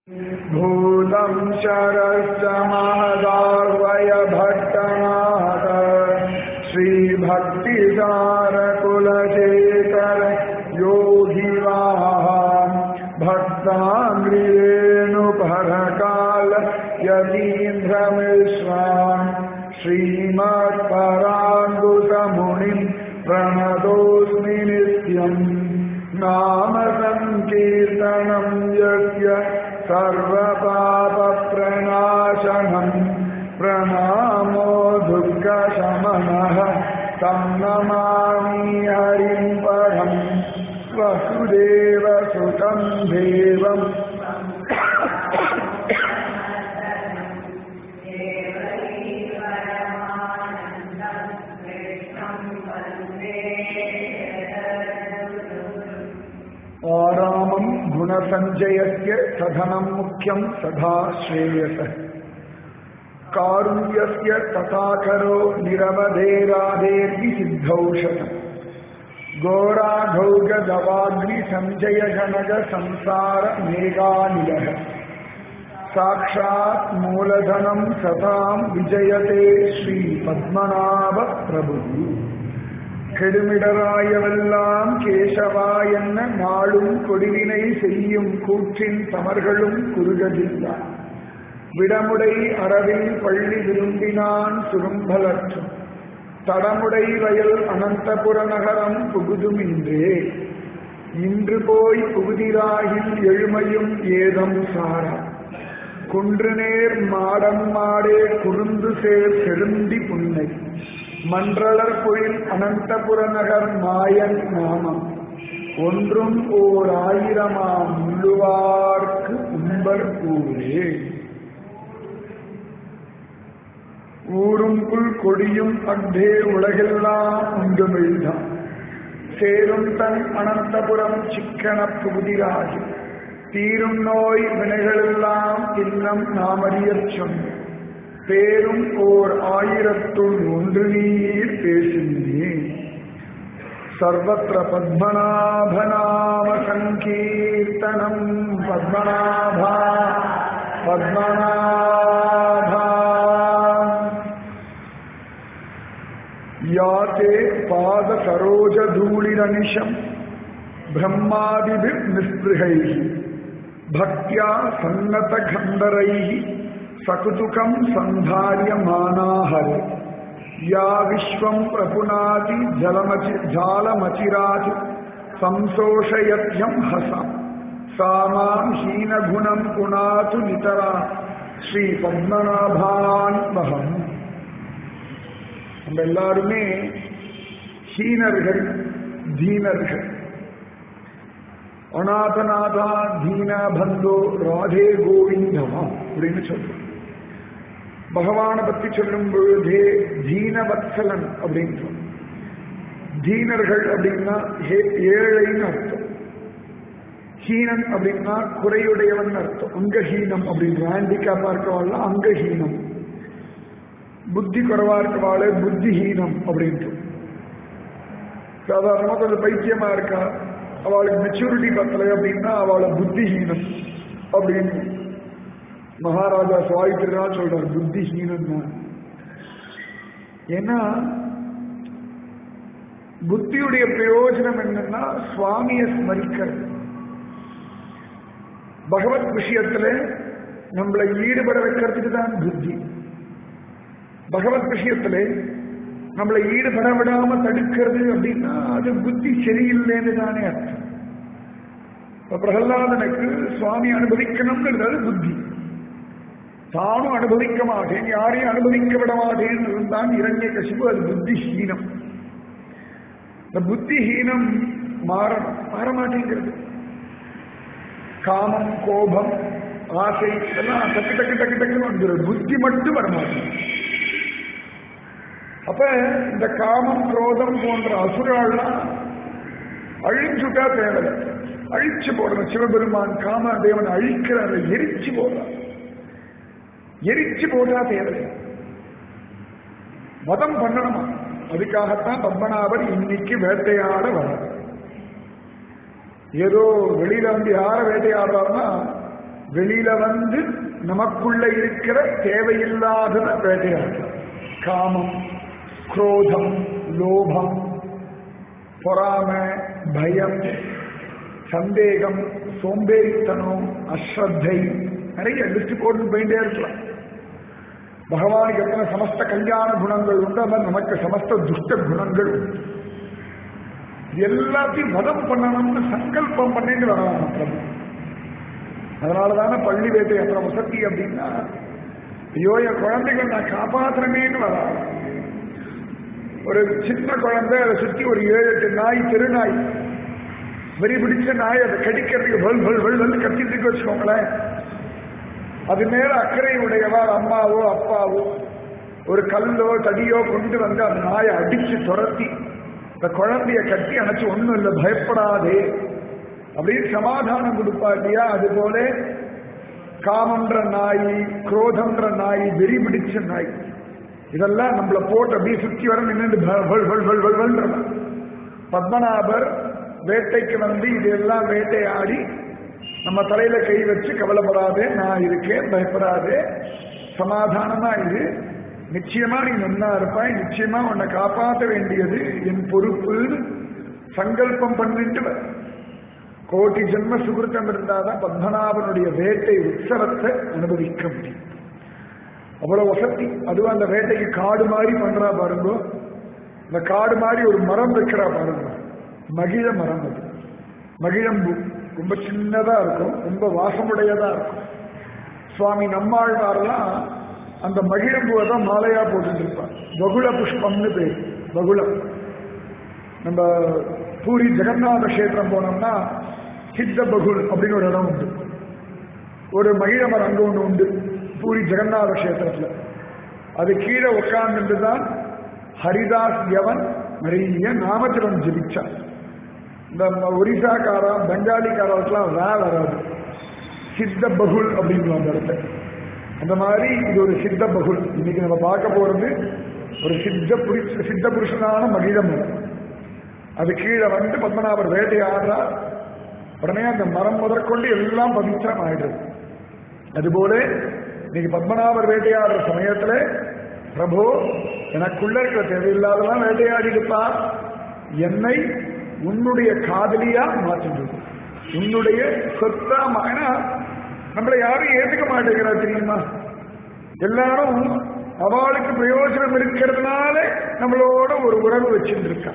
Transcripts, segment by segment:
भूतं शरश्च महदार्वय भट्टनाथ श्रीभक्तिसारकुलशेखर योगिवाहान् भक्ताङ्ग्रिरेणुपरकाल यतीन्द्रमिश्रान् श्रीमत्पराङ्गुतमुनिम् प्रणतोऽस्मि नित्यम् नाम सङ्कीर्तनम् यस्य सर्वपापप्रणाशनम् प्रणामो दुःखशमनः तं नमामि हरिं परम् वसुदेवसुतं देवम् आरामम् गुणसञ्जयस्य सधनम् मुख्यम् सदा श्रेयसः कारुण्यस्य तथाकरो निरवधेराधेर्हि सिद्धौषधम् घोराघौगदवाग्निसञ्जयजनक संसार मेघानिलः साक्षात् मूलधनम् सताम् विजयते श्रीपद्मनाभप्रभुः கெடுமிடராயவெல்லாம் கேசவா என்ன நாளும் கொடிவினை செய்யும் கூற்றின் தமர்களும் குறுகதில்லா விடமுடை அறவில் பள்ளி விரும்பினான் சுரும்பலற்றும் தடமுடை வயல் அனந்தபுர நகரம் புகுதுமின்றே இன்று போய் புகுதிராகில் எழுமையும் ஏதம் சாரா குன்றுநேர் மாடம் மாடே குறுந்து சேர் செழுந்தி புன்னை மன்றளர் பொழில் அனந்தபுர நகர் மாயன் நாமம் ஒன்றும் ஓர் ஆயிரமாம் உள்ளுவார்க்கு உம்பர் ஊரே ஊரும் புல் கொடியும் அக்தே உலகெல்லாம் உண்டுமிழ்தான் சேரும் தன் அனந்தபுரம் சிக்கன புகுதிராகி தீரும் நோய் வினைகளெல்லாம் இன்னம் நாமறியச் சொன்ன பேரும் ஓர் ஆயிரத்துள் ஒன்று நீர் பேசினேன் சர்வத்திர பத்மநாபநாம சங்கீர்த்தனம் பத்மநாபா பத்மநாபா யாத்தே பாத சரோஜ தூளிரனிஷம் பிரம்மாதிபிர் நிஸ்பிருகைः பக்தியா சன்னத கந்தரைः सकुतुकम् सन्धार्यमानाहरे या विश्वम् प्रपुनाति जलमचि जालमचिरात् संशोषयत्यम् हसम् सा माम् हीनगुणम् पुनातु नितरा ஸ்ரீபத்மநாபான் மகம் நம்ம எல்லாருமே ஹீனர்கள் தீனர்கள் அநாதநாதா தீன பந்தோ ராதே கோவிந்தமா அப்படின்னு சொல்றோம் பகவானை பத்தி சொல்லும் பொழுதே தீனவத்சலன் அப்படின்னு தீனர்கள் அப்படின்னா ஏழைன்னு அர்த்தம் ஹீனன் அப்படின்னா குறையுடையவன் அர்த்தம் அங்கஹீனம் அப்படின்னு ஹேண்டிகேப்பா இருக்கவாள் அங்கஹீனம் புத்தி குறைவா இருக்கவாளே புத்திஹீனம் அப்படின்ட்டு சாதாரணமா கொஞ்சம் பைத்தியமா இருக்கா அவளுக்கு மெச்சூரிட்டி பத்தலை அப்படின்னா அவளை புத்திஹீனம் அப்படின்னு மகாராஜா சுவாமி திருநாள் சொல்றார் புத்திஹீனம் தான் ஏன்னா புத்தியுடைய பிரயோஜனம் என்னன்னா சுவாமியை ஸ்மரிக்கிறது பகவத் விஷயத்துல நம்மளை ஈடுபட வைக்கிறதுக்கு தான் புத்தி பகவத் விஷயத்துல நம்மளை ஈடுபட விடாம தடுக்கிறது அப்படின்னா அது புத்தி சரியில்லைன்னு தானே அர்த்தம் பிரகலாதனுக்கு சுவாமி அனுபவிக்கணும்ங்கிறது புத்தி தானும் அனுபவிக்க மாட்டேன் யாரையும் அனுபவிக்க விட மாட்டேன் இருந்தான் இரண்ய கசிவு அது புத்திஹீனம் இந்த புத்திஹீனம் மாறணும் மாற மாட்டேங்கிறது காமம் கோபம் ஆசை இதெல்லாம் டக்கு டக்கு டக்கு டக்குன்னு வந்துடும் புத்தி மட்டும் வரமாட்டேங்குது அப்ப இந்த காமம் குரோதம் போன்ற அசுராள்லாம் அழிஞ்சுட்டா தேவை அழிச்சு போடணும் சிவபெருமான் காமதேவன் அழிக்கிறார் எரிச்சு போடுறார் எரிச்சு போட்டா தேவை மதம் பண்ணணுமா அதுக்காகத்தான் பத்மநாபர் இன்னைக்கு வேட்டையாட வர ஏதோ வெளியில வந்து யார வேட்டையாடுறாருன்னா வெளியில வந்து நமக்குள்ள இருக்கிற தேவையில்லாதத வேட்டையாடலாம் காமம் குரோதம் லோபம் பொறாம பயம் சந்தேகம் சோம்பேறித்தனம் அஸ்ரத்தை நிறைய லிஸ்ட் போட்டு போயிட்டே இருக்கலாம் பகவானுக்கு எத்தனை சமஸ்த கல்யாண குணங்கள் உண்டு ஆனால் நமக்கு சமஸ்த துஷ்ட குணங்கள் உண்டு எல்லாத்தையும் வதம் பண்ணணும்னு சங்கல்பம் பண்ணிட்டு வரலாம் பிரபு அதனாலதானே பள்ளி வேட்டை அப்புறம் வசதி அப்படின்னா ஐயோ என் குழந்தைகள் நான் காப்பாத்துறமேன்னு வரலாம் ஒரு சின்ன குழந்தை அதை சுத்தி ஒரு ஏழு எட்டு நாய் தெருநாய் வெறி பிடிச்ச நாய் அதை கடிக்கிறதுக்கு வல் வல் வல் வந்து கத்திட்டு இருக்கு வச்சுக்கோங்களேன் அது மேல அக்கறை உடையவார் அம்மாவோ அப்பாவோ ஒரு கல்லோ தடியோ கொண்டு வந்து அந்த நாயை அடிச்சு துரத்தி இந்த குழந்தைய கட்டி அணைச்சு ஒண்ணும் இல்லை பயப்படாதே அப்படின்னு சமாதானம் கொடுப்பா இல்லையா அது போல காமன்ற நாய் குரோதம்ன்ற நாய் வெறி பிடிச்ச நாய் இதெல்லாம் நம்மள போட்டு அப்படியே சுத்தி வர நின்று பத்மநாபர் வேட்டைக்கு வந்து இதெல்லாம் வேட்டையாடி நம்ம தலையில கை வச்சு கவலைப்படாதே நான் இருக்கேன் பயப்படாதே சமாதானமா இரு நிச்சயமா நீ நன்னா இருப்பாய் நிச்சயமா உன்னை காப்பாற்ற வேண்டியது என் பொறுப்புன்னு சங்கல்பம் பண்ணிட்டு வர கோட்டி ஜென்ம சுகிருத்தம் இருந்தாதான் பத்மநாபனுடைய வேட்டை உற்சவத்தை அனுபவிக்க முடியும் அவ்வளவு வசதி அதுவும் அந்த வேட்டைக்கு காடு மாதிரி பண்றா பாருங்க இந்த காடு மாதிரி ஒரு மரம் வைக்கிறா பாருங்க மகிழ மரம் அது மகிழம்பூ ரொம்ப சின்னதா இருக்கும் ரொம்ப வாசமுடையதா இருக்கும் சுவாமி நம்மாழ்வாரெல்லாம் அந்த மகிழம்பூவை தான் மாலையா போட்டுட்டு இருப்பார் பகுள புஷ்பம்னு பேர் பகுளம் நம்ம பூரி ஜெகநாத கஷேத்திரம் போனோம்னா சித்த பகுல் அப்படின்னு ஒரு இடம் உண்டு ஒரு மகிழ மரம் அங்க ஒன்று உண்டு பூரி ஜெகநாத கஷேத்திரத்துல அது கீழே உட்கார்ந்துட்டு தான் ஹரிதாஸ் யவன் நிறைய நாமத்திரம் ஜபிச்சான் இந்த ஒரிசாக்காரா பெங்காலிக்காரர்களுக்கெல்லாம் வே வராது சித்த பகுல் அப்படின்னு அந்த இடத்துல அந்த மாதிரி இது ஒரு சித்த பகுல் இன்னைக்கு நம்ம பார்க்க போறது ஒரு சித்த புரி சித்த புருஷனான மகிழ மரம் அது கீழே வந்து பத்மநாபர் வேட்டையாடுறார் உடனே அந்த மரம் முதற்கொண்டு எல்லாம் பவித்திரம் ஆயிடுது அதுபோல இன்னைக்கு பத்மநாபர் வேட்டையாடுற சமயத்துல பிரபு எனக்குள்ள இருக்கிற தேவையில்லாதெல்லாம் வேட்டையாடிடுப்பா என்னை உன்னுடைய காதலியா மாற்றிடுது உன்னுடைய சொத்தா ஏன்னா நம்மளை யாரும் ஏத்துக்க மாட்டேங்கிறா தெரியுமா எல்லாரும் அவளுக்கு பிரயோஜனம் இருக்கிறதுனால நம்மளோட ஒரு உறவு வச்சுட்டு இருக்கா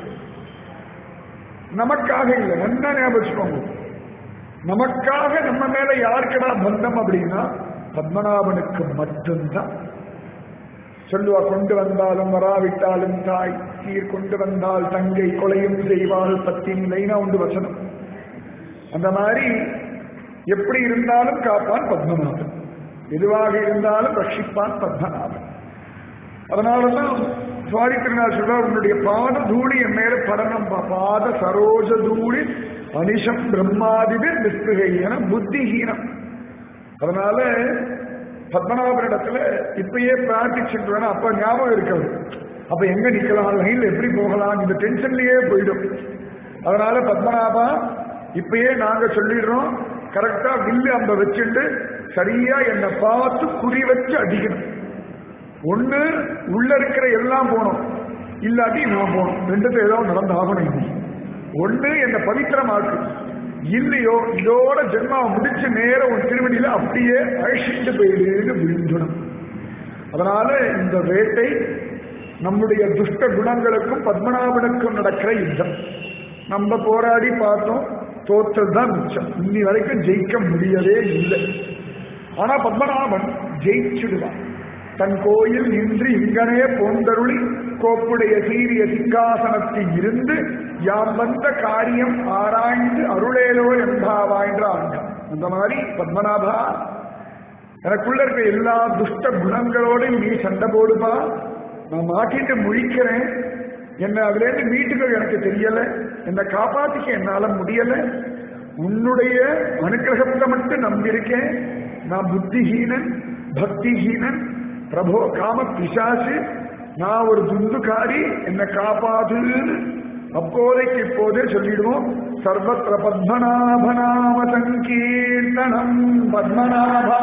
நமக்காக இல்லை என்ன ஞாபகம் நமக்காக நம்ம மேல யாருக்கடா பந்தம் அப்படின்னா பத்மநாபனுக்கு மட்டும்தான் சொல்லுவா கொண்டு வந்தாலும் வராவிட்டாலும் தாய் சீர் கொண்டு வந்தால் தங்கை கொலையும் செய்வாள் பத்தின் லைனா உண்டு வசனம் அந்த மாதிரி எப்படி இருந்தாலும் காப்பான் பத்மநாபன் எதுவாக இருந்தாலும் ரட்சிப்பான் பத்மநாபன் அதனாலதான் சுவாமி திருநாள் சொல்றார் உன்னுடைய பாத தூளி என் மேல படனம் பாத சரோஜ தூளி அனிஷம் பிரம்மாதிபர் நிஸ்பிருகையன புத்திஹீனம் அதனால பத்மநாபனிடத்துல இப்பயே பிரார்த்திச்சுட்டு வேணா அப்ப ஞாபகம் இருக்காது அப்ப எங்க நிக்கலாம் லைன்ல எப்படி போகலாம் இந்த டென்ஷன்லயே போயிடும் அதனால பத்மநாபா இப்பயே நாங்க சொல்லிடுறோம் கரெக்டா வில்லு அம்ப வச்சுட்டு சரியா என்னை பார்த்து குறி வச்சு அடிக்கணும் ஒண்ணு உள்ள இருக்கிற எல்லாம் போகணும் இல்லாட்டி நான் போகணும் ரெண்டுத்துல ஏதாவது நடந்தாகணும் இன்னைக்கு ஒண்ணு என்ன பவித்திரமாக்கு இல்லையோ இதோட ஜென்மாவை முடிச்ச நேரம் உன் திருவடியில அப்படியே அழிச்சிட்டு போயிடுன்னு விழுந்துடும் அதனால இந்த வேட்டை நம்முடைய துஷ்ட குணங்களுக்கும் பத்மநாபனுக்கும் நடக்கிற யுத்தம் நம்ம போராடி பார்த்தோம் தோற்றது தான் மிச்சம் இன்னி வரைக்கும் ஜெயிக்க முடியவே இல்லை ஆனா பத்மநாபன் ஜெயிச்சிடுவான் தன் கோயில் நின்று இங்கனே போந்தருளி கோப்புடைய சீரிய சிங்காசனத்தில் இருந்து யாம் வந்த காரியம் ஆராய்ந்து அருளேலோ என்பாவாய்ன்ற ஆண்டம் அந்த மாதிரி பத்மநாபா எனக்குள்ள இருக்க எல்லா துஷ்ட குணங்களோடும் நீ சண்டை போடுப்பா நான் மாட்டிட்டு முழிக்கிறேன் என்ன அதுல இருந்து மீட்டுக்க எனக்கு தெரியல என்னை காப்பாத்திக்க என்னால முடியல உன்னுடைய அனுகிரகத்தை மட்டும் நம்பியிருக்கேன் நான் புத்திஹீனன் பக்திஹீனன் பிரபோ காம பிசாசு நான் ஒரு துந்துக்காரி என்னை காப்பாதுன்னு அப்போதைக்கு இப்போதே சொல்லிடுவோம் சர்வத்திர பத்மநாபநாம சங்கீர்த்தனம் பத்மநாபா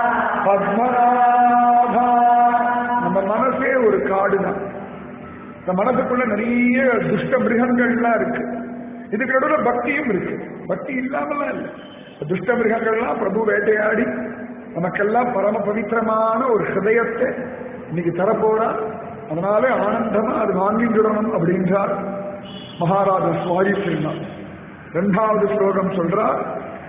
பத்மநாபா நம்ம மனசே ஒரு காடு தான் இந்த மனசுக்குள்ள நிறைய துஷ்ட மிருகங்கள்லாம் இருக்கு இதுக்கு நடுவில் பக்தியும் இருக்கு பக்தி இல்லாமலாம் இல்லை துஷ்ட மிருகங்கள்லாம் பிரபு வேட்டையாடி நமக்கெல்லாம் பரம பவித்திரமான ஒரு ஹிருதயத்தை இன்னைக்கு தரப்போறா அதனால ஆனந்தமா அது வாங்கிவிடணும் அப்படின்றார் மகாராஜா சுவாமி சின்னம் இரண்டாவது ஸ்லோகம் சொல்றார்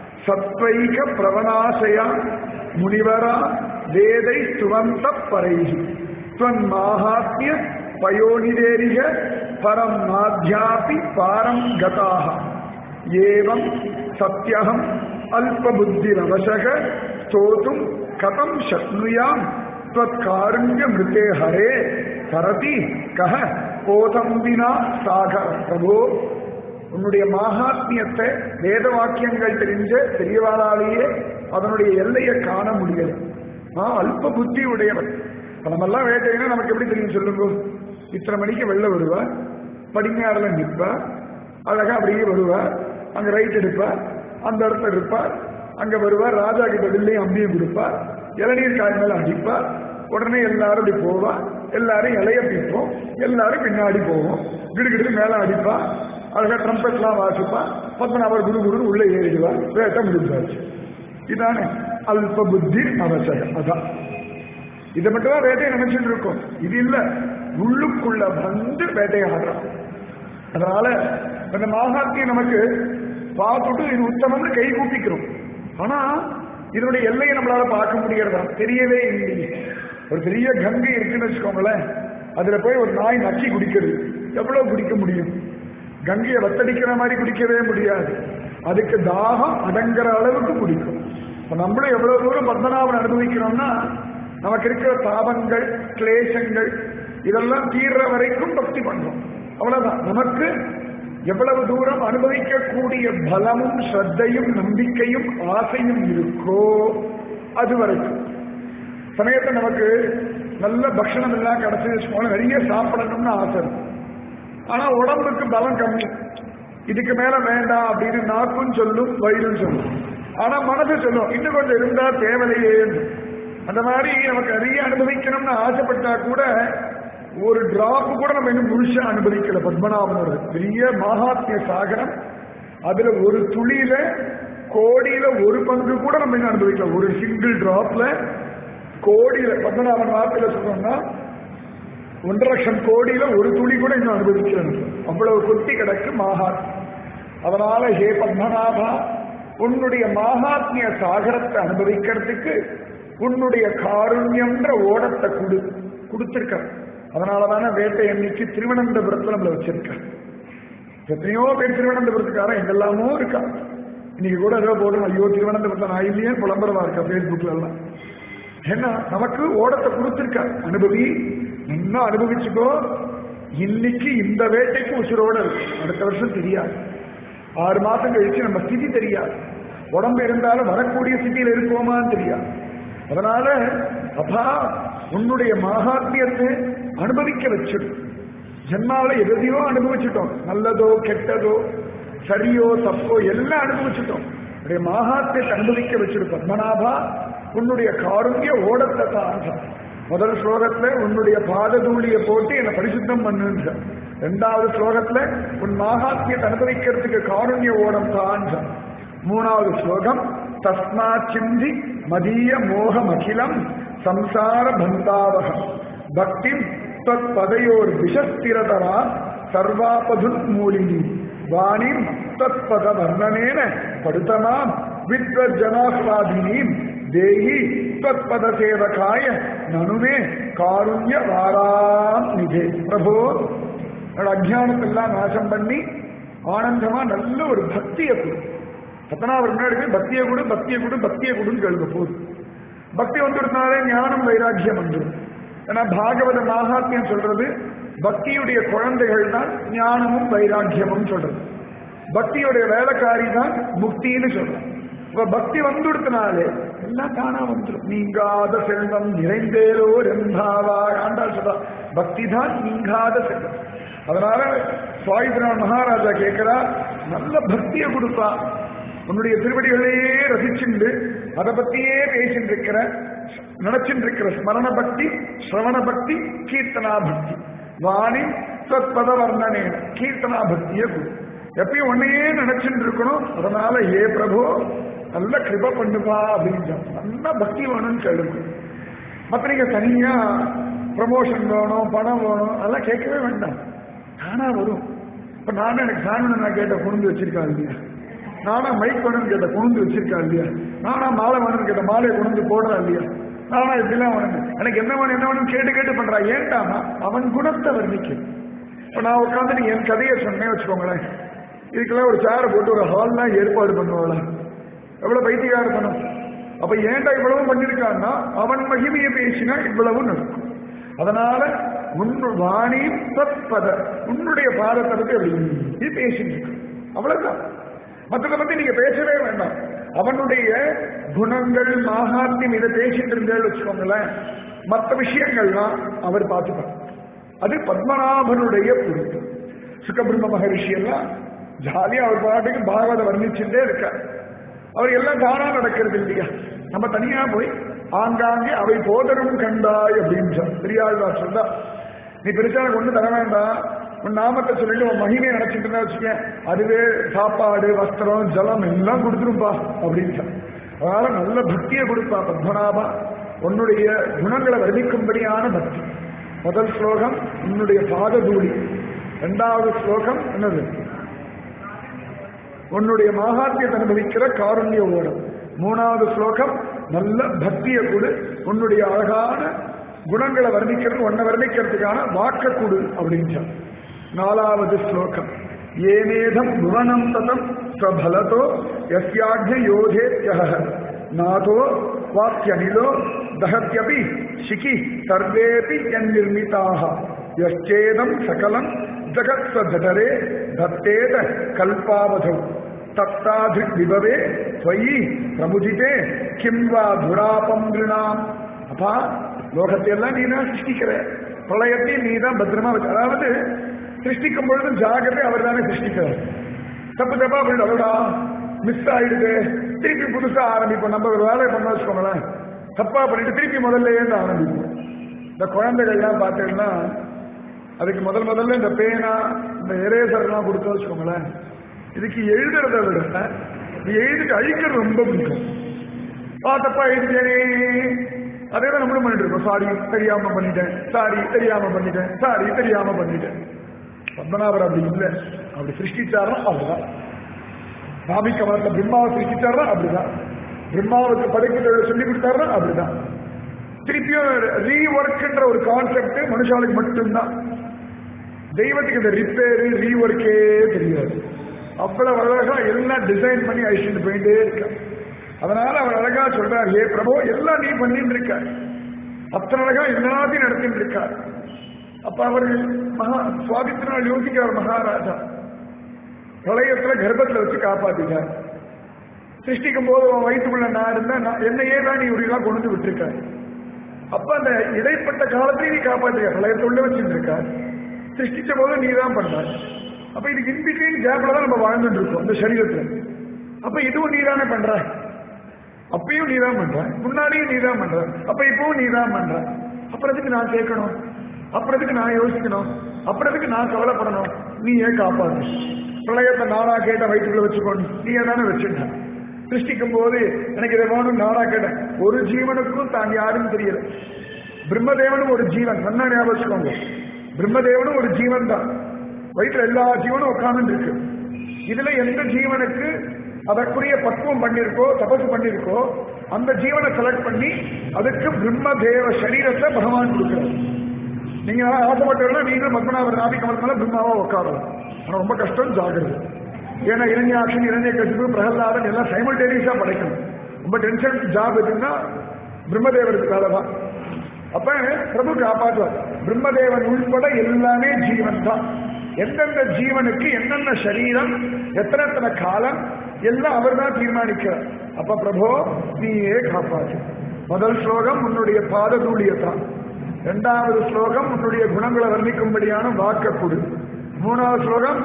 சத்வைக பிரவணாசயா முனிவரா வேதை துவந்த பரைகி துவன் மாஹாத்மிய பயோனிதேரிக பரம் நாத்யாபி பாரம் கதாக ஏவம் சத்யகம் அல்பபுத்திரவசக ஸ்தோத்தும் கதம் சக்னுயாம் त्वत्कारुण्य मृते हरे தரதி கஹ போதம்பினா சாகர பிரபு உன்னுடைய மகாத்மியத்தை வேத வாக்கியங்கள் தெரிஞ்ச பெரியவாளாலேயே அதனுடைய எல்லையை காண முடியல நான் அல்ப புத்தி உடையவன் இப்ப நம்மெல்லாம் வேட்டையினா நமக்கு எப்படி தெரியும் சொல்லுங்க இத்தனை மணிக்கு வெளில வருவா படிஞ்சாறுல நிற்பா அழகா அப்படியே வருவா அங்க ரைட் எடுப்பார் அந்த இடத்துல இருப்பார் அங்க வருவார் ராஜா கிட்ட வில்லையும் அம்பியும் கொடுப்பார் இளநீர் காய் மேல அடிப்பார் உடனே எல்லாரும் இப்படி போவா எல்லாரும் இலைய பிப்போம் எல்லாரும் பின்னாடி போவோம் கிடுகிடு மேல அடிப்பா அழகா ட்ரம்பெட்லாம் வாசிப்பா பத்மநாபர் குரு குரு உள்ள ஏறிடுவா வேட்டை முடிஞ்சாச்சு இதானே அல்ப புத்தி அவசரம் அதான் இதை மட்டும் தான் வேட்டையை நினைச்சிட்டு இருக்கோம் இது இல்ல உள்ளுக்குள்ள வந்து வேட்டையாடுறோம் அதனால இந்த மாகாத்தியம் நமக்கு பார்த்துட்டு இது உத்தமம்னு கை கூப்பிக்கிறோம் ஆனா இதனுடைய எல்லையை நம்மளால பார்க்க முடியறதா தெரியவே இல்லையே ஒரு பெரிய கங்கை இருக்குன்னு வச்சுக்கோங்களேன் அதுல போய் ஒரு நாய் நக்கி குடிக்கிறது எவ்வளவு குடிக்க முடியும் கங்கையை வத்தடிக்கிற மாதிரி குடிக்கவே முடியாது அதுக்கு தாகம் அடங்குற அளவுக்கு குடிக்கும் இப்ப நம்மளும் எவ்வளவு தூரம் பத்மநாபன் அனுபவிக்கிறோம்னா நமக்கு இருக்கிற தாபங்கள் கிளேசங்கள் இதெல்லாம் தீர்ற வரைக்கும் பக்தி பண்றோம் அவ்வளவுதான் நமக்கு எவ்வளவு தூரம் அனுபவிக்கக்கூடிய பலமும் ஸ்ரத்தையும் நம்பிக்கையும் ஆசையும் இருக்கோ அது வரைக்கும் சமயத்தை நமக்கு நல்ல பக்ஷணம் எல்லாம் கிடைச்சி வச்சுக்கோங்க நிறைய சாப்பிடணும்னு ஆசை இருக்கும் ஆனா உடம்புக்கு பலம் கம்மி இதுக்கு மேல வேண்டாம் அப்படின்னு நாக்கும் சொல்லும் வயிறும் சொல்லும் ஆனா மனசு சொல்லும் இன்னும் கொஞ்சம் இருந்தா தேவையில்லையே அந்த மாதிரி நமக்கு நிறைய அனுபவிக்கணும்னு ஆசைப்பட்டா கூட ஒரு டிராப் கூட நம்ம இன்னும் முழுசா அனுபவிக்கல பத்மநாபனோட பெரிய மகாத்மிய சாகரம் அதுல ஒரு துளியில கோடியில ஒரு பங்கு கூட நம்ம இன்னும் அனுபவிக்கல ஒரு சிங்கிள் டிராப்ல கோடியில பத்மநாபன் வார்த்தையில சொல்றோம்னா ஒன்றரை லட்சம் கோடியில ஒரு துளி கூட இன்னும் அனுபவிக்கிறது அவ்வளவு கொட்டி கிடக்கு மகாத் அதனால ஹே பத்மநாபா உன்னுடைய மகாத்மிய சாகரத்தை அனுபவிக்கிறதுக்கு உன்னுடைய காருண்யம்ன்ற ஓடத்தை கொடு கொடுத்திருக்க அதனாலதானே வேட்டை எண்ணிக்கு திருவனந்தபுரத்துல நம்மள வச்சிருக்க எத்தனையோ பேர் திருவனந்தபுரத்துக்காரன் எங்கெல்லாமோ இருக்கா இன்னைக்கு கூட ஏதோ போதும் ஐயோ திருவனந்தபுரத்துல நான் இல்லையே புலம்பரமா இருக்கா பேஸ்புக்ல எல்லாம் ஏன்னா நமக்கு ஓடத்தை கொடுத்திருக்க அனுபவி இன்னும் அனுபவிச்சுக்கோ இன்னைக்கு இந்த வேட்டைக்கு உசுரோட இருக்கு அடுத்த வருஷம் தெரியாது ஆறு மாசம் கழிச்சு நம்ம ஸ்திதி தெரியாது உடம்பு இருந்தாலும் வரக்கூடிய ஸ்திதியில் இருக்கோமான்னு தெரியாது அதனால அப்பா உன்னுடைய மகாத்மியத்தை அனுபவிக்க வச்சிடும் ஜென்மாவில எதையோ அனுபவிச்சுட்டோம் நல்லதோ கெட்டதோ சரியோ தப்போ எல்லாம் அனுபவிச்சுட்டோம் உடைய மகாத்மியத்தை அனுபவிக்க வச்சிடும் பத்மநாபா உன்னுடைய காருண்ய ஓடத்தை தான் முதல் ஸ்லோகத்துல உன்னுடைய பாததூளியை போட்டு என்னை பரிசுத்தம் பண்ணுன்ற ரெண்டாவது ஸ்லோகத்துல உன் மகாத்மியத்தை அனுபவிக்கிறதுக்கு காருண்ய ஓடம் தான் மூணாவது ஸ்லோகம் தஸ்மா சிந்தி மதிய மோகம் அகிலம் சம்சார பந்தாவகம் பக்தி தத் பதையோர் விஷஸ்திரதரா சர்வாபதுன் மூலினி வாணிம் தத் பத வர்ணனேன படுத்தமாம் வித்வஜனாஸ்வாதினீம் தேகி தத் பத சேவகாய நனுமே காருண்ய வாராம் நிதே பிரபு என்னோட அஜானத்தெல்லாம் நாசம் பண்ணி ஆனந்தமா நல்ல ஒரு பக்தியை கொடு பத்தனாவது முன்னாடி போய் பக்தியை கொடு பக்தியை கொடு பக்தியை கொடுன்னு கேளுங்க போதும் பக்தி வந்துருந்தாலே ஞானம் வைராக்கியம் வந்துடும் ஏன்னா பாகவத மகாத்மியம் சொல்றது பக்தியுடைய குழந்தைகள் தான் ஞானமும் வைராக்கியமும் சொல்றது பக்தியுடைய வேலைக்காரி தான் முக்தின்னு சொல்றோம் இப்ப பக்தி வந்துடுத்தினாலே எல்லாம் தானா வந்துடும் நீங்காத செல்வம் நிறைந்தேரோ ரெண்டாவா ஆண்டாள் சொல்றா பக்தி தான் நீங்காத செல்வம் அதனால சுவாயுதனான் மகாராஜா கேட்கிறா நல்ல பக்தியை கொடுப்பா உன்னுடைய திருவடிகளையே ரசிச்சுண்டு அதை பத்தியே பேசிட்டு இருக்கிற நினைச்சுட்டு இருக்கிற ஸ்மரண பக்தி ஸ்ரவண பக்தி கீர்த்தனா பக்தி வாணி சத்பத வர்ணனே கீர்த்தனா பக்தியை கொடு எப்பயும் உன்னையே நினைச்சுட்டு இருக்கணும் அதனால ஏ பிரபு நல்ல கிருப பண்ணுப்பா அப்படின்னு நல்ல பக்தி வேணும்னு கேளுங்க மற்ற நீங்க தனியா ப்ரமோஷன் வேணும் பணம் வேணும் அதெல்லாம் கேட்கவே வேண்டாம் தானா வரும் இப்ப நானும் எனக்கு சாமி நான் கேட்ட கொண்டு வச்சிருக்கா இல்லையா நானா மைக் வேணும்னு கேட்ட கொண்டு வச்சிருக்கா இல்லையா நானா மாலை வேணும்னு கேட்ட மாலையை கொண்டு போடுறா இல்லையா நானா இப்படிலாம் வேணும் எனக்கு என்ன வேணும் என்ன வேணும் கேட்டு கேட்டு பண்றா ஏன்டானா அவன் குணத்தை வர்ணிக்கும் இப்ப நான் உட்காந்து நீங்க என் கதையை சொன்னேன் வச்சுக்கோங்களேன் இதுக்கெல்லாம் ஒரு சேரை போட்டு ஒரு ஹால்லாம் ஏற்பாடு பண்ணுவாளா எவ்வளவு பைத்தியக்கார பண்ணும் அப்ப ஏன்டா இவ்வளவு பண்ணிருக்கான்னா அவன் மகிமையை பேசினா இவ்வளவு நடக்கும் அதனால உன் வாணி தற்பத உன்னுடைய பாதத்தை பத்தி அப்படி பேசிட்டு இருக்கு அவ்வளவுதான் மற்றதை பத்தி நீங்க பேசவே வேண்டாம் அவனுடைய குணங்கள் மாகாத்தியம் இதை பேசிட்டு இருந்தேன்னு வச்சுக்கோங்களேன் மற்ற விஷயங்கள்லாம் அவர் பார்த்துப்பார் அது பத்மநாபனுடைய பொறுப்பு சுகபிரம்ம மகரிஷி எல்லாம் ஜாலியா அவர் பாட்டுக்கு பாகவத வர்ணிச்சுட்டே இருக்கார் அவர் எல்லாம் தானா நடக்கிறது இல்லையா நம்ம தனியா போய் ஆங்காங்கே அவை போதரும் கண்டாய் அப்படின்னு பெரியாழ்வார் சொல்றா நீ பெருசா எனக்கு ஒண்ணு தர வேண்டாம் உன் நாமத்தை சொல்லிட்டு உன் மகிமையை நினைச்சிட்டு இருந்தா வச்சுக்க அதுவே சாப்பாடு வஸ்திரம் ஜலம் எல்லாம் கொடுத்துருப்பா அப்படின்னு அதனால நல்ல பக்தியை கொடுப்பா பத்மநாபா உன்னுடைய குணங்களை வர்ணிக்கும்படியான பக்தி முதல் ஸ்லோகம் உன்னுடைய பாததூளி இரண்டாவது ஸ்லோகம் என்னது உன்னுடைய மாகாத்தியத்தை அனுபவிக்கிற காருண்ய ஓடம் மூணாவது ஸ்லோகம் நல்ல பக்தியை கொடு உன்னுடைய அழகான குணங்களை வர்ணிக்கிறது உன்னை வர்ணிக்கிறதுக்கான வாக்க கொடு அப்படின்னு நாலாவது ஸ்லோகம் ஏனேதம் புவனம் ததம் ஸ்வபலதோ யஸ்யாக்ஞ யோதேத்யஹ நாதோ வாக்கியனிலோ தகத்யபி சிகி சர்வேபி என்நிர்மிதாக யச்சேதம் சகலம் ஜகத் ஜடரே தத்தேத கல்பாவதோ தத்தாதி விபவே ஸ்வயி பிரமுதிதே கிம் வா துராபம் கிருணாம் அப்பா லோகத்தை எல்லாம் நீ தான் சிருஷ்டிக்கிற பிரளயத்தையும் நீ தான் பத்திரமா வச்சு அதாவது சிருஷ்டிக்கும் பொழுது ஜாகிரதை அவர் தானே சிருஷ்டிக்கிறார் தப்பு தப்பா பண்ணா மிஸ் ஆயிடுது திருப்பி புதுசா ஆரம்பிப்போம் நம்ம ஒரு வேலையை பண்ண வச்சுக்கோங்களேன் தப்பா பண்ணிட்டு திருப்பி முதல்ல இருந்து ஆரம்பிப்போம் இந்த குழந்தைகள்லாம் பார்த்தீங்கன்னா அதுக்கு முதல் முதல்ல இந்த பேனா இந்த எரேசர்லாம் கொடுத்து வச்சுக்கோங்களேன் இதுக்கு எழுதுறத விட இது எழுதிட்டு அழிக்கிறது ரொம்ப பிடிக்கும் ஆ தப்பா எழுதிட்டேனே அதே தான் நம்மளும் பண்ணிட்டு இருக்கோம் சாரி தெரியாம பண்ணிட்டேன் சாரி தெரியாம பண்ணிட்டேன் சாரி தெரியாம பண்ணிட்டேன் பத்மநாபர் அப்படி இல்லை அப்படி சிருஷ்டிச்சாருன்னா அப்படிதான் சாமிக்க மரத்தை பிரம்மாவை சிருஷ்டிச்சாருன்னா அப்படிதான் பிரம்மாவுக்கு படைக்கிறது சொல்லி கொடுத்தாருன்னா அப்படிதான் திருப்பியும் ரீஒர்க்ன்ற ஒரு கான்செப்ட் மனுஷாளுக்கு மட்டும்தான் தெய்வத்துக்கு இந்த ரிப்பேரு ரீஒர்க்கே தெரியாது அவ்வளவு அழகா எல்லாம் டிசைன் பண்ணி அழிச்சுட்டு போயிட்டே இருக்க அதனால அவர் அழகா சொல்றார் ஏ பிரபு எல்லாம் நீ பண்ணிட்டு இருக்க அத்தனை அழகா எல்லாத்தையும் நடத்திட்டு இருக்கார் அப்ப அவர் மகா சுவாதித்தினால் யோசிக்கிறார் மகாராஜா பிரளயத்துல கர்ப்பத்துல வச்சு காப்பாத்திட்டார் சிருஷ்டிக்கும் போது உன் வயிற்றுக்குள்ள நான் இருந்தேன் நான் என்னையே தான் நீ இப்படிலாம் கொண்டு வந்து விட்டுருக்க அப்ப அந்த இடைப்பட்ட காலத்தையும் நீ காப்பாற்றிருக்க பிரளயத்தை உள்ள வச்சுட்டு இருக்க சிருஷ்டிச்ச போது நீ தான் பண்ண அப்ப இதுக்கு இன்பிட்வீன் கேப்ல தான் நம்ம வாழ்ந்துட்டு இருக்கோம் இந்த சரீரத்துல அப்ப இதுவும் நீ தானே பண்ற அப்பயும் நீ தான் பண்ற முன்னாடியும் நீ தான் பண்ற அப்ப இப்பவும் நீ தான் பண்ற அப்புறத்துக்கு நான் கேட்கணும் அப்புறத்துக்கு நான் யோசிக்கணும் அப்புறத்துக்கு நான் கவலைப்படணும் நீ ஏன் காப்பாத்து பிரளயத்தை நானா கேட்ட வயிற்றுக்குள்ள வச்சுக்கோன்னு நீ தானே வச்சுட்ட சிருஷ்டிக்கும் போது எனக்கு இதை வேணும் நானா கேட்டேன் ஒரு ஜீவனுக்கும் தான் யாருன்னு தெரியல பிரம்மதேவனும் ஒரு ஜீவன் நல்லா ஞாபகம் வச்சுக்கோங்க பிரம்மதேவனும் ஒரு ஜீவன் தான் வயிற்றுல எல்லா ஜீவனும் உட்கார்ந்து இருக்கு இதுல எந்த ஜீவனுக்கு அதற்குரிய பக்குவம் பண்ணிருக்கோ தபசு பண்ணிருக்கோ அந்த ஜீவனை செலக்ட் பண்ணி அதுக்கு பிரம்மதேவ சரீரத்தை பகவான் கொடுக்கிறார் நீங்க ஆசைப்பட்டா நீங்க பத்மநாபர் நாபி கமலத்துல பிரம்மாவா உட்காரலாம் ஆனா ரொம்ப கஷ்டம் ஜாகிரதை ஏன்னா இரண்யாட்சன் இரண்ய கசிப்பு பிரகலாதன் எல்லாம் சைமல்டேனியஸா படைக்கணும் ரொம்ப டென்ஷன் ஜாப் எதுன்னா பிரம்மதேவருக்கு வேலை தான் அப்ப பிரபு காப்பாற்றுவார் பிரம்மதேவன் உள்பட எல்லாமே ஜீவன் தான் எந்தெந்த ஜீவனுக்கு என்னென்ன சரீரம் எத்தனை எத்தனை காலம் எல்லாம் அவர் தான் தீர்மானிக்கிறார் அப்ப பிரபோ நீயே காப்பாற்று முதல் ஸ்லோகம் உன்னுடைய பாததூளியத்தான் இரண்டாவது ஸ்லோகம் உன்னுடைய குணங்களை வர்ணிக்கும்படியான வாக்க கொடு மூணாவது ஸ்லோகம்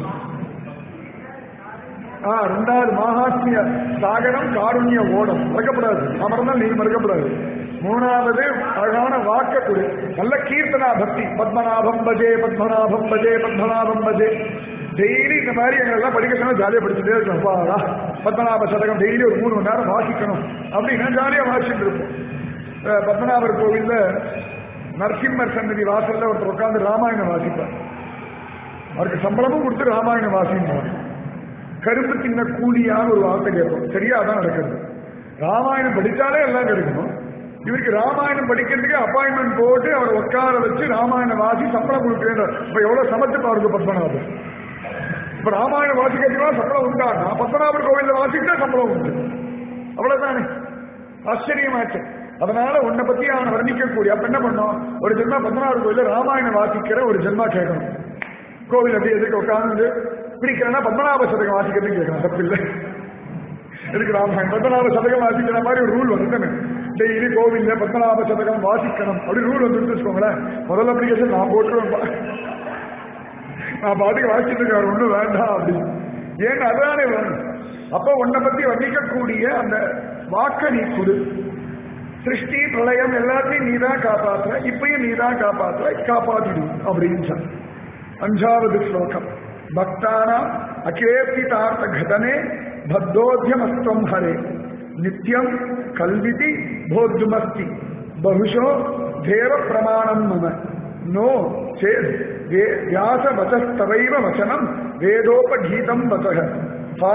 ஆ ரெண்டாவது மகாத்மிய சாகரம் காருண்ய ஓடம் மறக்கப்படாது அமர்ந்தால் நீ மறக்கப்படாது மூணாவது அழகான வாக்கக்குடி நல்ல கீர்த்தனா பக்தி பத்மநாபம் பஜே பத்மநாபம் பஜே பத்மநாபம் பஜே டெய்லி இந்த மாதிரி எங்களெல்லாம் படிக்க சொன்னா ஜாலியாக படிச்சுட்டே இருக்கோம் அப்பாடா பத்மநாப சதகம் டெய்லி ஒரு மூணு மணி நேரம் வாசிக்கணும் அப்படின்னா ஜாலியாக வாசிச்சுட்டு இருப்போம் அஹ் பத்மநாபர் கோவில்ல நரசிம்மர் சன்னதி வாசல்ல ஒருத்தர் உட்கார்ந்து ராமாயணம் வாசிப்பார் அவருக்கு சம்பளமும் கொடுத்து ராமாயணம் வாசிப்பார் கரும்பு தின்ன கூலியான்னு ஒரு வார்த்தை கேட்போம் சரியா அதான் நடக்கிறது ராமாயணம் படிச்சாலே எல்லாம் கிடைக்கணும் இவருக்கு ராமாயணம் படிக்கிறதுக்கு அப்பாயின்மெண்ட் போட்டு அவரை உட்கார வச்சு ராமாயணம் வாசி சம்பளம் கொடுக்குறேன் இப்ப எவ்வளவு சமத்து பாருங்க பத்மநாபர் இப்ப ராமாயணம் வாசிக்கிறதுக்கு சம்பளம் உண்டா நான் பத்மநாபர் கோவில்ல வாசிக்கிட்டா சம்பளம் உண்டு அவ்வளவுதானே ஆச்சரியமாச்சு அதனால உன்னை பத்தி அவனை வர்ணிக்கக்கூடிய அப்ப என்ன பண்ணோம் ஒரு ஜென்மா பத்மநாபர் கோவில்ல ராமாயணம் வாசிக்கிற ஒரு ஜென்மா கேட்கணும் கோவில் அப்படியே எதுக்கு உட்கார்ந்து பிடிக்கிறேன்னா பத்மநாப சதகம் வாசிக்கிறதுன்னு கேட்கலாம் தப்பு இல்லை எதுக்கு ராமாயணம் பத்மநாப சதகம் வாசிக்கிற மாதிரி ஒரு ரூல் வந்து டெய்லி கோவில்ல பத்மநாப சதகம் வாசிக்கணும் அப்படி ரூல் வந்து வச்சுக்கோங்களேன் முதல் அப்ளிகேஷன் நான் போட்டுருவேன் நான் பாட்டுக்கு வாசிட்டு இருக்கேன் ஒன்றும் வேண்டாம் அப்படின்னு ஏன்னு அதானே வேணும் அப்போ உன்னை பத்தி வர்ணிக்கக்கூடிய அந்த வாக்க நீ கொடு சிருஷ்டி பிரளயம் எல்லாத்தையும் நீ தான் காப்பாற்றுற இப்பயும் நீ தான் காப்பாற்றுற காப்பாற்றிடு அப்படின்னு சொன்ன அஞ்சாவது ஸ்லோகம் பக்தானா அகேர்த்திதார்த்த கடனே பத்தோத்தியமஸ்தம் ஹரே நித்யம் கல்விதி போத்துமஸ்தி பகுஷோ தேவ பிரமாணம் மம நோ சேத் வே- வியாச வச்சஸ்தவைவ வச்சனம் வேதோபகீதம் வசக பா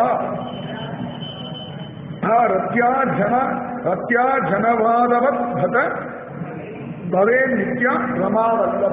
ஆ ரத்யா ஜன ரத்யா ஜனவாதவத் பத பவே நித்யா ரமாவல்லப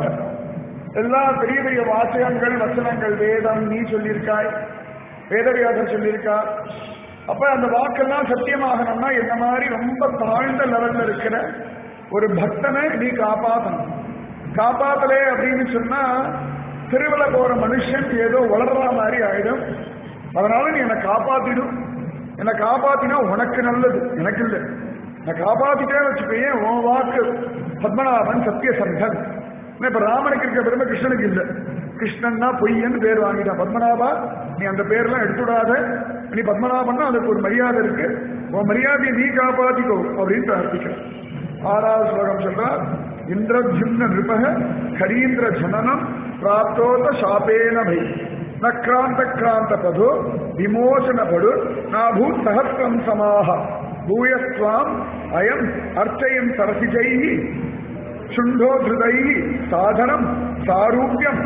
எல்லா பெரிய பெரிய வாசகங்கள் வசனங்கள் வேதம் நீ சொல்லியிருக்காய் வேதவியாசம் சொல்லியிருக்கா அப்ப அந்த வாக்கெல்லாம் சத்தியமாகணும்னா என்ன மாதிரி ரொம்ப தாழ்ந்த லெவல்ல இருக்கிற ஒரு பக்தனை நீ காப்பாற்றணும் காப்பாத்தலே அப்படின்னு சொன்னா திருவிழா போற மனுஷன் ஏதோ வளர்ற மாதிரி ஆயிடும் அதனால நீ என்னை காப்பாத்திடும் என்னை காப்பாத்தினா உனக்கு நல்லது எனக்கு இல்லை நான் காப்பாத்திட்டேன்னு வச்சுக்கோயேன் உன் வாக்கு பத்மநாபன் சத்தியசந்தன் ஆனா இப்ப ராமனுக்கு இருக்க பெருமை கிருஷ்ணனுக்கு இல்ல கிருஷ்ணன்னா பொய்யன்னு பேர் வாங்கிட்டான் பத்மநாபா நீ அந்த பேர்லாம் எடுத்துடாத நீ பத்மநாபன்னா அதுக்கு ஒரு மரியாதை இருக்கு உன் மரியாதையை நீ காப்பாத்திக்கோ அப்படின்னு பிரார்த்திக்கிறான் ஆறாவது ஸ்லோகம் சொல்றார் இந்திரஜும்ன நிருபக கரீந்திர ஜனனம் பிராப்தோத சாபேன வை நக்ராந்த கிராந்த பதோ விமோசன படு நாபூத் சகஸ்ரம் சமாக பூயஸ்வாம் அயம் அர்ச்சயம் சரசிஜைஹி சுண்டோ திருதை சாதனம் சாரூபியம்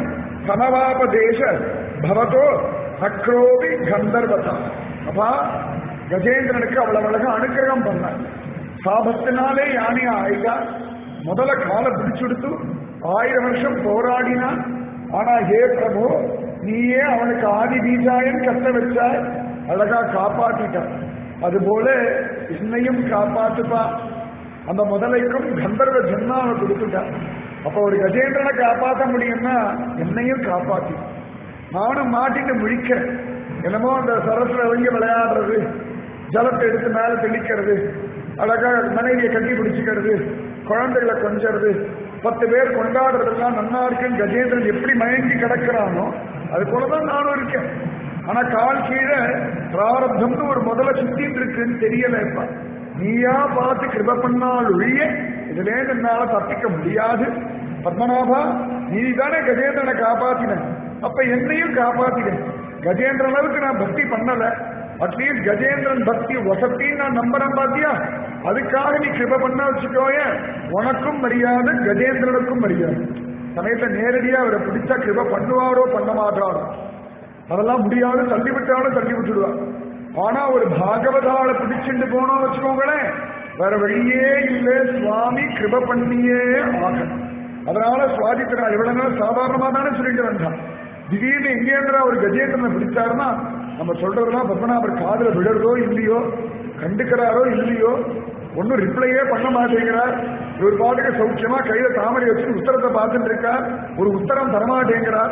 சமவாபதேச பவதோ அக்ரோபி கந்தர்வதா அப்பா கஜேந்திரனுக்கு அவ்வளவு அழகா அனுக்கிரகம் பண்ண சாபத்தினாலே யானையா ஆயிட்டா முதல்ல காலை பிடிச்சுடுத்து ஆயிரம் வருஷம் போராடினா ஆனா ஹே பிரபு நீயே அவனுக்கு ஆதி பீஜாயன் கத்த வச்சாய் அழகா காப்பாத்திட்டான் அதுபோல என்னையும் காப்பாத்துப்பா அந்த முதலைக்கும் கந்தர்வ ஜென்மாவை கொடுத்துட்டான் அப்ப ஒரு கஜேந்திரனை காப்பாற்ற முடியும்னா என்னையும் காப்பாத்தி நானும் மாட்டிட்டு முழிக்கிறேன் என்னமோ அந்த சரஸ்ல இறங்கி விளையாடுறது ஜலத்தை எடுத்து மேல தெளிக்கிறது அழகா மனைவியை கட்டி பிடிச்சிக்கிறது குழந்தைகளை கொஞ்சறது பத்து பேர் கொண்டாடுறதெல்லாம் நன்னா இருக்குன்னு கஜேந்திரன் எப்படி மயங்கி கிடக்கிறானோ அது போலதான் நானும் இருக்கேன் ஆனா கால் கீழே பிராரப்தம்னு ஒரு முதல்ல சுத்திட்டு இருக்குன்னு தெரியல இப்ப நீயா பார்த்து கிருப பண்ணால் ஒழிய இதுல என்னால தப்பிக்க முடியாது பத்மநாபா நீ தானே கஜேந்திரனை காப்பாத்தின அப்ப என்னையும் காப்பாத்தின கஜேந்திரன் அளவுக்கு நான் பக்தி பண்ணல அட்லீஸ்ட் கஜேந்திரன் பக்தி வசத்தின்னு நான் நம்புறேன் பாத்தியா அதுக்காக நீ கிருப பண்ண வச்சுக்கோய உனக்கும் மரியாதை கஜேந்திரனுக்கும் மரியாதை சமயத்தை நேரடியா அவரை பிடிச்சா கிருப பண்ணுவாரோ பண்ண மாட்டாரோ அதெல்லாம் முடியாது தள்ளி விட்டாலும் தள்ளி விட்டுடுவா ஆனா ஒரு பாகவதால பிடிச்சிட்டு போனோம் வச்சுக்கோங்களேன் வேற வழியே இல்லை சுவாமி கிருப பண்ணியே ஆகணும் அதனால சுவாதிக்கிறார் இவ்வளவு நாள் சாதாரணமா தானே சொல்லிட்டு வந்தான் திடீர்னு எங்கேன்றா ஒரு கஜேந்திரனை பிடிச்சாருன்னா நம்ம சொல்றதெல்லாம் பத்மநாபர் காதுல விழுறதோ இல்லையோ கண்டுக்கிறாரோ இல்லையோ ஒன்னும் ரிப்ளையே பண்ண மாட்டேங்கிறார் இவர் பாட்டுக்கு சௌக்கியமா கையில தாமரை வச்சு உத்தரத்தை பார்த்துட்டு இருக்கார் ஒரு உத்தரம் தரமாட்டேங்கிறார்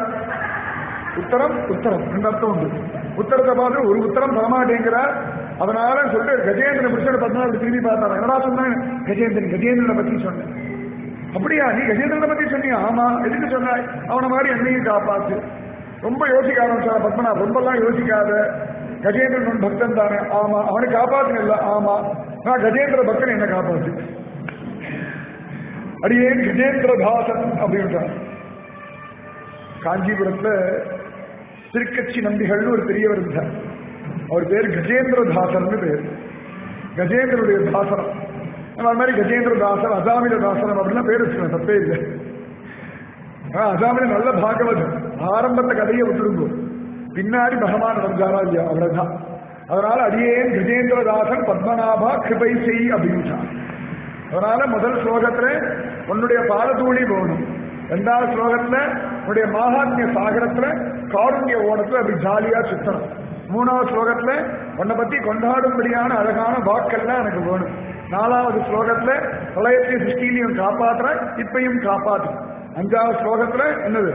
உத்தரம் உத்தரம் ரெண்டு அர்த்தம் உண்டு உத்தரத்தை பார்த்து ஒரு உத்தரம் தரமாட்டேங்கிறார் அதனால சொல்லிட்டு கஜேந்திரன் பிடிச்சோட பத்மநாபர் திரும்பி பார்த்தாரு என்னடா சொன்னேன் கஜேந்திரன் கஜேந்திரனை பத்தி சொன்னேன் அப்படியா நீ கஜேந்திரனை பத்தி சொன்னியா ஆமா எதுக்கு சொன்னாய் அவனை மாதிரி என்னையும் காப்பாத்து ரொம்ப யோசிக்க ஆரம்பிச்சார் பத்மனா ரொம்பலாம் யோசிக்காத கஜேந்திரன் உன் பக்தன் தானே ஆமா அவனை காப்பாத்தின இல்ல ஆமா நான் கஜேந்திர பக்தன் என்ன காப்பாத்து அடியே கஜேந்திர தாசன் அப்படின்றார் காஞ்சிபுரத்துல திருக்கட்சி நம்பிகள்னு ஒரு பெரியவர் இருந்தார் அவர் பேர் கஜேந்திர தாசர்னு பேர் கஜேந்திரனுடைய தாசனம் நம்ம அது மாதிரி கஜேந்திர தாசன் அசாமில தாசனம் அப்படிலாம் பேர் வச்சுக்கணும் தப்பே இல்லை ஆனா, அசாமில நல்ல பாகவதம் ஆரம்பத்த கதையை விட்டுருங்கோ பின்னாடி பகவான் வந்தாரா இல்லையா அவ்வளவுதான் அதனால அடியேன் கஜேந்திரதாசன் பத்மநாபா கிருபை செய் அப்படின்னு அதனால முதல் ஸ்லோகத்துல உன்னுடைய பாததூளி போகணும் ரெண்டாவது ஸ்லோகத்துல உன்னுடைய மாகாத்மிய சாகரத்துல காருண்ய ஓடத்துல அப்படி ஜாலியா சுத்தணும் மூணாவது ஸ்லோகத்துல உன்னை பத்தி கொண்டாடும்படியான அழகான வாக்கெல்லாம் எனக்கு வேணும் நாலாவது ஸ்லோகத்துல பிரளயத்தை சிருஷ்டிலையும் காப்பாற்ற இப்பையும் காப்பாற்று அஞ்சாவது ஸ்லோகத்துல என்னது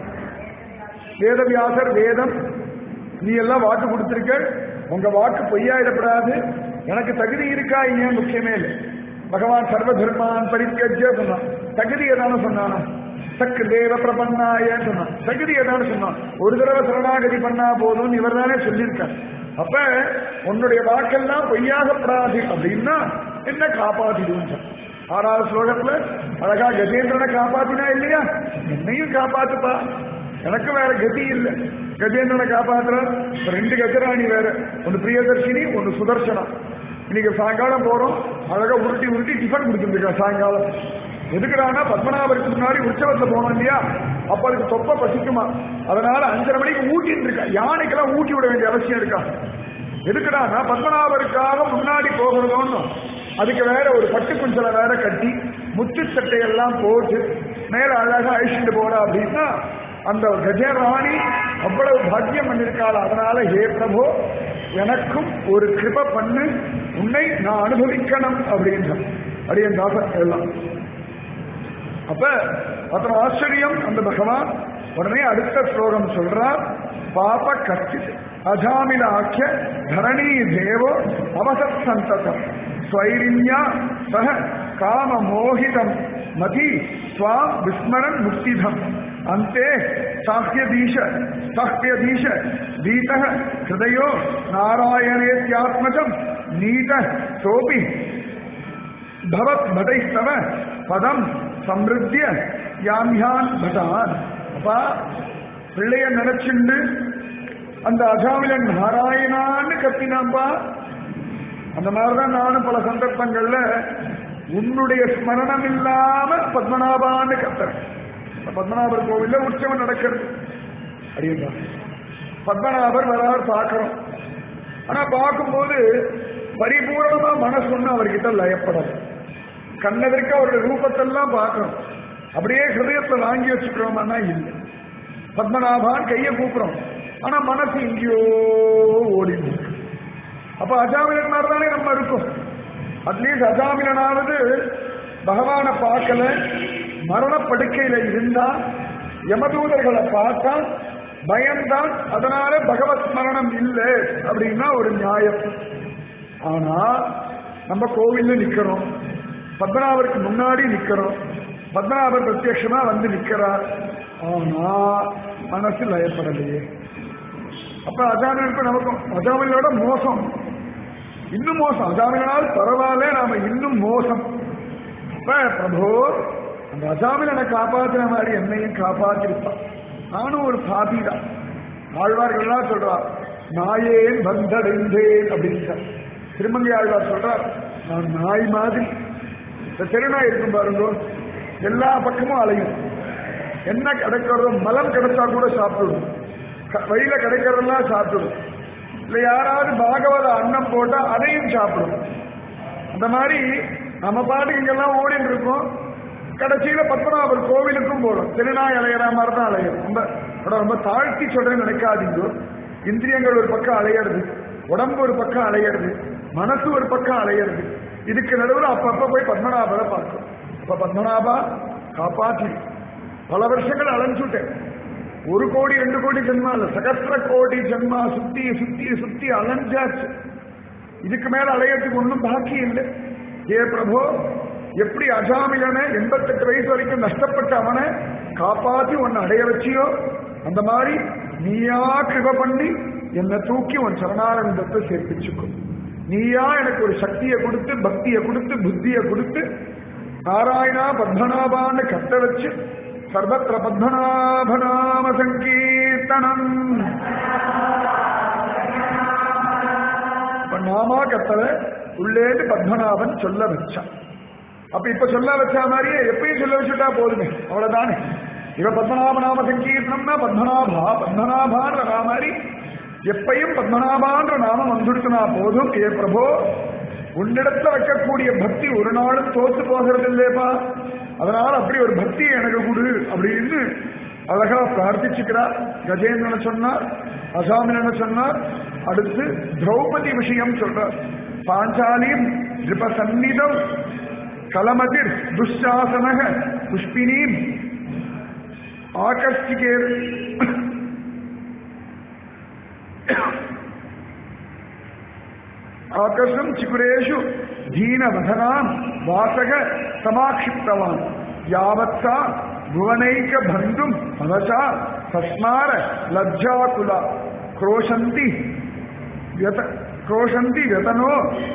வேதவியாசர் வேதம் நீ எல்லாம் வாக்கு கொடுத்திருக்க உங்க வாக்கு பொய்யாயிடப்படாது எனக்கு தகுதி இருக்கா இல்லையா முக்கியமே இல்லை பகவான் சர்வ தர்மான் பரித்யஜ்ய சொன்னான் தகுதி எதான சொன்னானா சக்கு தேவ பிரபன்னாய சொன்னான் தகுதி எதான சொன்னான் ஒரு தடவை சரணாகதி பண்ணா போதும் இவர் தானே சொல்லியிருக்கார் அப்ப உன்னுடைய வாக்கெல்லாம் பொய்யாகப்படாது அப்படின்னா என்ன காப்பாத்திடுவோம் சார் ஆறாவது ஸ்லோகத்துல அழகா கஜேந்திரனை காப்பாத்தினா இல்லையா என்னையும் காப்பாத்துப்பா எனக்கு வேற கதி இல்லை கஜேந்திரனை காப்பாத்துற ரெண்டு கஜராணி வேற ஒன்னு பிரியதர்ஷினி ஒன்னு சுதர்சனா இன்னைக்கு சாயங்காலம் போறோம் அழகா உருட்டி உருட்டி டிஃபன் கொடுத்துருக்கா சாயங்காலம் எதுக்குறானா பத்மநாபருக்கு முன்னாடி உற்சவத்துல போனோம் இல்லையா அப்ப அதுக்கு தொப்ப பசிக்குமா அதனால அஞ்சரை மணிக்கு ஊட்டின்னு இருக்கா யானைக்கெல்லாம் ஊட்டி விட வேண்டிய அவசியம் இருக்கா எதுக்குடானா பத்மநாபருக்காக முன்னாடி போகிறதோன்னு அதுக்கு வேற ஒரு பட்டு குஞ்சலை வேற கட்டி முத்து சட்டையெல்லாம் போட்டு மேல அழகா அழிச்சுட்டு போறா அப்படின்னா அந்த கஜராணி அவ்வளவு பாக்கியம் பண்ணிருக்காள் அதனால ஹே பிரபு எனக்கும் ஒரு கிருப பண்ணு உன்னை நான் அனுபவிக்கணும் அப்படின்ற அடியன் தாசன் எல்லாம் அப்ப அத்தனை ஆச்சரியம் அந்த பகவான் உடனே அடுத்த ஸ்லோகம் சொல்றார் பாப கஷ்டி அஜாமிலாக்கிய தரணி தேவோ அவசத் சந்ததம் ஸ்வைரின்யா சக காம மோகிதம் மதி ஸ்வா விஸ்மரன் முக்திதம் அந்தே சாஹ்யதீஷ சாஹ்யதீஷ தீத ஹிருதயோ நாராயணேத்யாத்மஜம் நீத சோபி பவத் பதைஸ்தவ பதம் சம்ருத்திய யாமியான் பதான் அப்பா பிள்ளைய நினைச்சுண்டு அந்த அகாமிலன் நாராயணான்னு கத்தினாம்பா அந்த மாதிரிதான் நானும் பல சந்தர்ப்பங்கள்ல உன்னுடைய ஸ்மரணம் இல்லாம பத்மநாபான்னு கத்துறேன் இந்த பத்மநாபர் கோவில்ல உற்சவம் நடக்கிறது அப்படின்னா பத்மநாபர் வரார் பார்க்கிறோம் ஆனா பார்க்கும்போது பரிபூரணமா மனசு ஒண்ணு அவர்கிட்ட லயப்படும் கண்ணதற்கு அவருடைய ரூபத்தெல்லாம் பார்க்கிறோம் அப்படியே ஹிருதயத்தை வாங்கி வச்சுக்கிறோம்னா இல்லை பத்மநாபான் கையை கூப்பிடுறோம் ஆனா மனசு எங்கேயோ ஓடிட்டு இருக்கு. அப்ப அஜாமிலன் மாதிரி தானே நம்ம இருக்கோம் அட்லீஸ்ட் அஜாமிலனாவது பகவானை பார்க்கல மரணப்படுக்கையில இருந்தா யமதூதர்களை பார்த்தா பயம்தான் அதனால பகவத் ஸ்மரணம் இல்லை அப்படின்னா ஒரு நியாயம் ஆனா நம்ம கோவில்ல நிக்கிறோம் பத்மநாபருக்கு முன்னாடி நிக்கிறோம் பத்மநாபர் பிரத்யட்சமா வந்து நிக்கிறார் ஆனா மனசு லயப்படலையே அப்ப அஜாமிலுக்கு நமக்கும் அஜாமிலோட மோசம் இன்னும் மோசம் அஜாமினால் பரவாயில்ல நாம இன்னும் மோசம் அப்ப பிரபு அந்த அஜாமிலனை காப்பாத்தின மாதிரி என்னையும் காப்பாத்திருப்பான் நானும் ஒரு பாபிதான் ஆழ்வார்கள்லாம் சொல்றார் நாயேன் வந்தடைந்தேன் அப்படின்னு திருமங்கை ஆழ்வார் சொல்றார் நான் நாய் மாதிரி இந்த தெருநாய் இருக்கும் பாருங்க எல்லா பக்கமும் அலையும் என்ன கிடைக்கிறதோ மலம் கிடைச்சா கூட சாப்பிடும் க- வழியில கிடைக்கிறதெல்லாம் சாப்பிடும் இல்ல யாராவது பாகவத அன்னம் போட்டா அதையும் சாப்பிடும் அந்த மாதிரி நம்ம பாட்டுக்கு இங்கெல்லாம் ஓடிட்டு இருக்கோம் கடைசியில பத்மநாபர் கோவிலுக்கும் போறோம் திருநாய் அலையிற மாதிரி தான் அலையிறது ரொம்ப ரொம்ப- ரொம்ப தாழ்த்தி சொல்றேன்னு நினைக்காதீங்க இந்திரியங்கள் ஒரு பக்கம் அலையிறது உடம்பு ஒரு பக்கம் அலையிறது மனசு ஒரு பக்கம் அலையிறது இதுக்கு நடுவில் அப்பப்ப போய் பத்மநாபரை பார்க்கும் அப்ப பத்மநாபா காப்பாற்றி பல வருஷங்கள் அலைஞ்சுட்டேன் ஒரு கோடி ரெண்டு கோடி ஜென்மா இல்ல சகஸ்ர கோடி ஜென்மா சுத்தி சுத்தி சுத்தி அலைஞ்சாச்சு இதுக்கு மேல அலையறதுக்கு ஒண்ணும் பாக்கி இல்லை ஏ பிரபு எப்படி அஜாமிலனை எண்பத்தெட்டு வயசு வரைக்கும் நஷ்டப்பட்ட அவனை காப்பாத்தி உன்னை அடைய வச்சியோ அந்த மாதிரி நீயா கிருப பண்ணி என்னை தூக்கி உன் சரணாரவிந்தத்தை சேர்ப்பிச்சுக்கும் நீயா எனக்கு ஒரு சக்தியை கொடுத்து பக்தியை கொடுத்து புத்தியை கொடுத்து நாராயணா பத்மநாபான்னு கத்த வச்சு சர்வத்திர பத்மநாபநாம சங்கீர்த்தனம் இப்ப நாமா கத்தவ உள்ளேந்து பத்மநாபன் சொல்ல வச்சான் அப்ப இப்ப சொல்ல வச்ச மாதிரியே எப்பயும் சொல்ல வச்சுட்டா போதுமே அவ்வளவுதானே இவ பத்மநாப நாம சங்கீர்த்தனம்னா பத்மநாபா பத்மநாபான்ற மாதிரி எப்பையும் பத்மநாபான்ற நாமம் வந்துடுத்துனா போதும் ஏ பிரபோ உன்னிடத்துல வைக்கக்கூடிய பக்தி ஒரு நாளும் தோத்து போகிறது இல்லையப்பா அதனால அப்படி ஒரு பக்தி எனக்கு கொடு அப்படின்னு அழகா பிரார்த்திச்சுக்கிறார் கஜேந்திரன சொன்னார் அசாமின சொன்னார் அடுத்து திரௌபதி விஷயம் சொல்றார் பாஞ்சாலியும் நிருபசன்னிதம் கலமதிர் துஷாசனக புஷ்பினீம் ஆகர்ஷிகேர் ஆகர்ஷம் சிகுரேஷு தீனவதனாம் வாசக சமாட்சிப்தவான் யாவத் சா புவனைக பந்தும் மனசா தஸ்மார லஜ்ஜாகுலா क्रोशन्ति व्यत क्रोशन्ति व्यतनो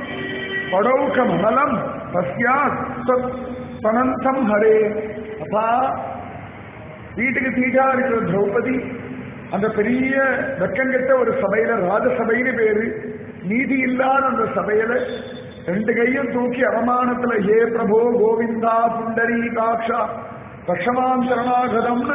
படௌகமலம் பஸ்யாத் தனந்தம் ஹரே அப்பா வீட்டுக்கு தீட்டா இருக்கிற திரௌபதி அந்த பெரிய வெக்கங்கெட்ட ஒரு சபையில ராஜசபைன்னு பேரு நீதி இல்லாத அந்த சபையில ரெண்டு கையும் தூக்கி அவமானத்துல ஹே பிரபோ கோவிந்தா புண்டரி காக்ஷா ரஷமாம் சரணாகதம்னு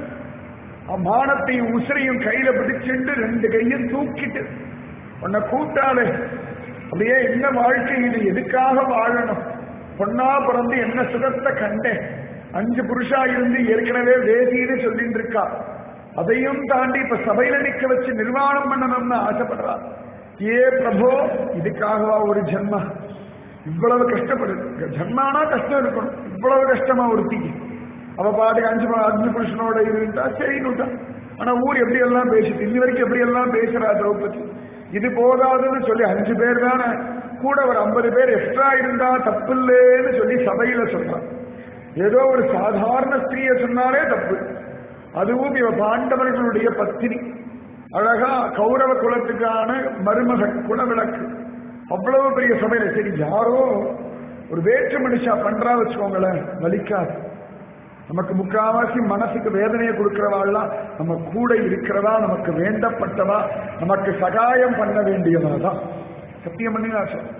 மானத்தையும் உசிரையும் கையில பிடிச்சுண்டு ரெண்டு கையும் தூக்கிட்டு உன்னை கூட்டாளே அப்படியே என்ன வாழ்க்கை இது எதுக்காக வாழணும் பொண்ணா பிறந்து என்ன சுகத்தை கண்டேன் அஞ்சு புருஷா இருந்து ஏற்கனவே வேதின்னு சொல்லிட்டு இருக்கா அதையும் தாண்டி இப்ப சபையில நிக்க வச்சு நிர்வாணம் பண்ணணும்னு ஆசைப்படுறா ஏ பிரபோ இதுக்காகவா ஒரு ஜென்மா இவ்வளவு கஷ்டப்படு ஜென்மானா கஷ்டம் இருக்கணும் இவ்வளவு கஷ்டமா ஒருத்திக்கு அவ பாட்டுக்கு அஞ்சு அஞ்சு புருஷனோட இருந்தா சரின்னுட்டா ஆனா ஊர் எப்படி எல்லாம் பேசிட்டு இன்னி வரைக்கும் எப்படி எல்லாம் பேசுறா திரௌபதி இது போதாதுன்னு சொல்லி அஞ்சு பேர் தானே கூட ஒரு ஐம்பது பேர் எக்ஸ்ட்ரா இருந்தா தப்பில்லேன்னு சொல்லி சபையில சொல்றான் ஏதோ ஒரு சாதாரண ஸ்திரீய சொன்னாலே தப்பு அதுவும் இவ பாண்டவர்களுடைய பத்தினி அழகா கௌரவ குலத்துக்கான மருமகன் குலவிளக்கு அவ்வளவு பெரிய சபையில சரி யாரோ ஒரு வேற்று மனுஷா பண்றா வச்சுக்கோங்களேன் வலிக்காது நமக்கு முக்காவாசி மனசுக்கு வேதனையை கொடுக்கிறவாள்லாம் நம்ம கூட இருக்கிறதா நமக்கு வேண்டப்பட்டதா நமக்கு சகாயம் பண்ண வேண்டியவா தான் சத்தியம் பண்ணி நான் சொல்றேன்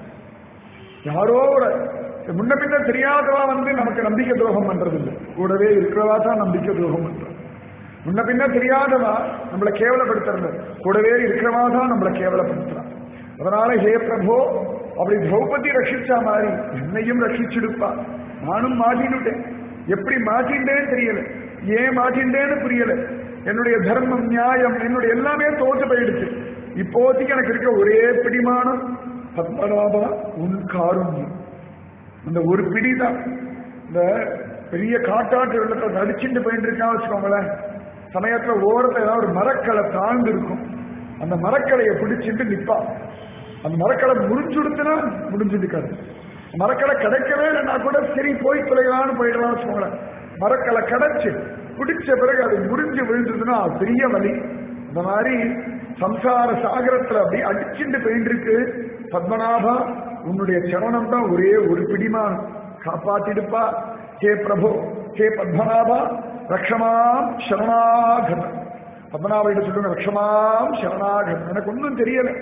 யாரோ ஒரு முன்ன பின்ன தெரியாதவா வந்து நமக்கு நம்பிக்கை துரோகம் பண்றது இல்லை கூடவே இருக்கிறவா தான் நம்பிக்கை துரோகம் பண்றது முன்ன பின்ன தெரியாதவா நம்மளை கேவலப்படுத்துறது கூடவே இருக்கிறவா தான் நம்மளை கேவலப்படுத்துறான் அதனால ஹே பிரபோ அப்படி திரௌபதி ரட்சிச்சா மாதிரி என்னையும் ரட்சிச்சிடுப்பா நானும் மாட்டினுட்டேன் எப்படி மாட்டின்றேன்னு தெரியல ஏன் மாட்டின்றேன்னு புரியல என்னுடைய தர்மம் நியாயம் என்னுடைய எல்லாமே தோற்று போயிடுச்சு இப்போதைக்கு எனக்கு இருக்க ஒரே பிடிமானம் பத்மநாபா உன் காருண்யம் அந்த ஒரு பிடிதான் இந்த பெரிய காட்டாற்று வெள்ளத்தை நடிச்சுட்டு போயிட்டு இருக்கான் வச்சுக்கோங்களேன் சமயத்துல ஓரத்துல ஏதாவது ஒரு மரக்களை தாழ்ந்து இருக்கும் அந்த மரக்கலையை பிடிச்சிட்டு நிப்பா அந்த மரக்கலை முடிஞ்சுடுத்துனா முடிஞ்சிருக்காது மரக்கலை கிடைக்கவே இல்லைன்னா கூட சரி போய் தொலைகளான்னு போயிடலாம்னு வச்சுக்கோங்களேன் மரக்கலை கிடைச்சு பிடிச்ச பிறகு அது முறிஞ்சு விழுந்ததுன்னா அது பெரிய வலி இந்த மாதிரி சம்சார சாகரத்துல அப்படி அடிச்சுட்டு போயிட்டு இருக்கு பத்மநாபா உன்னுடைய சரணம் தான் ஒரே ஒரு பிடிமானம் காப்பாத்திடுப்பா ஹே பிரபு ஹே பத்மநாபா ரக்ஷமாம் சரணாகன் பத்மநாபிட்ட சொல்லுங்க ரக்ஷமாம் சரணாகன் எனக்கு ஒன்றும் தெரியல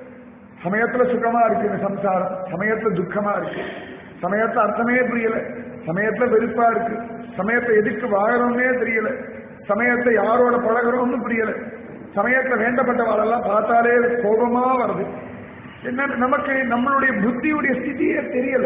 சமயத்துல சுகமா இருக்கு இந்த சம்சாரம் சமயத்துல துக்கமா இருக்கு சமயத்துல அர்த்தமே புரியல சமயத்துல வெறுப்பா இருக்கு சமயத்தை எதுக்கு வாழறோம்னே தெரியல சமயத்தை யாரோட பழகிறோம்னு புரியல சமயத்துல வேண்டப்பட்டவாளெல்லாம் பார்த்தாலே கோபமா வருது என்ன நமக்கு நம்மளுடைய புத்தியுடைய ஸ்திதியே தெரியல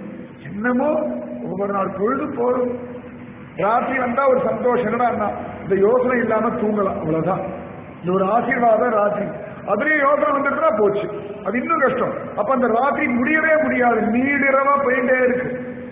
என்னமோ ஒவ்வொரு நாள் பொழுது போதும் ராத்திரி வந்தா ஒரு சந்தோஷம் என்னடா இந்த யோசனை இல்லாம தூங்கலாம் அவ்வளவுதான் இந்த ஒரு ஆசீர்வாதம் ராத்திரி அதுலயும் யோசனை வந்துட்டுனா போச்சு அது இன்னும் கஷ்டம் அப்ப அந்த ராத்திரி முடியவே முடியாது நீடிரவா போயிட்டே இருக்கு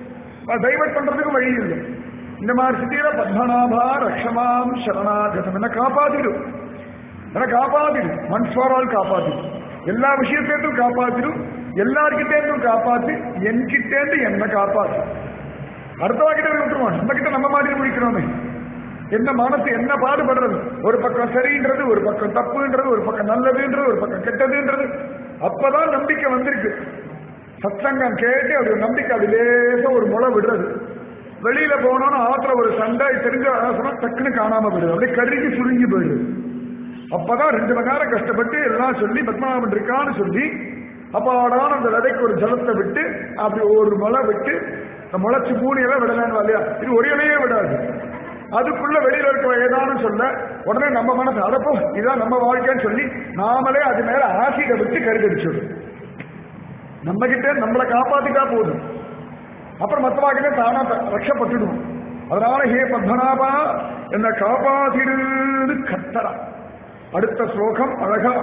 டைவர்ட் பண்றதுக்கு வழி இல்லை இந்த மாதிரி சித்தியில பத்மநாபா ரக்ஷமாம் சரணாகதம் என்ன காப்பாத்திடும் என்ன காப்பாத்திடும் ஒன்ஸ் ஃபார் ஆல் காப்பாத்திடும் எல்லா விஷயத்தையும் காப்பாத்திடும் எல்லார்கிட்டேருந்தும் காப்பாத்து என்கிட்டேருந்து என்ன காப்பாத்து அடுத்தவா கிட்ட விட்டுருவான் நம்ம கிட்ட நம்ம மாதிரி முடிக்கிறோமே என்ன மனசு என்ன பாடுபடுறது ஒரு பக்கம் சரின்றது ஒரு பக்கம் தப்புன்றது ஒரு பக்கம் நல்லதுன்றது ஒரு பக்கம் கெட்டதுன்றது அப்பதான் நம்பிக்கை வந்திருக்கு சத்சங்கம் கேட்டு அது ஒரு நம்பிக்கை அது லேசா ஒரு முளை விடுறது வெளியில போனோம்னா ஆத்துல ஒரு சண்டை தெரிஞ்ச சொன்னா டக்குன்னு காணாம போயிடுது அப்படியே கருகி சுருங்கி போயிடுது அப்பதான் ரெண்டு மணி நேரம் கஷ்டப்பட்டு எல்லாம் சொல்லி பத்மநாபன் இருக்கான்னு சொல்லி அப்பாடான அந்த விதைக்கு ஒரு ஜலத்தை விட்டு அப்படி ஒரு முளை விட்டு அந்த முளைச்சு மூணையெல்லாம் விடலான்னு இல்லையா இது ஒரு இலையே விடாது அதுக்குள்ள வெளியில இருக்கிற ஏதானு சொல்ல உடனே நம்ம மனசு அதப்போ இதான் நம்ம வாழ்க்கைன்னு சொல்லி நாமளே அது மேல ஆசிட விட்டு கருதடிச்சிடும் நம்ம கிட்ட நம்மளை காப்பாத்திட்டா போதும் அப்புறம் மற்றவாக்கிட்ட தானா த- ரட்சப்பட்டுடுவோம் அதனால ஹே பத்மநாபா என்ன காப்பாத்திடுன்னு கத்தரா அடுத்த ஸ்லோகம் அழகா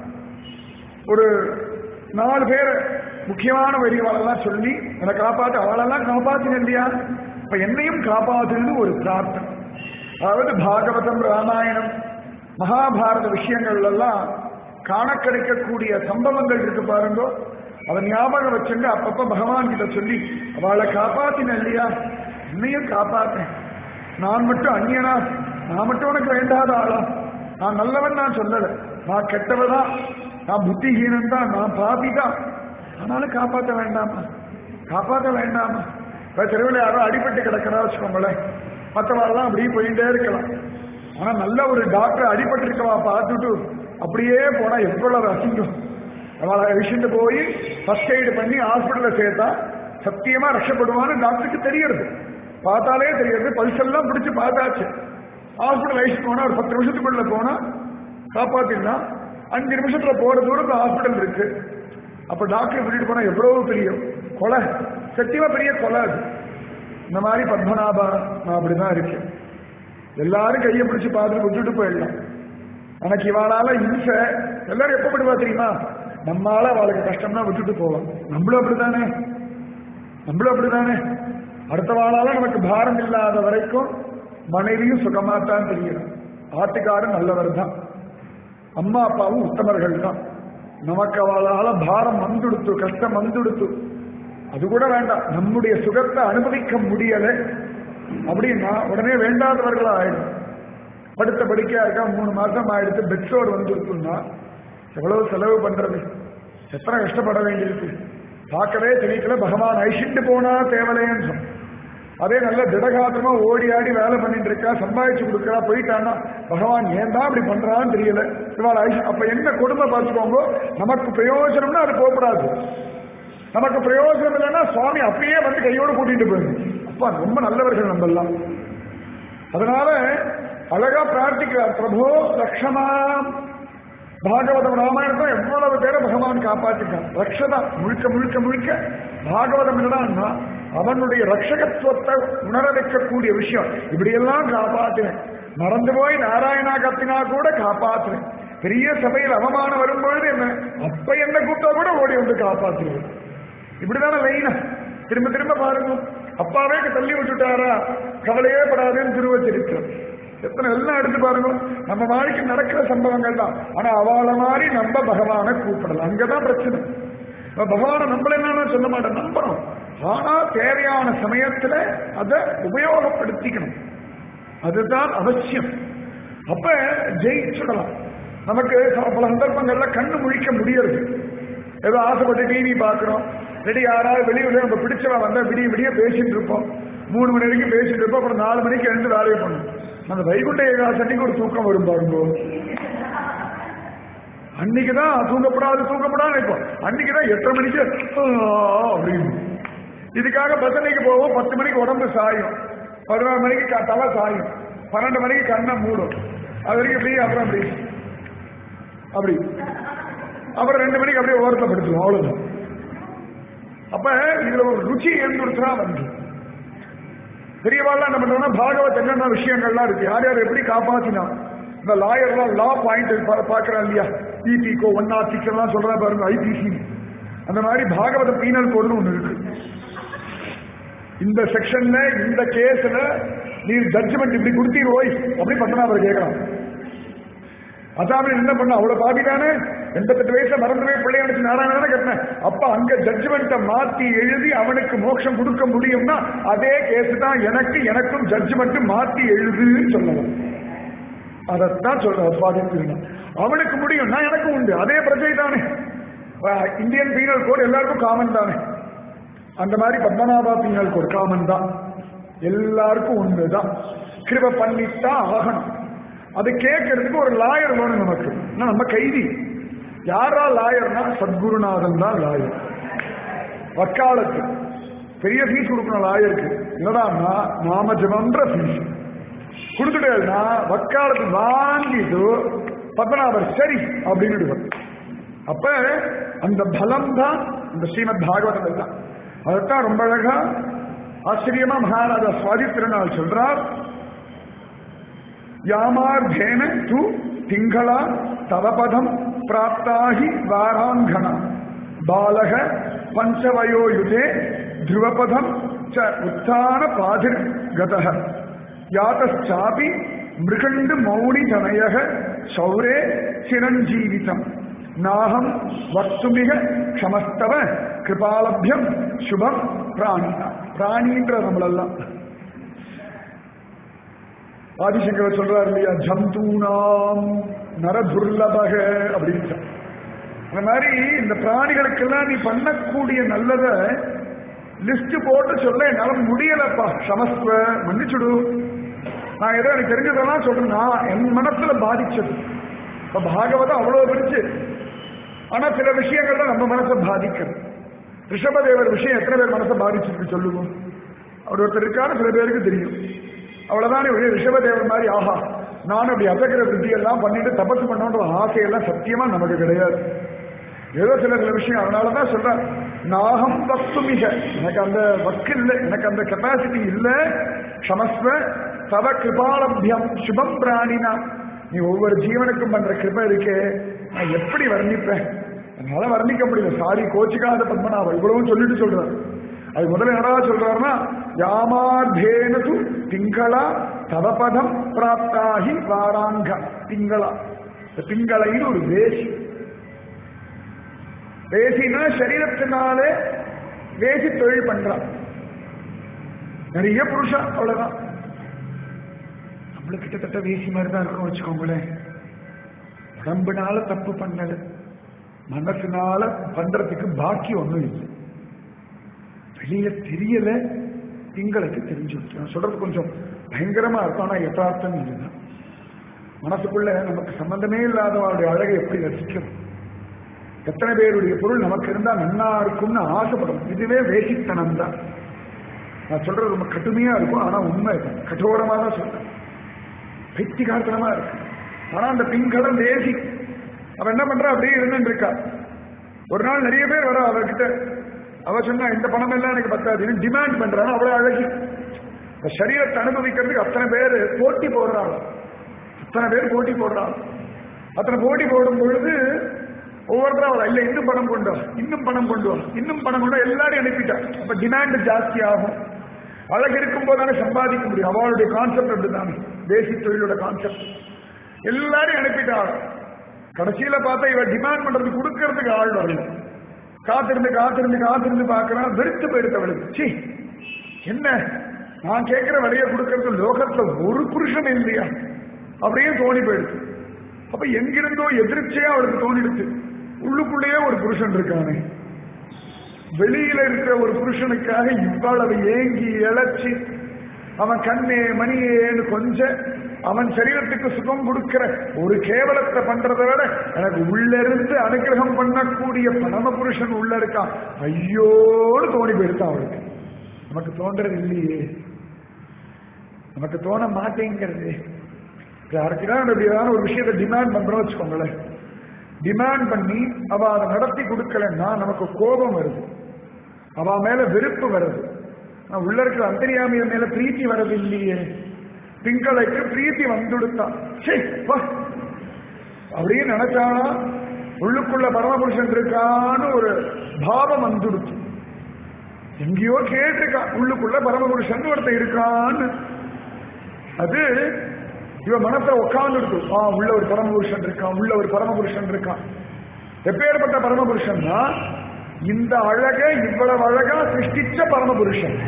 ஒரு நாலு பேர் முக்கியமான வரிகளெல்லாம் சொல்லி என்னை காப்பாத்து அவளெல்லாம் காப்பாத்தின இல்லையா இப்ப என்னையும் காப்பாத்துன்னு ஒரு பிரார்த்தனை அதாவது பாகவதம் ராமாயணம் மகாபாரத விஷயங்கள் எல்லாம் காண கிடைக்கக்கூடிய சம்பவங்கள் இருக்கு பாருங்க அதை ஞாபகம் வச்சுட்டு அப்பப்ப பகவான் கிட்ட சொல்லி அவளை காப்பாத்தின இல்லையா என்னையும் காப்பாத்தேன் நான் மட்டும் அந்நியனா நான் மட்டும் உனக்கு வேண்டாத ஆளா நான் நல்லவன் நான் சொல்லல நான் கெட்டவதான் நான் புத்திஹீனன் தான் நான் பாபி தான் ஆனாலும் காப்பாற்ற வேண்டாமா காப்பாற்ற வேண்டாமா இப்ப தெருவில் யாரோ அடிபட்டு கிடக்கிறா வச்சுக்கோங்களேன் மற்றவாள்லாம் அப்படியே போயிட்டே இருக்கலாம் ஆனா நல்ல ஒரு டாக்டர் அடிபட்டு இருக்கவா பார்த்துட்டு அப்படியே போனா எவ்வளவு அசிங்கம் அவளை விஷயத்து போய் ஃபர்ஸ்ட் எய்டு பண்ணி ஹாஸ்பிட்டல்ல சேர்த்தா சத்தியமா ரஷப்படுவான்னு டாக்டருக்கு தெரியறது பார்த்தாலே தெரியுது பல்ஸ் எல்லாம் பிடிச்சு பார்த்தாச்சு ஹாஸ்பிட்டல் அழைச்சிட்டு போனா ஒரு பத்து நிமிஷத்துக்குள்ள போனா காப்பாத்திடலாம் அஞ்சு நிமிஷத்துல போற தூரத்துல ஹாஸ்பிட்டல் இருக்கு அப்ப டாக்டர் விட்டுட்டு போனா எவ்வளவு பெரிய கொலை சத்தியமா பெரிய கொலை அது இந்த மாதிரி பத்மநாபா நான் அப்படிதான் இருக்கேன் எல்லாரும் கையை பிடிச்சு பார்த்துட்டு விட்டுட்டு போயிடலாம் எனக்கு இவாளால இம்சை எல்லாரும் எப்ப படுவா தெரியுமா நம்மால அவளுக்கு கஷ்டம்னா விட்டுட்டு போவோம் நம்மளும் அப்படித்தானே நம்மளும் அப்படித்தானே அடுத்த வாழால நமக்கு பாரம் இல்லாத வரைக்கும் மனைவியும் சுகமாத்தான் தெரியும் ஆட்டுக்காரன் நல்லவர் தான் அம்மா அப்பாவும் உத்தமர்கள் தான் நமக்கு அவளால பாரம் வந்துடுத்து கஷ்டம் வந்துடுத்து அது கூட வேண்டாம் நம்முடைய சுகத்தை அனுபவிக்க முடியல அப்படின்னா உடனே வேண்டாதவர்களா ஆயிடும் படுத்த படிக்கையா இருக்கா மூணு மாசம் ஆயிடுத்து பெட்ரோல் வந்துருக்குன்னா எவ்வளவு செலவு பண்றது எத்தனை கஷ்டப்பட வேண்டியிருக்கு பார்க்கவே தெரியல பகவான் ஐஷிண்டு போனா தேவலைன்னு சொன்ன அதே நல்ல திடகாத்திரமா ஓடி ஆடி வேலை பண்ணிட்டு இருக்கா சம்பாதிச்சு கொடுக்கறா போயிட்டான்னா பகவான் ஏன் தான் அப்படி பண்றான்னு தெரியல இவாள் ஐஷ் அப்ப என்ன கொடுமை பார்த்துக்கோங்க நமக்கு பிரயோஜனம்னா அது போகக்கூடாது நமக்கு பிரயோஜனம் இல்லைன்னா சுவாமி அப்பயே வந்து கையோடு கூட்டிட்டு போயிடும் அப்பா ரொம்ப நல்லவர்கள் நம்ம எல்லாம் அதனால அழகா பிரார்த்திக்கிறார் பிரபோ லக்ஷமாம் பாகவதம் ராமாயணத்தை எவ்வளவு பேரை பகவான் காப்பாற்றிட்டான் ரக்ஷதா முழுக்க முழுக்க முழுக்க பாகவதம் என்னன்னா அவனுடைய ரட்சகத்துவத்தை உணர வைக்கக்கூடிய விஷயம் இப்படியெல்லாம் காப்பாத்தினேன் மறந்து போய் நாராயணா கத்தினா கூட காப்பாத்துறேன் பெரிய சபையில் அவமானம் வரும்பொழுது என்ன அப்ப என்ன கூப்பிட்டா கூட ஓடி வந்து காப்பாத்துறேன் இப்படிதானே லைனா திரும்ப திரும்ப பாருங்க அப்பாவே தள்ளி விட்டுட்டாரா கவலையே படாதுன்னு திருவச்சிருக்கிறோம் எத்தனை எல்லாம் எடுத்து பாருங்க நம்ம வாழ்க்கை நடக்கிற சம்பவங்கள் தான் ஆனா அவளை மாதிரி நம்ம பகவானை கூப்பிடலாம் அங்கதான் பிரச்சனை இப்ப பகவானை நம்மள என்னன்னு சொல்ல மாட்டோம் நம்புறோம் ஆனா தேவையான சமயத்துல அதை உபயோகப்படுத்திக்கணும் அதுதான் அவசியம் அப்ப ஜெயிச்சுடலாம் நமக்கு பல சந்தர்ப்பங்கள்ல கண்ணு முழிக்க முடியறது ஏதோ ஆசைப்பட்டு டிவி பார்க்கிறோம் ரெடி யாராவது வெளியூர்ல நம்ம பிடிச்சவன் வந்தா விடிய விடிய பேசிட்டு இருப்போம் மூணு மணி வரைக்கும் பேசிட்டு இருப்போம் அப்புறம் நாலு மணிக்கு எழுந்து வேலையை பண்ணும் அந்த வைகுண்ட ஏகாதசி அன்னைக்கு ஒரு தூக்கம் வரும் பாருங்க அன்னைக்குதான் தூங்கப்படாது தூங்கப்படாது இப்போ அன்னைக்குதான் எட்டரை மணிக்கு ஆ, அப்படின்னு இதுக்காக பசனைக்கு போவோம் பத்து மணிக்கு உடம்பு சாயும் பதினோரு மணிக்கு க- தலை சாயும் பன்னெண்டு மணிக்கு கண்ணை மூடும் அது வரைக்கும் இப்படி அப்புறம் அப்படி அப்படி அப்புறம் ரெண்டு மணிக்கு அப்படியே ஓரத்தை படுத்துரும் அவ்வளவுதான் அப்ப இதுல ஒரு ருச்சி எழுந்துருச்சுனா வந்து பெரியவாள்லாம் என்ன பண்றோம்னா பாகவத் என்னென்ன விஷயங்கள்லாம் இருக்கு யார் யார் எப்படி காப்பாத்தினா இந்த லாயர்லாம் லா பாயிண்ட் பாக்குறா இல்லையா பிபிகோ ஒன் நாட் சிக்ஸ் எல்லாம் சொல்றா பாருங்க ஐபிசி அந்த மாதிரி பாகவத பீனல் கோடுன்னு ஒண்ணு இருக்கு இந்த செக்ஷன்ல இந்த கேஸ்ல நீ ஜட்ஜ்மெண்ட் இப்படி கொடுத்தீர் ஓய் அப்படி பத்மநாபர் கேட்கலாம் அசாமி என்ன பண்ண அவ்வளவு பாதிக்கானே எண்பத்தெட்டு வயசுல மறந்து போய் பிள்ளை அனுப்பிச்சு நாராயணன் கட்டினேன் அப்ப அங்க ஜட்ஜ்மெண்ட்டை மாத்தி எழுதி அவனுக்கு மோட்சம் கொடுக்க முடியும்னா அதே கேஸ் தான் எனக்கு எனக்கும் ஜட்ஜ்மெண்ட் மாத்தி எழுதுன்னு சொல்லலாம் அதைத்தான் சொல்ற சுவாதி திருநாள் அவனுக்கு முடியும்னா எனக்கும் உண்டு அதே பிரஜை தானே அஹ் இந்தியன் பீனல் கோட் எல்லாருக்கும் காமன் தானே அந்த மாதிரி பத்மநாபா பீனல் கோட் காமன் தான் எல்லாருக்கும் ஒண்ணுதான் கிருப பண்ணித்தான் ஆகணும் அது கேட்கறதுக்கு ஒரு லாயர் வேணும் நமக்கு ஆனா நம்ம கைதி யாரா லாயர்னா சத்குருநாதன் தான் லாயர் வக்காலத்து பெரிய ஃபீஸ் கொடுக்கணும் லாயருக்கு என்னடான்னா நாம ஜபம்ன்ற ஃபீஸ் கொடுத்துட்டேன்னா வக்காலத்து வாங்கிட்டு பத்மநாபர் சரி அப்படின்னு அப்ப அந்த பலம் தான் இந்த ஸ்ரீமத் பாகவதம் தான் அதைத்தான் ரொம்ப அழகா ஆச்சரியமா மகாராஜா சுவாதி திருநாள் சொல்றார் யாமார்த்தேன து திங்களா தவபதம் பிராப்தாகி வாராங்கணா பாலக பஞ்சவயோயுதே ध्रुवपदम च उत्थान पाधिर गतः यातश्चापि मृगण्ड मौनि जनयः शौरे चिरञ्जीवितम् नाहं वक्तुमिह क्षमस्तव कृपालभ्यं शुभம் பிராணி பிராணின்ற நம்மளெல்லாம் ஆதிசங்கர் சொல்றாரு இல்லையா ஜந்தூனாம் நரதுர்லபக அப்படின்னு அந்த மாதிரி இந்த பிராணிகளுக்கெல்லாம் நீ பண்ணக்கூடிய நல்லத லிஸ்ட் போட்டு சொல்ல என்னால முடியலப்பா சமஸ்வ மன்னிச்சுடு நான் ஏதோ எனக்கு தெரிஞ்சதெல்லாம் சொல்றேன் நான் என் மனசுல பாதிச்சது இப்ப பாகவதம் அவ்வளவு பெருச்சு ஆனா சில விஷயங்கள் தான் நம்ம மனசை பாதிக்கிறது ரிஷபதேவர் விஷயம் எத்தனை பேர் மனசை பாதிச்சிருக்கு சொல்லுவோம் அவர் ஒருத்தர் இருக்காரு சில பேருக்கு தெரியும் அவ்வளவுதானே ஒரே ரிஷபதேவர் மாதிரி ஆஹா நான் அப்படி அசகிற வித்தியெல்லாம் பண்ணிட்டு தபசு பண்ணோன்ற ஆசையெல்லாம் சத்தியமா நமக்கு கிடையாது ஏதோ சில சில விஷயம் அதனாலதான் சொல்றேன் நாகம் வஸ்து மிக எனக்கு அந்த வக்கு இல்லை எனக்கு அந்த கெப்பாசிட்டி இல்லை க்ஷமஸ்வ தவ கிருபாலபியம் சுபம் பிராணினா நீ ஒவ்வொரு ஜீவனுக்கும் பண்ற கிருபை இருக்கே நான் எப்படி வர்ணிப்பேன் என்னால வர்ணிக்க முடியல சாரி கோச்சிக்காத பத்மநாபம் இவ்வளவும் சொல்லிட்டு சொல்றாரு அது முதல்ல என்னடா சொல்றாருன்னா யாமாத்தேனது திங்களா தவபதம் பிராப்தாகி வாராங்க திங்களா இந்த திங்களைன்னு ஒரு வேசி வேசினா சரீரத்தினாலே வேசி தொழில் பண்றான் நிறைய புருஷன் அவ்வளவுதான் நம்மளுக்கு கிட்டத்தட்ட வேசி மாதிரி தான் இருக்கும் வச்சுக்கோங்களேன் உடம்புனால தப்பு பண்ணது மனசுனால பண்றதுக்கு பாக்கி ஒண்ணும் இல்லை வெளியில தெரியல திங்களுக்கு தெரிஞ்சு நான் சொல்றது கொஞ்சம் பயங்கரமா இருக்கும் ஆனா யதார்த்தம் இதுதான் மனசுக்குள்ள நமக்கு சம்பந்தமே இல்லாதவருடைய அழகை எப்படி ரசிக்கிறோம் எத்தனை பேருடைய பொருள் நமக்கு இருந்தா நன்னா இருக்கும்னு ஆசைப்படும் இதுவே வேசித்தனம் தான் நான் சொல்றது ரொம்ப கடுமையா இருக்கும் ஆனா உண்மை இருக்கும் கठोரமா தான் சொல்றேன் பைத்தியகார்த்தனமா இருக்கு ஆனா அந்த பிங்கலம் வேசி அவன் என்ன பண்றா அப்படியே இருந்துட்டு இருக்கா ஒரு நாள் நிறைய பேர் வர அவர்கிட்ட அவ சொன்னா இந்த பணம் எல்லாம் எனக்கு பத்தாதுன்னு டிமாண்ட் பண்றாங்க அவ்வளவு அழகி இந்த சரீரத்தை அனுபவிக்கிறதுக்கு அத்தனை பேர் போட்டி போடுறாங்க அத்தனை பேர் போட்டி போடுறாங்க அத்தனை போட்டி போடும் பொழுது ஒவ்வொருத்தரும் அவள் இல்ல இன்னும் பணம் கொண்டு வா இன்னும் பணம் கொண்டு வா இன்னும் பணம் கொண்டு வா எல்லாரையும் அனுப்பிட்டா அப்ப டிமாண்ட் ஜாஸ்தி ஆகும் அழகு இருக்கும் போதானே சம்பாதிக்க முடியும் அவளுடைய கான்செப்ட் அப்படிதானே பேசிக் தொழிலோட கான்செப்ட் எல்லாரையும் அனுப்பிட்டாள் கடைசியில பார்த்தா இவ டிமாண்ட் பண்றது கொடுக்கறதுக்கு ஆள் வரல காத்திருந்து காத்திருந்து காத்திருந்து பார்க்கறான் வெறுத்து போயிடுத்து அவளுக்கு சி என்ன நான் கேட்கிற விலையை கொடுக்கறது லோகத்துல ஒரு புருஷன் இல்லையா அப்படியே தோணி போயிடுச்சு அப்ப எங்கிருந்தோ எதிர்ச்சியா அவளுக்கு தோணிடுச்சு உள்ளுக்குள்ளேயே ஒரு புருஷன் இருக்கானே வெளியில இருக்கிற ஒரு புருஷனுக்காக இவ்வளவு ஏங்கி இழைச்சி அவன் கண்ணே மணியேன்னு கொஞ்சம் அவன் சரீரத்துக்கு சுகம் கொடுக்கிற ஒரு கேவலத்தை பண்றதை விட எனக்கு உள்ள இருந்து அனுகிரகம் பண்ணக்கூடிய பரம புருஷன் உள்ள இருக்கான் ஐயோன்னு தோணி போயிருக்கான் அவளுக்கு நமக்கு தோன்றது இல்லையே நமக்கு தோண மாட்டேங்கிறது யாருக்குதான் எப்படியான ஒரு விஷயத்தை டிமாண்ட் பண்றோம் வச்சுக்கோங்களேன் டிமாண்ட் பண்ணி அவ அதை நடத்தி கொடுக்கலன்னா நமக்கு கோபம் வருது அவ மேல வெறுப்பு வருது ஆனா உள்ள இருக்கிற அந்தரியாமிய மேல பிரீத்தி வரது இல்லையே பிங்களைக்கு பிரீத்தி வந்துடுத்தான் சே வா அப்படியே நினைச்சானா உள்ளுக்குள்ள பரமபுருஷன் இருக்கான்னு ஒரு பாவம் வந்துடுச்சு எங்கேயோ கேட்டிருக்கான் உள்ளுக்குள்ள பரமபுருஷன் ஒருத்தன் இருக்கான்னு அது இவன் மனசுல உட்கார்ந்து ஆ உள்ள ஒரு பரமபுருஷன் இருக்கான் உள்ள ஒரு பரமபுருஷன் இருக்கான் எப்பேற்பட்ட பரமபுருஷன்னா இந்த அழக இவ்வளவு அழகா சிருஷ்டிச்ச பரமபுருஷன்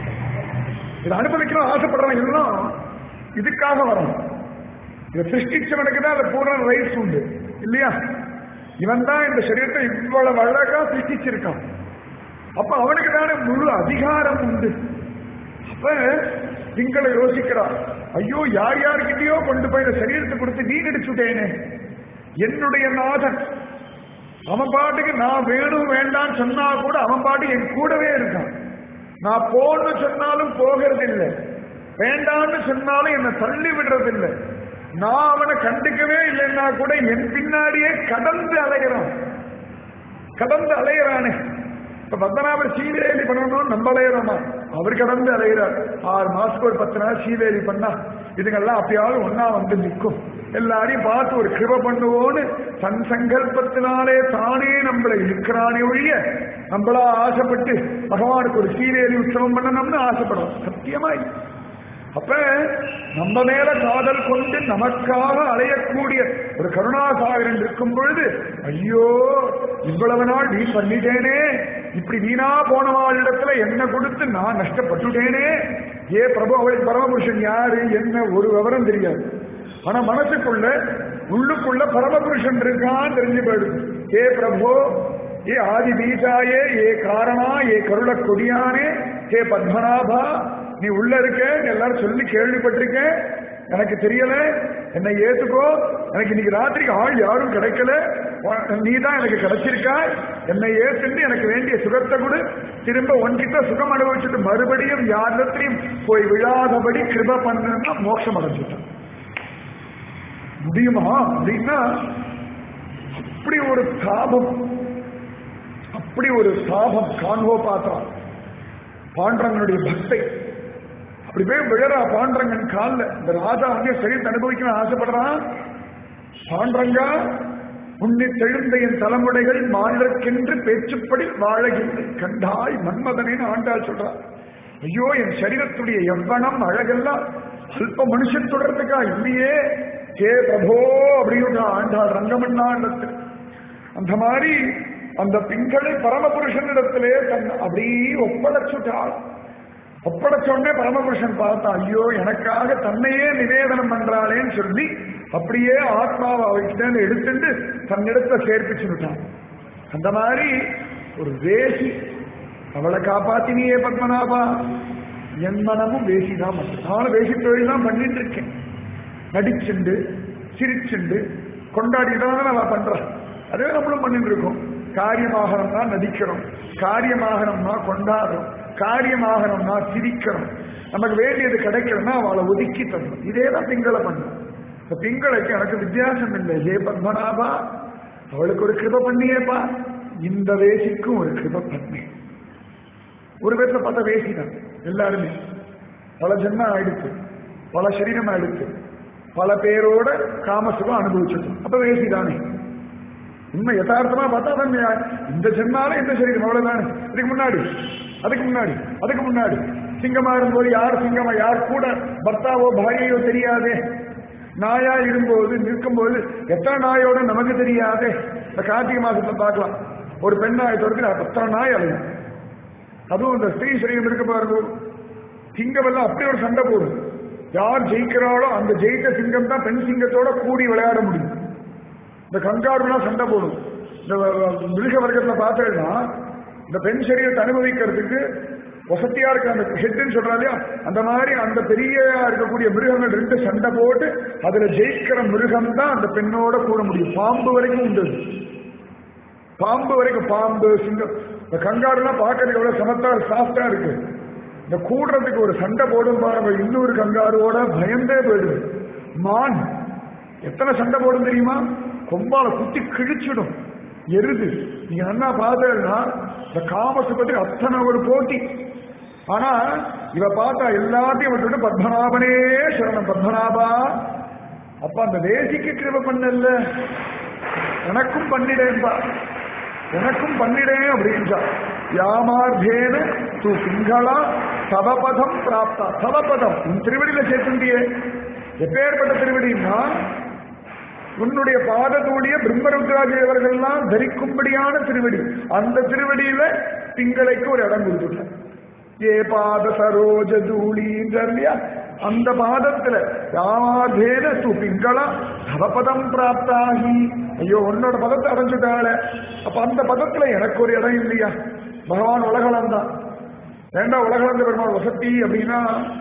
இதை அனுபவிக்கணும் ஆசைப்படுறவங்க எல்லாம் இதுக்காக வரணும் இதை சிருஷ்டிச்சவனுக்கு தான் அந்த பூர்ண ரைட்ஸ் உண்டு இல்லையா இவன் தான் இந்த சரீரத்தை இவ்வளவு அழகா சிருஷ்டிச்சிருக்கான் அப்ப அவனுக்கு தானே முழு அதிகாரம் உண்டு அப்ப திங்களை யோசிக்கிறான் ஐயோ யார் யார்கிட்டயோ கொண்டு போய் இந்த சரீரத்தை கொடுத்து வீணடிச்சுட்டேனே என்னுடைய நாதன் அவன் பாட்டுக்கு நான் வேணும் வேண்டான்னு சொன்னா கூட அவன் பாட்டு என் கூடவே இருக்கான் நான் போன்னு சொன்னாலும் போகிறது இல்லை வேண்டான்னு சொன்னாலும் என்னை தள்ளி விடுறது இல்லை நான் அவனை கண்டுக்கவே இல்லைன்னா கூட என் பின்னாடியே கடந்து அலைகிறான் கடந்து அலைகிறானே இப்ப பத்மநாபர் சீவேலி பண்ணணும் நம்ம அலையிறோமா அவர் கடந்து அலைகிறார் ஆறு மாசத்துக்கு ஒரு பத்து நாள் சீவேலி பண்ணா இதுங்கெல்லாம் அப்பயாவது ஒன்னா வந்து நிற்கும் எல்லாரையும் பார்த்து ஒரு கிருப பண்ணுவோன்னு தன் சங்கல்பத்தினாலே தானே நம்மளை இழுக்கிறானே ஒழிய நம்மளா ஆசைப்பட்டு பகவானுக்கு ஒரு சீவேலி உற்சவம் பண்ணணும்னு ஆசைப்படுறோம் சத்தியமா இல்லை. அப்ப நம்ம மேல காதல் கொண்டு நமக்காக அலையக்கூடிய ஒரு கருணாசாகரன் இருக்கும் பொழுது ஐயோ இவ்வளவு நாள் வீண் பண்ணிட்டேனே இப்படி வீணா போனவாளிடத்துல என்ன கொடுத்து நான் நஷ்டப்பட்டுட்டேனே ஏ பிரபு அவள் பரமபுருஷன் யாரு என்ன ஒரு விவரம் தெரியாது ஆனா மனசுக்குள்ள உள்ளுக்குள்ள பரமபுருஷன் இருக்கான்னு தெரிஞ்சு போயிடுது ஏ பிரபு ஏ ஆதி பீஜாயே ஏ காரணா ஏ கருள கொடியானே ஏ பத்மநாபா நீ உள்ள இருக்க எல்லாரும் சொல்லி கேள்விப்பட்டிருக்கேன் எனக்கு தெரியல என்னை ஏத்துக்கோ எனக்கு இன்னைக்கு ராத்திரிக்கு ஆள் யாரும் கிடைக்கல நீ தான் எனக்கு கிடைச்சிருக்கா என்னை ஏத்துண்டு எனக்கு வேண்டிய சுகத்தை கொடு திரும்ப உன்கிட்ட சுகம் அனுபவிச்சுட்டு மறுபடியும் யாரிடத்திலையும் போய் விழாதபடி கிருப பண்ணா மோட்சம் அடைஞ்சிட்டான் முடியுமா அப்படின்னா அப்படி ஒரு தாபம் அப்படி ஒரு தாபம் காண்போ பார்த்தா பாண்டவனுடைய பக்தை அப்படி போய் விழறா பாண்டரங்கன் காலில் இந்த ராஜா வந்து சரீரத்தை அனுபவிக்கணும் ஆசைப்படுறான் பாண்டரங்கா உன்னை தெழுந்த என் தலைமுறைகள் மாநிலக்கென்று பேச்சுப்படி வாழகில்லை கண்டாய் மன்மதனேன்னு ஆண்டாள் சொல்றான் ஐயோ என் சரீரத்துடைய எவ்வனம் அழகெல்லாம் அல்ப மனுஷன் தொடர்றதுக்கா இல்லையே கே பிரபோ அப்படின்னு ஆண்டாள் ரங்கமன்னாண்டத்தில் அந்த மாதிரி அந்த பிங்களை பரமபுருஷனிடத்திலே தன் அப்படியே ஒப்படைச்சுட்டாள் ஒப்படைச்சோடனே பரமபுருஷன் பார்த்தா ஐயோ எனக்காக தன்னையே நிவேதனம் பண்றாளேன்னு சொல்லி அப்படியே ஆத்மாவை அவகிட்ட எடுத்துட்டு தன்னிடத்தை சேர்ப்பிச்சுட்டான் அந்த மாதிரி ஒரு வேசி அவளை காப்பாத்தினியே பத்மநாபா என் மனமும் வேசிதான் மட்டும் நானும் வேசி தொழில் தான் பண்ணிட்டு இருக்கேன் நடிச்சுண்டு சிரிச்சுண்டு கொண்டாடி தான் நான் பண்றேன் அதே நம்மளும் பண்ணிட்டு இருக்கோம் காரியமாகணும்னா நடிக்கிறோம் காரியமாகணும்னா கொண்டாடுறோம் காரியமாகணும்னா சிரிக்கிறோம் நமக்கு வேண்டியது கிடைக்கணும்னா அவளை ஒதுக்கி தரணும் இதே தான் திங்களை பண்ணும் இந்த திங்களுக்கு எனக்கு வித்தியாசம் இல்லை ஏ பத்மநாபா அவளுக்கு ஒரு கிருப பண்ணியேப்பா இந்த வேசிக்கும் ஒரு கிருப பண்ணி ஒரு பேர்ல பார்த்தா வேசி தான் எல்லாருமே பல ஜென்மம் ஆயிடுச்சு பல சரீரம் ஆயிடுச்சு பல பேரோட காமசுகம் அனுபவிச்சிருக்கும் அப்ப வேசி தானே உண்மை யதார்த்தமா பார்த்தா தான் இந்த ஜென்மால இந்த சரீரம் அவ்வளவுதானே இதுக்கு முன்னாடி அதுக்கு முன்னாடி அதுக்கு முன்னாடி சிங்கமா இருக்கும்போது யார் சிங்கமா யார் கூட பர்த்தாவோ பாரியையோ தெரியாதே நாயா இருக்கும்போது நிற்கும்போது எத்தனை நாயோட நமக்கு தெரியாதே இந்த கார்த்திகை மாசத்துல பார்க்கலாம் ஒரு பெண் நாய் தொடர்ந்து எத்தனை நாய் அலையும் அதுவும் இந்த ஸ்திரீ சரீரம் இருக்க பாருங்க சிங்கமெல்லாம் அப்படி ஒரு சண்டை போடும் யார் ஜெயிக்கிறாளோ அந்த ஜெயித்த சிங்கம் தான் பெண் சிங்கத்தோட கூடி விளையாட முடியும் இந்த கங்காருலாம் சண்டை போடும் இந்த மிருக வர்க்கத்துல பார்த்தேன்னா இந்த பெண் சரீரத்தை அனுபவிக்கிறதுக்கு வசதியா இருக்க அந்த ஹெட்னு சொல்றா இல்லையா அந்த மாதிரி அந்த பெரிய இருக்கக்கூடிய மிருகங்கள் ரெண்டு சண்டை போட்டு அதுல ஜெயிக்கிற மிருகம் தான் அந்த பெண்ணோட கூட முடியும் பாம்பு வரைக்கும் உண்டு பாம்பு வரைக்கும் பாம்பு சிங்கம் இந்த கங்காருலாம் பார்க்கறதுக்கு எவ்வளவு சமத்தா சாஃப்டா இருக்கு இந்த கூடுறதுக்கு ஒரு சண்டை போடும் பாருங்க இன்னொரு கங்காருவோட பயந்தே போயிடுது மான் எத்தனை சண்டை போடும் தெரியுமா கொம்பால குத்தி கிழிச்சிடும் எருது நீங்க நல்லா பார்த்தா இந்த காமசுபத்தி அத்தனை ஒரு போட்டி ஆனா இவ பார்த்தா எல்லாத்தையும் விட்டுட்டு பத்மநாபனே சரணம் பத்மநாபா அப்ப அந்த தேசிக்கு கிருப பண்ணல எனக்கும் பண்ணிடேன்பா எனக்கும் பண்ணிடேன் அப்படின்றா யாமார்த்தேன தூ பிங்களா தவபதம் பிராப்தா தவபதம் உன் திருவடியில சேர்த்துண்டியே எப்பேற்பட்ட திருவடின்னா உன்னுடைய பாதத்தோடைய பிரம்மருத்ராஜேவர்கள்லாம் தரிக்கும்படியான திருவடி அந்த திருவடியில திங்களைக்கு ஒரு இடம் கொடுத்துட்டார் ஏ பாத சரோஜ தூளின்றார் இல்லையா அந்த பாதத்துல யாவாதேன து பிங்களா தவபதம் பிராப்தாகி ஐயோ உன்னோட பதத்தை அடைஞ்சுட்டாள அப்ப அந்த பதத்துல எனக்கு ஒரு இடம் இல்லையா பகவான் உலகளம் தான் ஏண்டா உலகளந்த பெருமாள் வசதி அப்படின்னா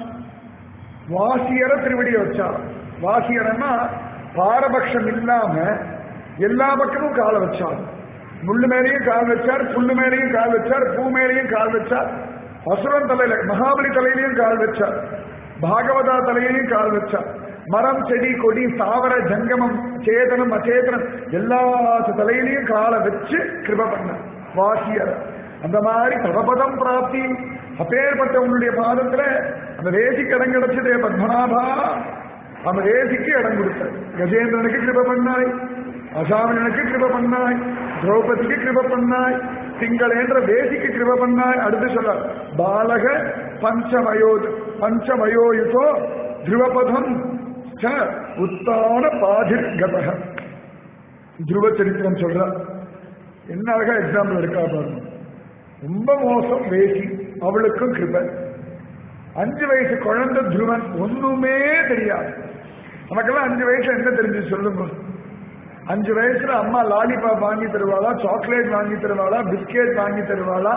வாசியர திருவடியை வச்சார் வாசியரன்னா பாரபட்சம் இல்லாம எல்லா பக்கமும் காலை வச்சார் முள்ளு மேலேயும் கால் வச்சார் புல்லு மேலேயும் கால் வச்சார் பூ மேலேயும் கால் வச்சார் அசுரன் தலையில மகாபலி தலையிலையும் கால் வச்சார் பாகவதா தலையிலையும் கால் வச்சார் மரம் செடி கொடி தாவர ஜங்கமம் சேதனம் அச்சேதனம் எல்லா தலையிலையும் காலை வச்சு கிருப பண்ண வாசியர் அந்த மாதிரி தவபதம் பிராப்தி அப்பேற்பட்ட உன்னுடைய பாதத்துல அந்த வேசிக்கு இடம் கிடைச்சதே பத்மநாபா அந்த வேசிக்கு இடம் கொடுத்த கஜேந்திரனுக்கு கிருப பண்ணாய் அசாமினனுக்கு கிருப பண்ணாய் திரௌபதிக்கு கிருப பண்ணாய் திங்களேன்ற வேசிக்கு கிருப பண்ணாய் அடுத்து சொல்ல பாலக பஞ்சமயோ பஞ்சமயோயுதோ திருவபதம் ச உத்தான பாதிர் கதக துருவ சரித்திரம் சொல்ற என்ன அழகா எக்ஸாம்பிள் இருக்கா பாருங்க ரொம்ப மோசம் வேசி அவளுக்கும் கிருப அஞ்சு வயசு குழந்தை துருவன் ஒண்ணுமே தெரியாது நமக்கெல்லாம் அஞ்சு வயசு என்ன தெரிஞ்சு சொல்லுங்க அஞ்சு வயசுல அம்மா லாலிபாப் வாங்கி தருவாளா சாக்லேட் வாங்கி தருவாளா பிஸ்கெட் வாங்கி தருவாளா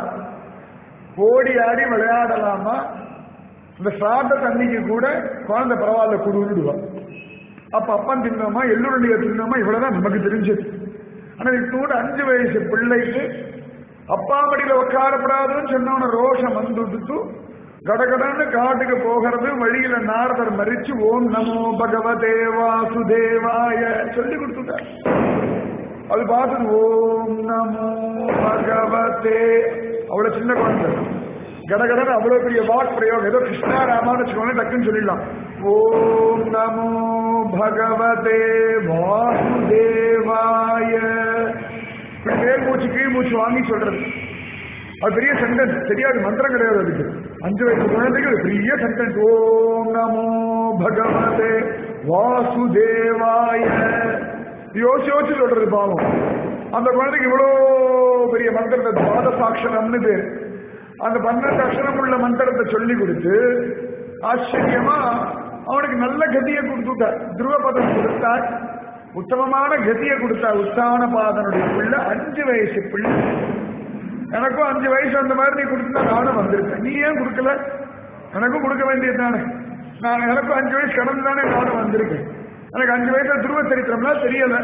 ஓடி ஆடி விளையாடலாமா இந்த சாப்பிட்ட தண்ணிக்கு கூட குழந்தை பரவாயில்ல குடுவிடுவா அப்ப அப்பன் தின்னோமா எள்ளுருண்டிய தின்னோமா இவ்வளவுதான் நமக்கு தெரிஞ்சது ஆனா இப்போ கூட அஞ்சு வயசு பிள்ளைக்கு அப்பா மடியில உட்காரப்படாதுன்னு சொன்னவன ரோஷம் வந்துட்டு கடகடன்னு காட்டுக்கு போகிறது வழியில நாரதர் மறிச்சு ஓம் நமோ பகவதே வாசுதேவாய சொல்லி கொடுத்துட்டார் அது பார்த்தது ஓம் நமோ பகவதே அவ்வளவு சின்ன குழந்தை கடகடன் அவ்வளவு பெரிய வாக் பிரயோகம் ஏதோ கிருஷ்ணா ராமான்னு வச்சுக்கோங்க டக்குன்னு சொல்லிடலாம் ஓம் நமோ பகவதே வாசுதேவாய இப்படி மேல் மூச்சு கீழ் மூச்சு வாங்கி சொல்றது அது பெரிய சென்டென்ஸ் தெரியாது மந்திரம் கிடையாது அதுக்கு அஞ்சு வயசு குழந்தைக்கு அது பெரிய சென்டென்ஸ் ஓம் நமோ பகவதே வாசுதேவாய யோசிச்சு யோசிச்சு சொல்றது பாவம் அந்த குழந்தைக்கு இவ்வளோ பெரிய மந்திரத்தை துவாதசாட்சரம்னு பேர் அந்த பன்னெண்டு அக்ஷரம் உள்ள மந்திரத்தை சொல்லி கொடுத்து ஆச்சரியமா அவனுக்கு நல்ல கதியை கொடுத்துட்டார் துருவபதம் கொடுத்தார் உத்தமமான கதியை கொடுத்தார் உத்தான பாதனுடைய பிள்ளை அஞ்சு வயசு பிள்ளை எனக்கும் அஞ்சு வயசு அந்த மாதிரி நீ கொடுத்தா நானும் வந்திருக்கேன் நீ ஏன் கொடுக்கல எனக்கும் கொடுக்க வேண்டியது தானே நான் எனக்கும் அஞ்சு வயசு கடந்து தானே நானும் வந்திருக்கேன் எனக்கு அஞ்சு வயசுல துருவ சரித்திரம்லாம் தெரியல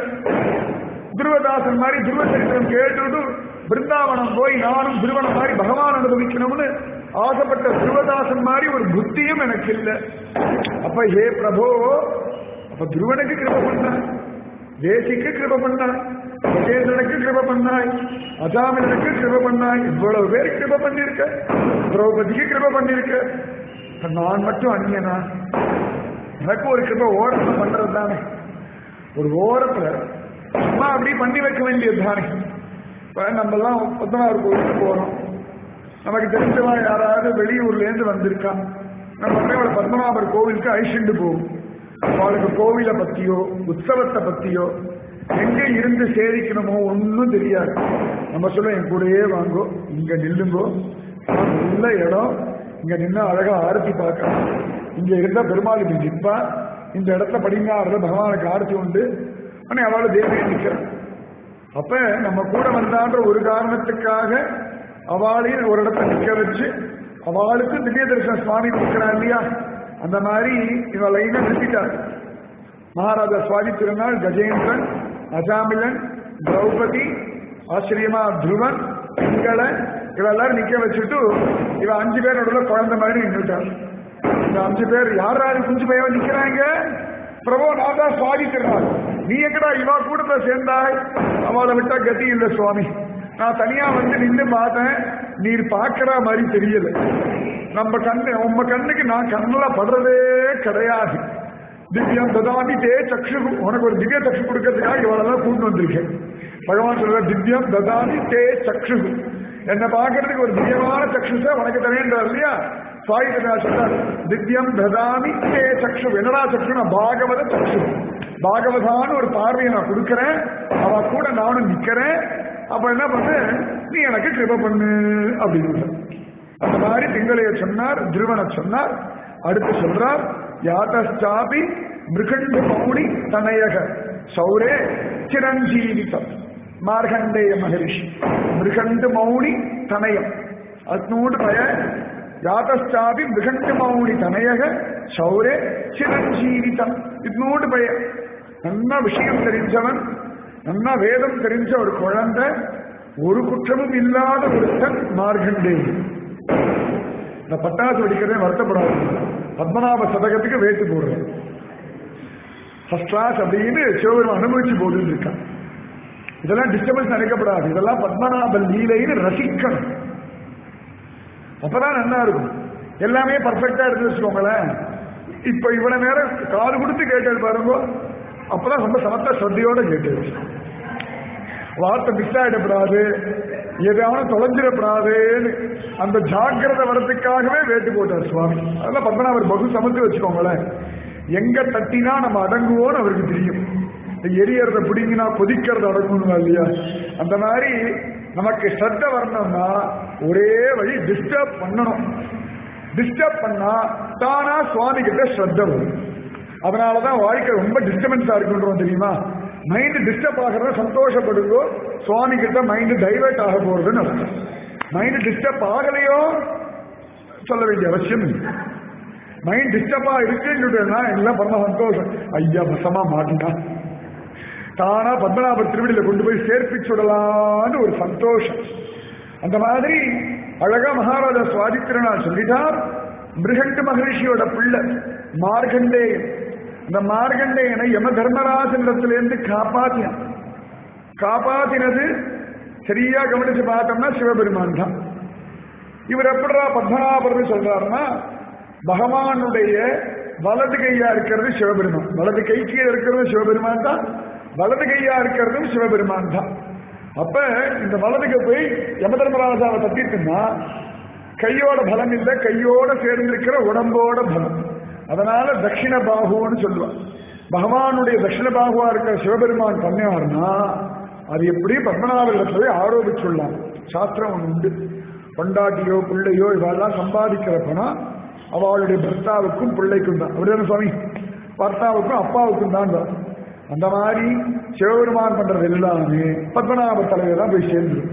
துருவதாசன் மாதிரி துருவ சரித்திரம் கேட்டுட்டு பிருந்தாவனம் போய் நானும் திருவனம் மாதிரி பகவான் அனுபவிக்கணும்னு ஆசைப்பட்ட துருவதாசன் மாதிரி ஒரு புத்தியும் எனக்கு இல்லை அப்ப ஹே பிரபோ அப்ப துருவனுக்கு கிருப பண்ணாய் தேசிக்கு கிருப பண்ணாய் கஜேந்திரனுக்கு கிருப பண்ணாய் அஜாமிலனுக்கு கிருப பண்ணாய் இவ்வளவு பேர் கிருப பண்ணிருக்க திரௌபதிக்கு கிருப பண்ணிருக்க இப்ப நான் மட்டும் அந்நியனா எனக்கு ஒரு கிருப ஓரத்துல பண்றது தானே ஒரு ஓரத்துல சும்மா அப்படி பண்ணி வைக்க வேண்டியது தானே இப்ப நம்ம எல்லாம் பத்மநாபர் கோயிலுக்கு போறோம் நமக்கு தெரிஞ்சவா யாராவது வெளியூர்ல இருந்து வந்திருக்கா நம்ம உடனே அவளை பத்மநாபர் கோவிலுக்கு அழிச்சுண்டு போகும் அவளுக்கு கோவிலை பத்தியோ உற்சவத்தை பத்தியோ எங்க இருந்து சேவிக்கணுமோ ஒன்றும் தெரியாது நம்ம சொல்ல என் கூடயே வாங்கோ இங்க நில்லுங்கோ நல்ல இடம் இங்க நின்று அழகா ஆரத்தி பார்க்கலாம் இங்க இருந்தா பெருமாள் இப்படி நிற்பா இந்த இடத்துல படிங்காறுல பகவானுக்கு ஆரத்தி உண்டு ஆனா அவளை தேவியை நிற்கிறான் அப்ப நம்ம கூட வந்தான்ற ஒரு காரணத்துக்காக அவளையும் ஒரு இடத்துல நிக்க வச்சு அவளுக்கு திவ்ய தரிசன சுவாமி கொடுக்கிறான் இல்லையா அந்த மாதிரி இவ லைனா நிறுத்திட்டார் மகாராஜா சுவாமி திருநாள் கஜேந்திரன் அஜாமிலன் திரௌபதி ஆச்சரியமா துருவன் பிங்கள இவெல்லாரும் நிக்க வச்சுட்டு இவ அஞ்சு பேர் நடுவில் குழந்தை மாதிரி நின்றுட்டான் இந்த அஞ்சு பேர் யார் யாரு குஞ்சு பையன் நிக்கிறாங்க பிரபு நான் தான் சுவாமி திருநாள் நீ எங்கடா இவா கூட்டத்தை சேர்ந்தாய் அவளை விட்டா கதி இல்லை சுவாமி நான் தனியா வந்து நின்று பார்த்தேன் நீர் பார்க்கிற மாதிரி தெரியல நம்ம கண்ணு உங்க கண்ணுக்கு நான் கண்ணுல படுறதே கிடையாது திவ்யம் ததாமி தே சக்ஷு உனக்கு ஒரு திவ்ய சக்ஷு கொடுக்கறதுக்காக இவ்வளவுதான் கூட்டு வந்திருக்கேன் பகவான் சொல்ற திவ்யம் ததாமி தே சக்ஷு என்னை பார்க்கறதுக்கு ஒரு திவ்யமான சக்ஷுச உனக்கு தரேன்றார் இல்லையா சுவாமி சொல்றார் திவ்யம் ததாமி தே சக்ஷு என்னடா சக்ஷுனா பாகவத சக்ஷு பாகவதான்னு ஒரு பார்வையை நான் கொடுக்கறேன் அவ கூட நானும் நிக்கிறேன் அப்ப என்ன பண்ணு நீ எனக்கு கிருப பண்ணு அப்படின்னு அந்த மாதிரி பிங்களைய சொன்னார் திருவனை சொன்னார் அடுத்து சொல்றார் யாத்தாபி மிருகண்டு மௌனி தனயக சௌரே சிரஞ்சீவிதம் மார்கண்டேய மகரிஷி மிருகண்டு மௌனி தனயம் அத்னூடு பய யாத்தாபி மிருகண்டு மௌனி தனயக சௌரே சிரஞ்சீவிதம் இத்னூடு பய நல்லா விஷயம் தெரிஞ்சவன் நல்லா வேதம் தெரிஞ்ச ஒரு குழந்தை ஒரு குற்றமும் இல்லாத ஒருத்தன் மார்கண்டேயன் இந்த பட்டாசு வெடிக்கிறதே வருத்தப்படாது பத்மநாப சதகத்துக்கு வேட்டு போடுறேன் ஃபர்ஸ்ட் கிளாஸ் அப்படின்னு சிவபெருமான் அனுபவிச்சு போட்டுட்டு இருக்கான் இதெல்லாம் டிஸ்டர்பன்ஸ் நினைக்கப்படாது இதெல்லாம் பத்மநாப லீலைன்னு ரசிக்கணும் அப்பதான் நல்லா இருக்கும் எல்லாமே பர்ஃபெக்டா இருந்து வச்சுக்கோங்களேன் இப்ப இவ்வளவு நேரம் காது கொடுத்து கேட்டது பாருங்க அப்பதான் ரொம்ப சமத்த ஸ்ரத்தையோட கேட்டது வார்த்தை மிஸ் ஆயிடப்படாது எதாவது தொலைஞ்சிடப்படாதுன்னு அந்த ஜாக்கிரதை வரதுக்காகவே வேட்டு போட்டார் சுவாமி அதெல்லாம் பத்மநாபர் பகு சமைச்சு வச்சுக்கோங்களேன் எங்க தட்டினா நம்ம அடங்குவோம்னு அவருக்கு தெரியும் இந்த எரியறத பிடிங்கினா கொதிக்கிறது அடங்கணும் இல்லையா அந்த மாதிரி நமக்கு ஸ்ரத்த வரணும்னா ஒரே வழி டிஸ்டர்ப் பண்ணணும் டிஸ்டர்ப் பண்ணா தானா சுவாமி கிட்ட ஸ்ரத்த வரும் அதனாலதான் வாழ்க்கை ரொம்ப டிஸ்டர்பன்ஸா இருக்குன்றோம் தெரியுமா மைண்ட் டிஸ்டர்ப் ஆகிறத சந்தோஷப்படுங்கோ சுவாமி கிட்ட மைண்ட் டைவர்ட் ஆக போறதுன்னு அர்த்தம் மைண்ட் டிஸ்டர்ப் ஆகலையோ சொல்ல வேண்டிய அவசியம் இல்லை மைண்ட் டிஸ்டர்பா இருக்குன்னு எல்லாம் பரம சந்தோஷம் ஐயா பசமா மாட்டினா தானா பத்மநாபர் திருவடியில கொண்டு போய் சேர்ப்பிச்சு விடலான்னு ஒரு சந்தோஷம் அந்த மாதிரி அழகா மகாராஜா சுவாதித்திரனார் சொல்லிட்டார் மிருகண்டு மகரிஷியோட பிள்ளை மார்கண்டேயன் அந்த மார்கண்டேயனை யம தர்மராஜனிடத்திலிருந்து காப்பாத்தினான் காப்பாத்தினது சரியா கவனிச்சு பார்த்தோம்னா சிவபெருமான் தான் இவர் எப்படா பத்மநாபர்னு சொல்றாருன்னா பகவானுடைய வலது கையா இருக்கிறது சிவபெருமான் வலது கை கீழே இருக்கிறது சிவபெருமான் தான் வலது கையா இருக்கிறதும் சிவபெருமான் தான் அப்ப இந்த வலதுக்கு போய் யமதர்மராஜாவை தட்டிட்டுன்னா கையோட பலம் இல்லை கையோட சேர்ந்திருக்கிற உடம்போட பலம் அதனால தட்சிண பாகுன்னு சொல்லுவான் பகவானுடைய தட்சிண பாகுவா இருக்கிற சிவபெருமான் பண்ணார்னா அது எப்படி பத்மநாபத்தில் போய் ஆரோபிச்சுள்ளான் சாஸ்திரம் ஒன்று உண்டு பொண்டாட்டியோ பிள்ளையோ இவெல்லாம் சம்பாதிக்கிற பணம் அவளுடைய பர்த்தாவுக்கும் பிள்ளைக்கும் தான் அப்படிதானே சுவாமி பர்த்தாவுக்கும் அப்பாவுக்கும் தான் தான் அந்த மாதிரி சிவபெருமான் பண்றது எல்லாமே பத்மநாப தலைவர் தான் போய் சேர்ந்துடும்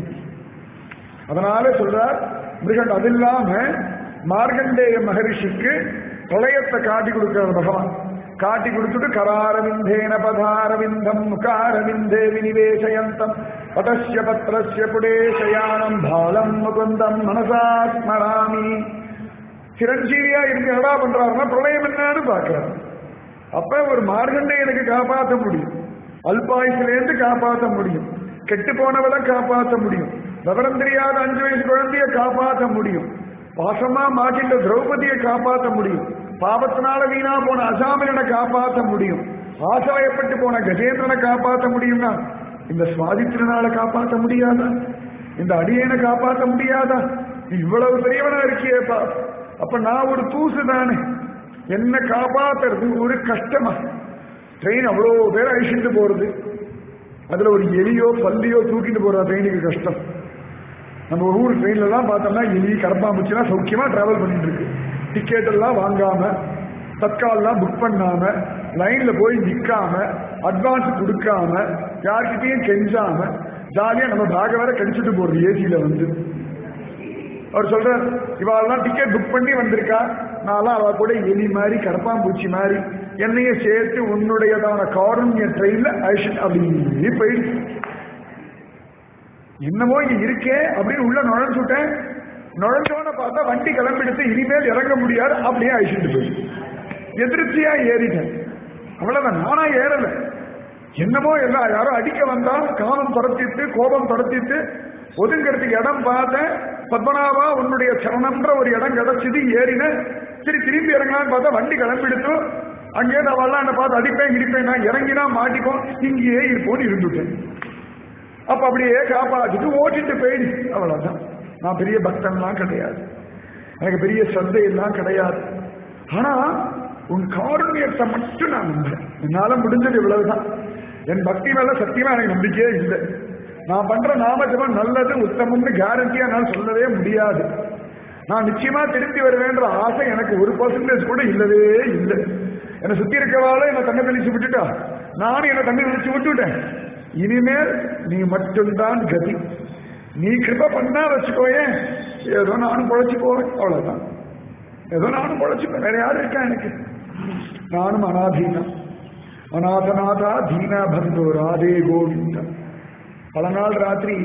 அதனால சொல்றார் மிருகண்ட் அது இல்லாம மார்கண்டேய மகரிஷிக்கு பிரளயத்தை காட்டி கொடுக்கிறார் பகவான் காட்டி கொடுத்துட்டு கராரவிந்தேன பதாரவிந்தம் முகாரவிந்தே வினிவேசயந்தம் பதஸ்ய பத்ரஸ்ய புடேசயானம் பாலம் முகுந்தம் மனசா ஸ்மராமி சிரஞ்சீவியா இருந்து என்னடா பண்றாருன்னா பிரளயம் என்னன்னு பாக்குறாரு அப்ப ஒரு மார்கண்டேயனுக்கு காப்பாற்ற முடியும் அல்பாயுசிலேருந்து காப்பாற்ற முடியும் கெட்டு போனவளை காப்பாற்ற முடியும் விவரம் தெரியாத அஞ்சு வயசு குழந்தைய காப்பாற்ற முடியும் பாசமா மாட்டிட்ட திரௌபதியை காப்பாற்ற முடியும் பாபத்தினால வீணா போன அசாமிலனை காப்பாற்ற முடியும் ஆசவயப்பட்டு போன கஜேந்திரனை காப்பாற்ற முடியும்னா இந்த சுவாதித்திரனால காப்பாற்ற முடியாதா இந்த அடியனை காப்பாற்ற முடியாதா நீ இவ்வளவு பெரியவனா இருக்கியேப்பா அப்ப நான் ஒரு தூசு தானே என்ன காப்பாத்துறது ஒரு கஷ்டமா ட்ரெயின் அவ்வளோ பேர் அழிச்சுட்டு போறது அதுல ஒரு எலியோ பல்லியோ தூக்கிட்டு போற ட்ரெயினுக்கு கஷ்டம் நம்ம ஊர் ட்ரெயின்ல எல்லாம் பார்த்தோம்னா எலி கரப்பாம்பூச்சிலாம் சௌக்கியமா டிராவல் பண்ணிட்டு இருக்கு டிக்கெட் எல்லாம் வாங்காம தற்கால்லாம் புக் பண்ணாம லைன்ல போய் நிக்காம அட்வான்ஸ் கொடுக்காம யார்கிட்டயும் கெஞ்சாம ஜாலியா நம்ம பேக வேற கடிச்சிட்டு போறது ஏசியில வந்து அவர் சொல்றார் இவாளெல்லாம் டிக்கெட் புக் பண்ணி வந்திருக்கா நான்லாம் அவ கூட எலி மாதிரி கரப்பாம்பூச்சி மாதிரி என்னைய சேர்த்து உன்னுடையதான காருண்ய ட்ரெயின்ல அழிச்சு அப்படின்னு போயிடுச்சு என்னமோ இங்க இருக்கே அப்படின்னு உள்ள நுழைஞ்சுட்டேன் நுழைஞ்சோன்னு பார்த்தா வண்டி கிளம்பிடுத்து இனிமேல் இறங்க முடியாது அப்படியே அழிச்சுட்டு போயிடுச்சு எதிர்ச்சியா ஏறிட்டேன் அவ்வளவுதான் நானா ஏறல என்னமோ எல்லாம் யாரோ அடிக்க வந்தா காமம் துரத்திட்டு கோபம் துரத்திட்டு ஒதுங்கிறதுக்கு இடம் பார்த்தேன் பத்மநாபா உன்னுடைய சரணம்ன்ற ஒரு இடம் கிடைச்சது ஏறின சரி திரும்பி இறங்கலான்னு பார்த்தா வண்டி கிளம்பிடுத்து அங்கே நான் வரலாம் என்ன பார்த்து அடிப்பேன் இடிப்பேன் நான் இறங்கினா மாட்டிப்போம் இங்கேயே இருப்போம்னு இருந்துட்டேன் அப்ப அப்படியே காப்பாத்திட்டு ஓட்டிட்டு போயிடுச்சு அவ்வளவுதான் நான் பெரிய பக்தன்லாம் கிடையாது எனக்கு பெரிய சந்தை எல்லாம் கிடையாது ஆனா உன் காருண்யத்தை மட்டும் நான் நம்புறேன் என்னால முடிஞ்சது இவ்வளவுதான் என் பக்தி மேல சத்தியமா எனக்கு நம்பிக்கையே இல்லை நான் பண்ற நாமஜபம் நல்லது உத்தமம்னு கேரண்டியா நான் சொல்லவே முடியாது நான் நிச்சயமா திரும்பி வருவேன்ற ஆசை எனக்கு ஒரு பர்சன்டேஜ் கூட இல்லவே இல்லை என்னை சுத்தி இருக்கவால என்னை தண்ணி தெளிச்சு விட்டுட்டா நானும் என்னை தண்ணி தெளிச்சு விட்டுட்டேன் இனிமேல் நீ மட்டும்தான் கதி நீ கிருப பண்ணா வச்சுக்கோயேன் ஏதோ நானும் பொழைச்சு போவேன் அவ்வளவுதான் ஏதோ நானும் பொழைச்சுப்பேன் வேற யாரு இருக்கா எனக்கு நானும் அனாதீனம் அநாதநாதா தீனா பந்தோ ராதே கோவிந்தா பல நாள் ராத்திரி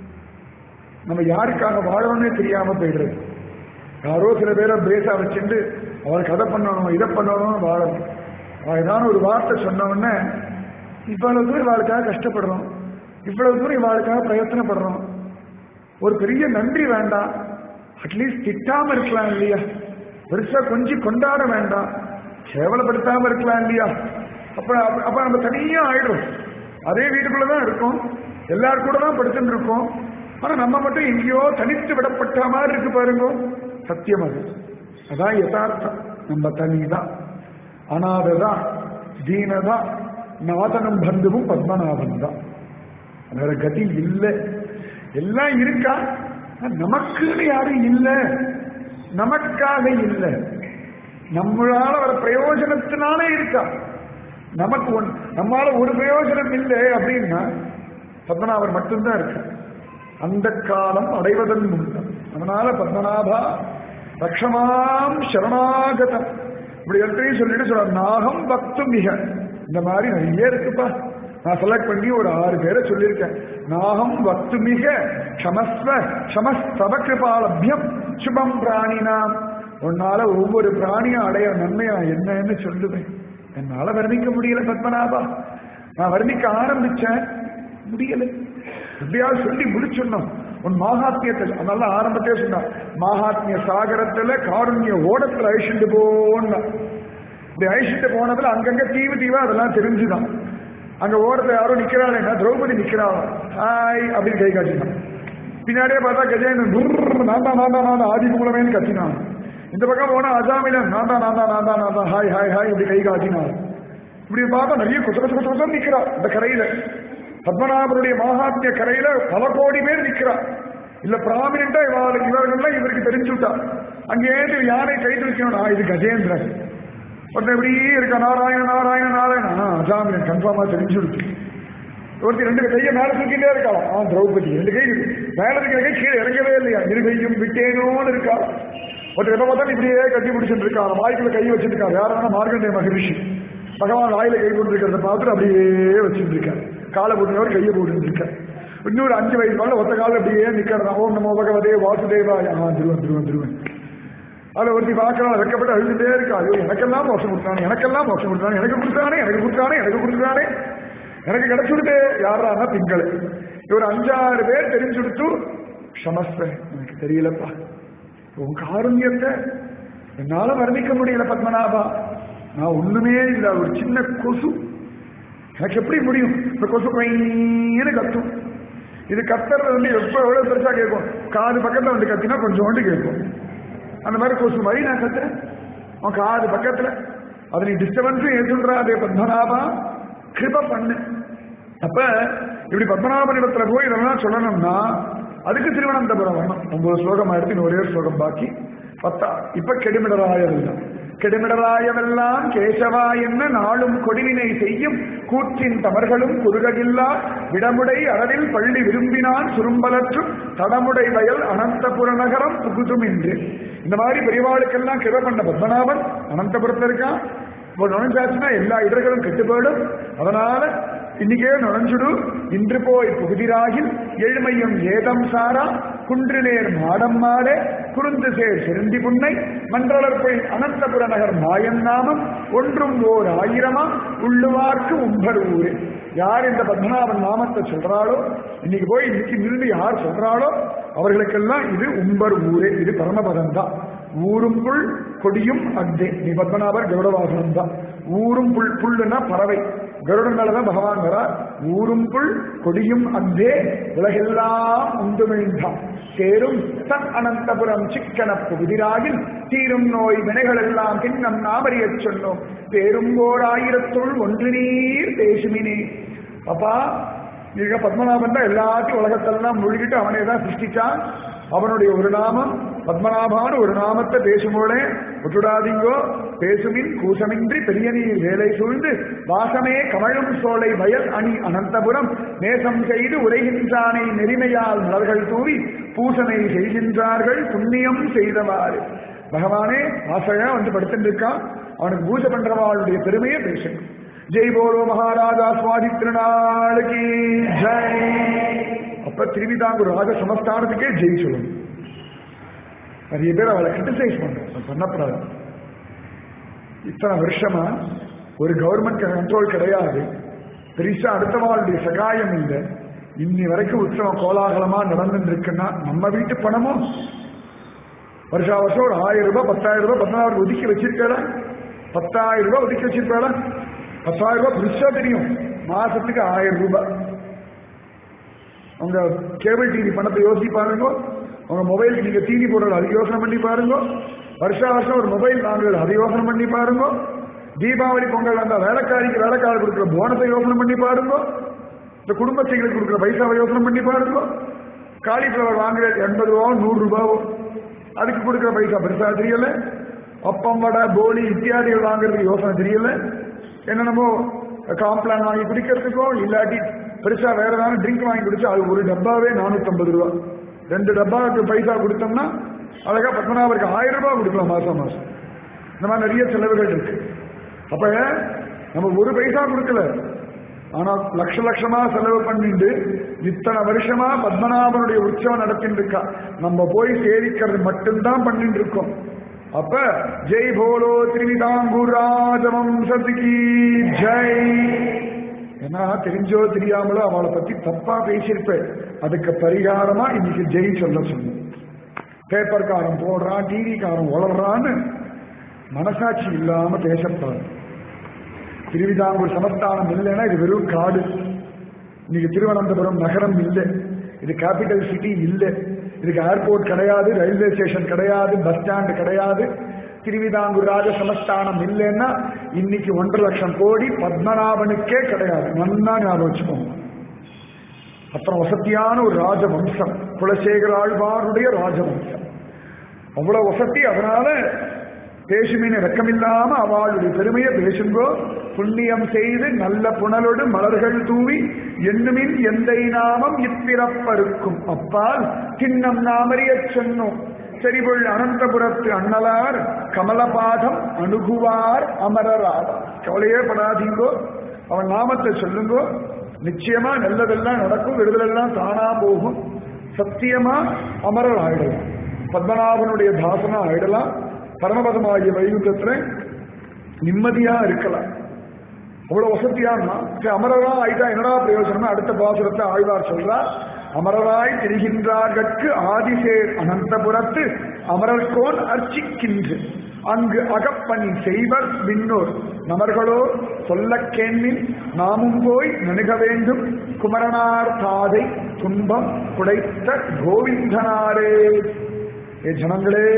நம்ம யாருக்காக வாழணும்னே தெரியாம போயிடுறது யாரோ சில பேரை பேச வச்சுட்டு அவளுக்கு அதை பண்ணணும் இதை பண்ணணும்னு வாழணும் அவன் ஏதாவது ஒரு வார்த்தை சொன்ன உடனே இவ்வளவு தூரம் இவாளுக்காக கஷ்டப்படுறோம் இவ்வளவு தூரம் இவாளுக்காக பிரயத்தனப்படுறோம் ஒரு பெரிய நன்றி வேண்டாம் அட்லீஸ்ட் திட்டாம இருக்கலாம் இல்லையா பெருசா கொஞ்சம் கொண்டாட வேண்டாம் கேவலப்படுத்தாம இருக்கலாம் இல்லையா அப்ப அப்ப நம்ம தனியா ஆயிடும் அதே வீட்டுக்குள்ளதான் இருக்கோம் எல்லாரும் கூட தான் படுத்துட்டு இருக்கோம் ஆனா நம்ம மட்டும் எங்கேயோ தனித்து விடப்பட்ட மாதிரி இருக்கு பாருங்க சத்தியம் அது அதான் யதார்த்தம் நம்ம தனிதான் அனாததான் தீனதான் நாதனம் பந்துவும் பத்மநாபன் தான் வேற கதி இல்லை எல்லாம் இருக்கா நமக்குன்னு யாரும் இல்லை நமக்காக இல்லை நம்மளால வர பிரயோஜனத்தினாலே இருக்கா நமக்கு ஒன் நம்மளால ஒரு பிரயோஜனம் இல்லை அப்படின்னா பத்மநாபர் மட்டும்தான் இருக்கு அந்த காலம் அடைவதன் முன்னம் அதனால பத்மநாபா ரக்ஷமாம் சரணாகதம் இப்படி எல்லாத்தையும் சொல்லிட்டு சொல்ற நாகம் பக்து மிக இந்த மாதிரி நிறைய இருக்குப்பா நான் செலக்ட் பண்ணி ஒரு ஆறு பேரை சொல்லியிருக்கேன் நாகம் வக்து மிக க்ஷமஸ்வ க்ஷமஸ்தவ கிருபாலபியம் சுபம் பிராணினாம் உன்னால ஒவ்வொரு பிராணியும் அடைய நன்மையா என்னன்னு சொல்லுவேன் என்னால வர்ணிக்க முடியல பத்மநாபா நான் வர்ணிக்க ஆரம்பிச்சேன் முடியல எப்படியாவது சொல்லி முடிச்சிடணும் உன் மாகாத்மியத்தில் அதனால ஆரம்பத்தே சொன்னான் மாகாத்மிய சாகரத்துல காருண்ய ஓடத்துல அழிச்சுட்டு போன்னா இப்படி அழிச்சுட்டு போனதுல அங்கங்க தீவு தீவா அதெல்லாம் தெரிஞ்சுதான் அங்க ஓரத்துல யாரும் நிக்கிறாளேன்னா திரௌபதி நிக்கிறாள் ஹாய் அப்படின்னு கை காட்டினான் பின்னாடியே பார்த்தா கஜேந்திரன் துர் நான்தா நான்தா நான்தா ஆதி மூலமேன்னு கத்தினான் இந்த பக்கம் போனா அஜாமிலன் நான்தா நான்தா நான்தா நான்தா ஹாய் ஹாய் ஹாய் இப்படி கை காட்டினான் இப்படி பார்த்தா நிறைய குச குச குச குசம் நிக்கிறா இந்த கரையில பத்மநாபருடைய மகாத்மிய கரையில பல கோடி பேர் நிக்கிறா இல்ல பிராமினா இவர்களுக்கு இவர்கள்லாம் இவருக்கு தெரிஞ்சுட்டா அங்கேருந்து யானை கை தூக்கணும் இது கஜேந்திரன் ஒருத்தன் இப்படியே இருக்கா நாராயண நாராயண நாராயண அஜாமியன் கன்ஃபார்மா தெரிஞ்சுடுச்சு ஒருத்தர் ரெண்டு கையை மேல தூக்கிட்டே இருக்காளாம் ஆ திரௌபதி ரெண்டு கை மேல இருக்கிற கை கீழே இறங்கவே இல்லையா இரு கையும் விட்டேனோன்னு இருக்கா ஒருத்தர் எப்ப பார்த்தாலும் இப்படியே கட்டி பிடிச்சிட்டு இருக்காங்க வாய்க்குள்ள கை வச்சுட்டு இருக்காரு யாரான மார்கண்டே மகரிஷி பகவான் வாயில கை கொண்டு இருக்கிறத பார்த்துட்டு அப்படியே வச்சுட்டு இருக்காரு காலை போட்டுனவர் கையை போட்டு இருக்காரு இன்னொரு அஞ்சு வயசு மேல ஒத்த காலம் அப்படியே நிக்கிறதா ஓம் நமோ பகவதே வாசுதேவாய ஆ திருவன் திருவன் திருவன் அதை ஒருத்தி பார்க்கலாம் வெக்கப்பட்டு அழுதுட்டே இருக்கா ஐயோ எனக்கெல்லாம் மோசம் கொடுத்தானே எனக்கெல்லாம் மோசம் கொடுத்தானே எனக்கு கொடுத்தானே எனக்கு கொடுத்தானே எனக்கு கொடுத்தானே எனக்கு கிடைச்சுடுது யாரானா திங்கள் இவர் அஞ்சாறு பேர் தெரிஞ்சுடுத்து க்ஷமஸ்வ எனக்கு தெரியலப்பா உன் காருண்யத்தை என்னால வர்ணிக்க முடியல பத்மநாபா நான் ஒண்ணுமே இல்லை ஒரு சின்ன கொசு எனக்கு எப்படி முடியும் இந்த கொசு கொயின்னு கத்தும் இது கத்துறது வந்து எப்போ எவ்வளவு பெருசா கேட்கும் காது பக்கத்துல வந்து கத்தினா கொஞ்சோண்டு கேட்கும் அந்த மாதிரி கொசு மாதிரி நான் கத்துறேன் அவன் காது பக்கத்துல அதை நீ டிஸ்டர்பன்ஸும் ஏற்றுன்றாதே பத்மநாபா கிருப பண்ணு அப்ப இப்படி பத்மநாபன் இடத்துல போய் இதெல்லாம் சொல்லணும்னா அதுக்கு திருவனந்தபுரம் வரணும் ஒன்பது ஸ்லோகம் ஆயிரத்தி இன்னும் ஒரே ஒரு ஸ்லோகம் பாக்கி பத்தா இப்ப கெடுமிடராயவெல்லாம் கெடுமிடராயவெல்லாம் கேசவா என்ன நாளும் கொடிவினை செய்யும் கூற்றின் தமர்களும் குறுககில்லா விடமுடை அறவில் பள்ளி விரும்பினான் சுரும்பலற்றும் தடமுடை வயல் அனந்தபுர நகரம் புகுதும் என்று இந்த மாதிரி பெரியவாளுக்கெல்லாம் கிருப பண்ண பத்மநாபன் அனந்தபுரத்துல இருக்கான் இப்போ நுழைஞ்சாச்சுன்னா எல்லா இடர்களும் கெட்டு போயிடும் அதனால இன்னைக்கே நுழைஞ்சுடு இன்று போய் புகுதிராகில் எழுமையும் ஏதம் சாரா குன்றிலேர் மாடம் மாடே குறுந்து சேர் செருந்தி புன்னை மன்றளர்பை அனந்தபுர நகர் மாயன் நாமம் ஒன்றும் ஓர் ஆயிரமா உள்ளுவார்க்கு உம்பர் ஊரே யார் இந்த பத்மநாபன் நாமத்தை சொல்றாளோ இன்னைக்கு போய் இன்னைக்கு நின்று யார் சொல்றாளோ அவர்களுக்கெல்லாம் இது உம்பர் ஊரே இது பரமபதம் தான் ஊரும் புல் கொடியும் அக்தே நீ பத்மநாபர் கருடவாசனம் தான் ஊரும் புல் புல்லுன்னா பறவை கருடன் மேலதான் பகவான் வரா ஊரும் புல் கொடியும் அக்தே உலகெல்லாம் உண்டுமிழ்ந்தான் சேரும் தன் அனந்தபுரம் சிக்கன புதிராகில் தீரும் நோய் வினைகள் எல்லாம் பின்னம் நாமறியச் சொன்னோம் பேரும் ஓர் ஆயிரத்துள் ஒன்று நீர் பேசுமினே அப்பா நீங்க பத்மநாபன் தான் எல்லாத்தையும் உலகத்தெல்லாம் முழுகிட்டு அவனே தான் சிருஷ்டிச்சான் அவனுடைய ஒரு நாமம் பத்மநாபான்னு ஒரு நாமத்தை பேசும்போதே விட்டுடாதீங்கோ பேசுமின் கூசமின்றி பெரிய நீர் வேலை சூழ்ந்து வாசமே கமழும் சோலை வயல் அணி அனந்தபுரம் நேசம் செய்து உரைகின்றானை நெறிமையால் மலர்கள் தூவி பூசனை செய்கின்றார்கள் புண்ணியம் செய்தவாறு பகவானே ஆசையா வந்து படுத்துட்டு இருக்கான் அவனுக்கு பூஜை பண்றவாளுடைய பெருமையை பேசணும் ஜெய் போலோ மகாராஜா சுவாதி திருநாளுக்கு ஜெய் அப்ப திருவிதாங்கூர் ராஜ சமஸ்தானத்துக்கே ஜெய் சொல்லணும் நிறைய பேர் அவளை கிரிட்டிசைஸ் பண்றோம் பண்ணப்படாது இத்தனை வருஷமா ஒரு கவர்மெண்ட் கண்ட்ரோல் கிடையாது பெருசா அடுத்தவாளுடைய சகாயம் இல்லை இன்னி வரைக்கும் உற்சவம் கோலாகலமா நடந்துட்டு இருக்குன்னா நம்ம வீட்டு பணமும் வருஷா வருஷம் ஒரு ஆயிரம் ரூபாய் பத்தாயிரம் ரூபாய் பதினாயிரம் ஒதுக்கி வச்சிருக்கா பத்தாயிரம் ரூபாய் ஒதுக்கி வச்சிருப்பா பத்தாயிரம் ரூபாய் பெருசா தெரியும் மாசத்துக்கு ஆயிரம் ரூபாய் உங்க கேபிள் டிவி பணத்தை யோசிச்சு பாருங்க உங்க மொபைலுக்கு நீங்க டிவி போடுறது அது யோசனை பண்ணி பாருங்க வருஷா வருஷம் ஒரு மொபைல் வாங்குறது அதை யோசனை பண்ணி பாருங்க தீபாவளி பொங்கல் வந்தா வேலைக்காரிக்கு வேலைக்காரர் கொடுக்குற போனத்தை யோசனை பண்ணி பாருங்க இந்த குடும்பத்தைகளுக்கு கொடுக்குற பைசாவை யோசனை பண்ணி பாருங்க காலிஃபிளவர் வாங்குற எண்பது ரூபாவோ நூறு ரூபாவோ அதுக்கு கொடுக்குற பைசா பெருசா தெரியல அப்பம் வடை போலி இத்தியாதிகள் வாங்குறதுக்கு யோசனை தெரியல என்னென்னமோ காம்ப்ளான் வாங்கி குடிக்கிறதுக்கோ இல்லாட்டி பெருசா வேற ஏதாவது ட்ரிங்க் வாங்கி குடிச்சா அது ஒரு டப்பாவே நானூத்தம்பது ரூபா ரெண்டு டப்பாவுக்கு பைசா கொடுத்தோம்னா அழகா பத்மநாபருக்கு ஆயிரம் ரூபாய் கொடுக்கலாம் மாசம் மாசம் இந்த மாதிரி நிறைய செலவுகள் இருக்கு அப்ப நம்ம ஒரு பைசா கொடுக்கல ஆனா லட்ச லட்சமா செலவு பண்ணிட்டு இத்தனை வருஷமா பத்மநாபனுடைய உற்சவம் நடத்திட்டு இருக்கா நம்ம போய் சேவிக்கிறது மட்டும்தான் பண்ணிட்டு இருக்கோம் அப்ப ஜெய் போலோ திருவிதாங்கூர் ராஜவம்சத்துக்கு ஜெய் ஏன்னா தெரிஞ்சோ தெரியாமலோ அவளை பத்தி தப்பா பேசியிருப்பேன் அதுக்கு பரிகாரமா இன்னைக்கு ஜெய் சொல்ல சொன்னேன் பேப்பர்காரன் போடுறான் டிவிக்காரன் உளறான்னு மனசாட்சி இல்லாம பேசப்படாது திருவிதாங்கூர் சமஸ்தானம் இல்லைன்னா இது வெறும் காடு இன்னைக்கு திருவனந்தபுரம் நகரம் இல்லை இது கேபிட்டல் சிட்டி இல்லை இதுக்கு ஏர்போர்ட் கிடையாது ரயில்வே ஸ்டேஷன் கிடையாது பஸ் ஸ்டாண்ட் கிடையாது திருவிதாங்கூர் ராஜ சமஸ்தானம் இல்லைன்னா இன்னைக்கு ஒன்றரை லட்சம் கோடி பத்மநாபனுக்கே கிடையாது நன்னா ஞாபகம் வச்சுக்கோங்க அப்புறம் வசதியான ஒரு ராஜவம்சம் குலசேகர ஆழ்வாருடைய ராஜவம்சம் அவ்வளவு வசதி அதனால பேசுமின வெக்கமில்லாம அவளுடைய பெருமையை பேசுங்கோ புண்ணியம் செய்து நல்ல புனலோடு மலர்கள் தூவி எண்ணுமின் எந்தை நாமம் இப்பிறப்பருக்கும் அப்பால் தின்னம் நாமறியச் சொன்னோம் செறிவுள் அனந்தபுரத்து அண்ணலார் கமலபாதம் அணுகுவார் அமரரார் கவலையே படாதீங்கோ அவன் நாமத்தை சொல்லுங்கோ நிச்சயமா நல்லதெல்லாம் நடக்கும் விடுதலெல்லாம் தானா போகும் சத்தியமா அமரர் ஆயிடலாம் பத்மநாபனுடைய தாசனா ஆயிடலாம் பரமபதமாகிய வைகுந்தத்துல நிம்மதியா இருக்கலாம் அவ்வளவு வசதியானா அமரரா ஆயிட்டா என்னடா பிரயோஜனம் அடுத்த பாசுரத்தை ஆழ்வார் சொல்றார் அமரராய் திரிகின்றார்கட்கு ஆதிசேர் அனந்தபுரத்து அமரர்கோன் அர்ச்சிக்கின்று அங்கு அகப்பணி செய்வர் விண்ணோர் நமர்களோ சொல்ல கேண்மின் நாமும் போய் நணுக வேண்டும் குமரனார் தாதை துன்பம் குடைத்த கோவிந்தனாரே ஏ ஜனங்களே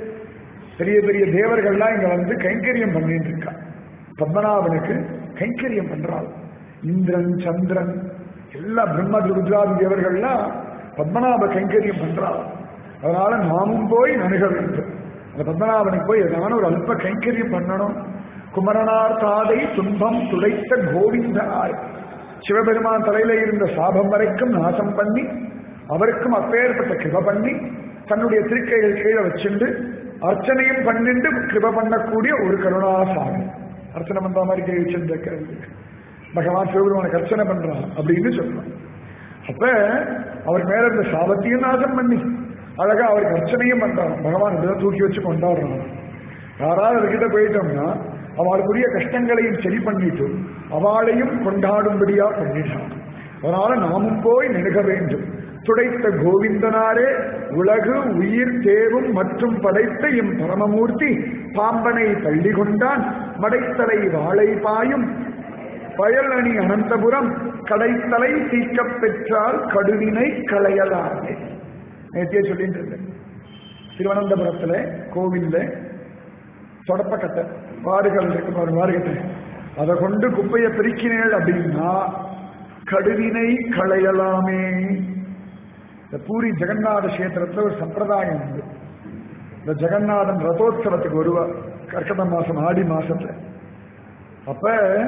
பெரிய பெரிய தேவர்கள்லாம் இங்க வந்து கைங்கரியம் பண்ணிட்டு இருக்கா பத்மநாபனுக்கு கைங்கரியம் பண்றாள் இந்திரன் சந்திரன் எல்லா பிரம்ம ருத்ராதி தேவர்கள்லாம் பத்மநாப கைங்கரியம் பண்றாள் அதனால நாமும் போய் நணுக வேண்டும் அந்த பத்மநாபனுக்கு போய் எதான ஒரு அல்ப கைங்கரியம் பண்ணணும் குமரனார் தாதை துன்பம் துடைத்த கோவிந்தனார் சிவபெருமான் தலையில இருந்த சாபம் வரைக்கும் நாசம் பண்ணி அவருக்கும் அப்பேற்பட்ட கிருப பண்ணி தன்னுடைய திருக்கைகள் கீழே வச்சுண்டு அர்ச்சனையும் பண்ணிட்டு கிருப பண்ணக்கூடிய ஒரு கருணாசாமி அர்ச்சனை பண்ற மாதிரி கை வச்சிருந்த பகவான் சிவபெருமானுக்கு அர்ச்சனை பண்றான் அப்படின்னு சொல்றான் அப்ப அவர் மேல இருந்த சாபத்தையும் நாசம் பண்ணி அழகா அவருக்கு அர்ச்சனையும் பண்றான் பகவான் இப்படிதான் தூக்கி வச்சு கொண்டாடுறான் யாராவது அவர்கிட்ட போயிட்டோம்னா அவளுக்குரிய கஷ்டங்களையும் சரி பண்ணிட்டு அவளையும் கொண்டாடும்படியா பண்ணிட்டான் அதனால நாமும் போய் நெருக வேண்டும் துடைத்த கோவிந்தனாரே உலகு உயிர் தேவும் மற்றும் படைத்த எம் பரமமூர்த்தி பாம்பனை தள்ளி கொண்டான் மடைத்தலை வாழை பாயும் பயல் அணி அனந்தபுரம் கடைத்தலை தீக்கப் பெற்றால் கடுவினை களையலாமே நேத்தியே சொல்லிட்டு இருந்தேன் திருவனந்தபுரத்துல கோவில்ல தொடப்பக்கட்டை வாறுகள் இருக்கு பாரு வாறுகட்டை அதை கொண்டு குப்பையை பிரிக்கினேள் அப்படின்னா கடுவினை களையலாமே இந்த பூரி ஜெகநாத கஷேத்திரத்துல ஒரு சம்பிரதாயம் உண்டு இந்த ஜெகநாதன் ரதோத்சவத்துக்கு வருவார் கர்க்கட மாசம் ஆடி மாசத்துல அப்ப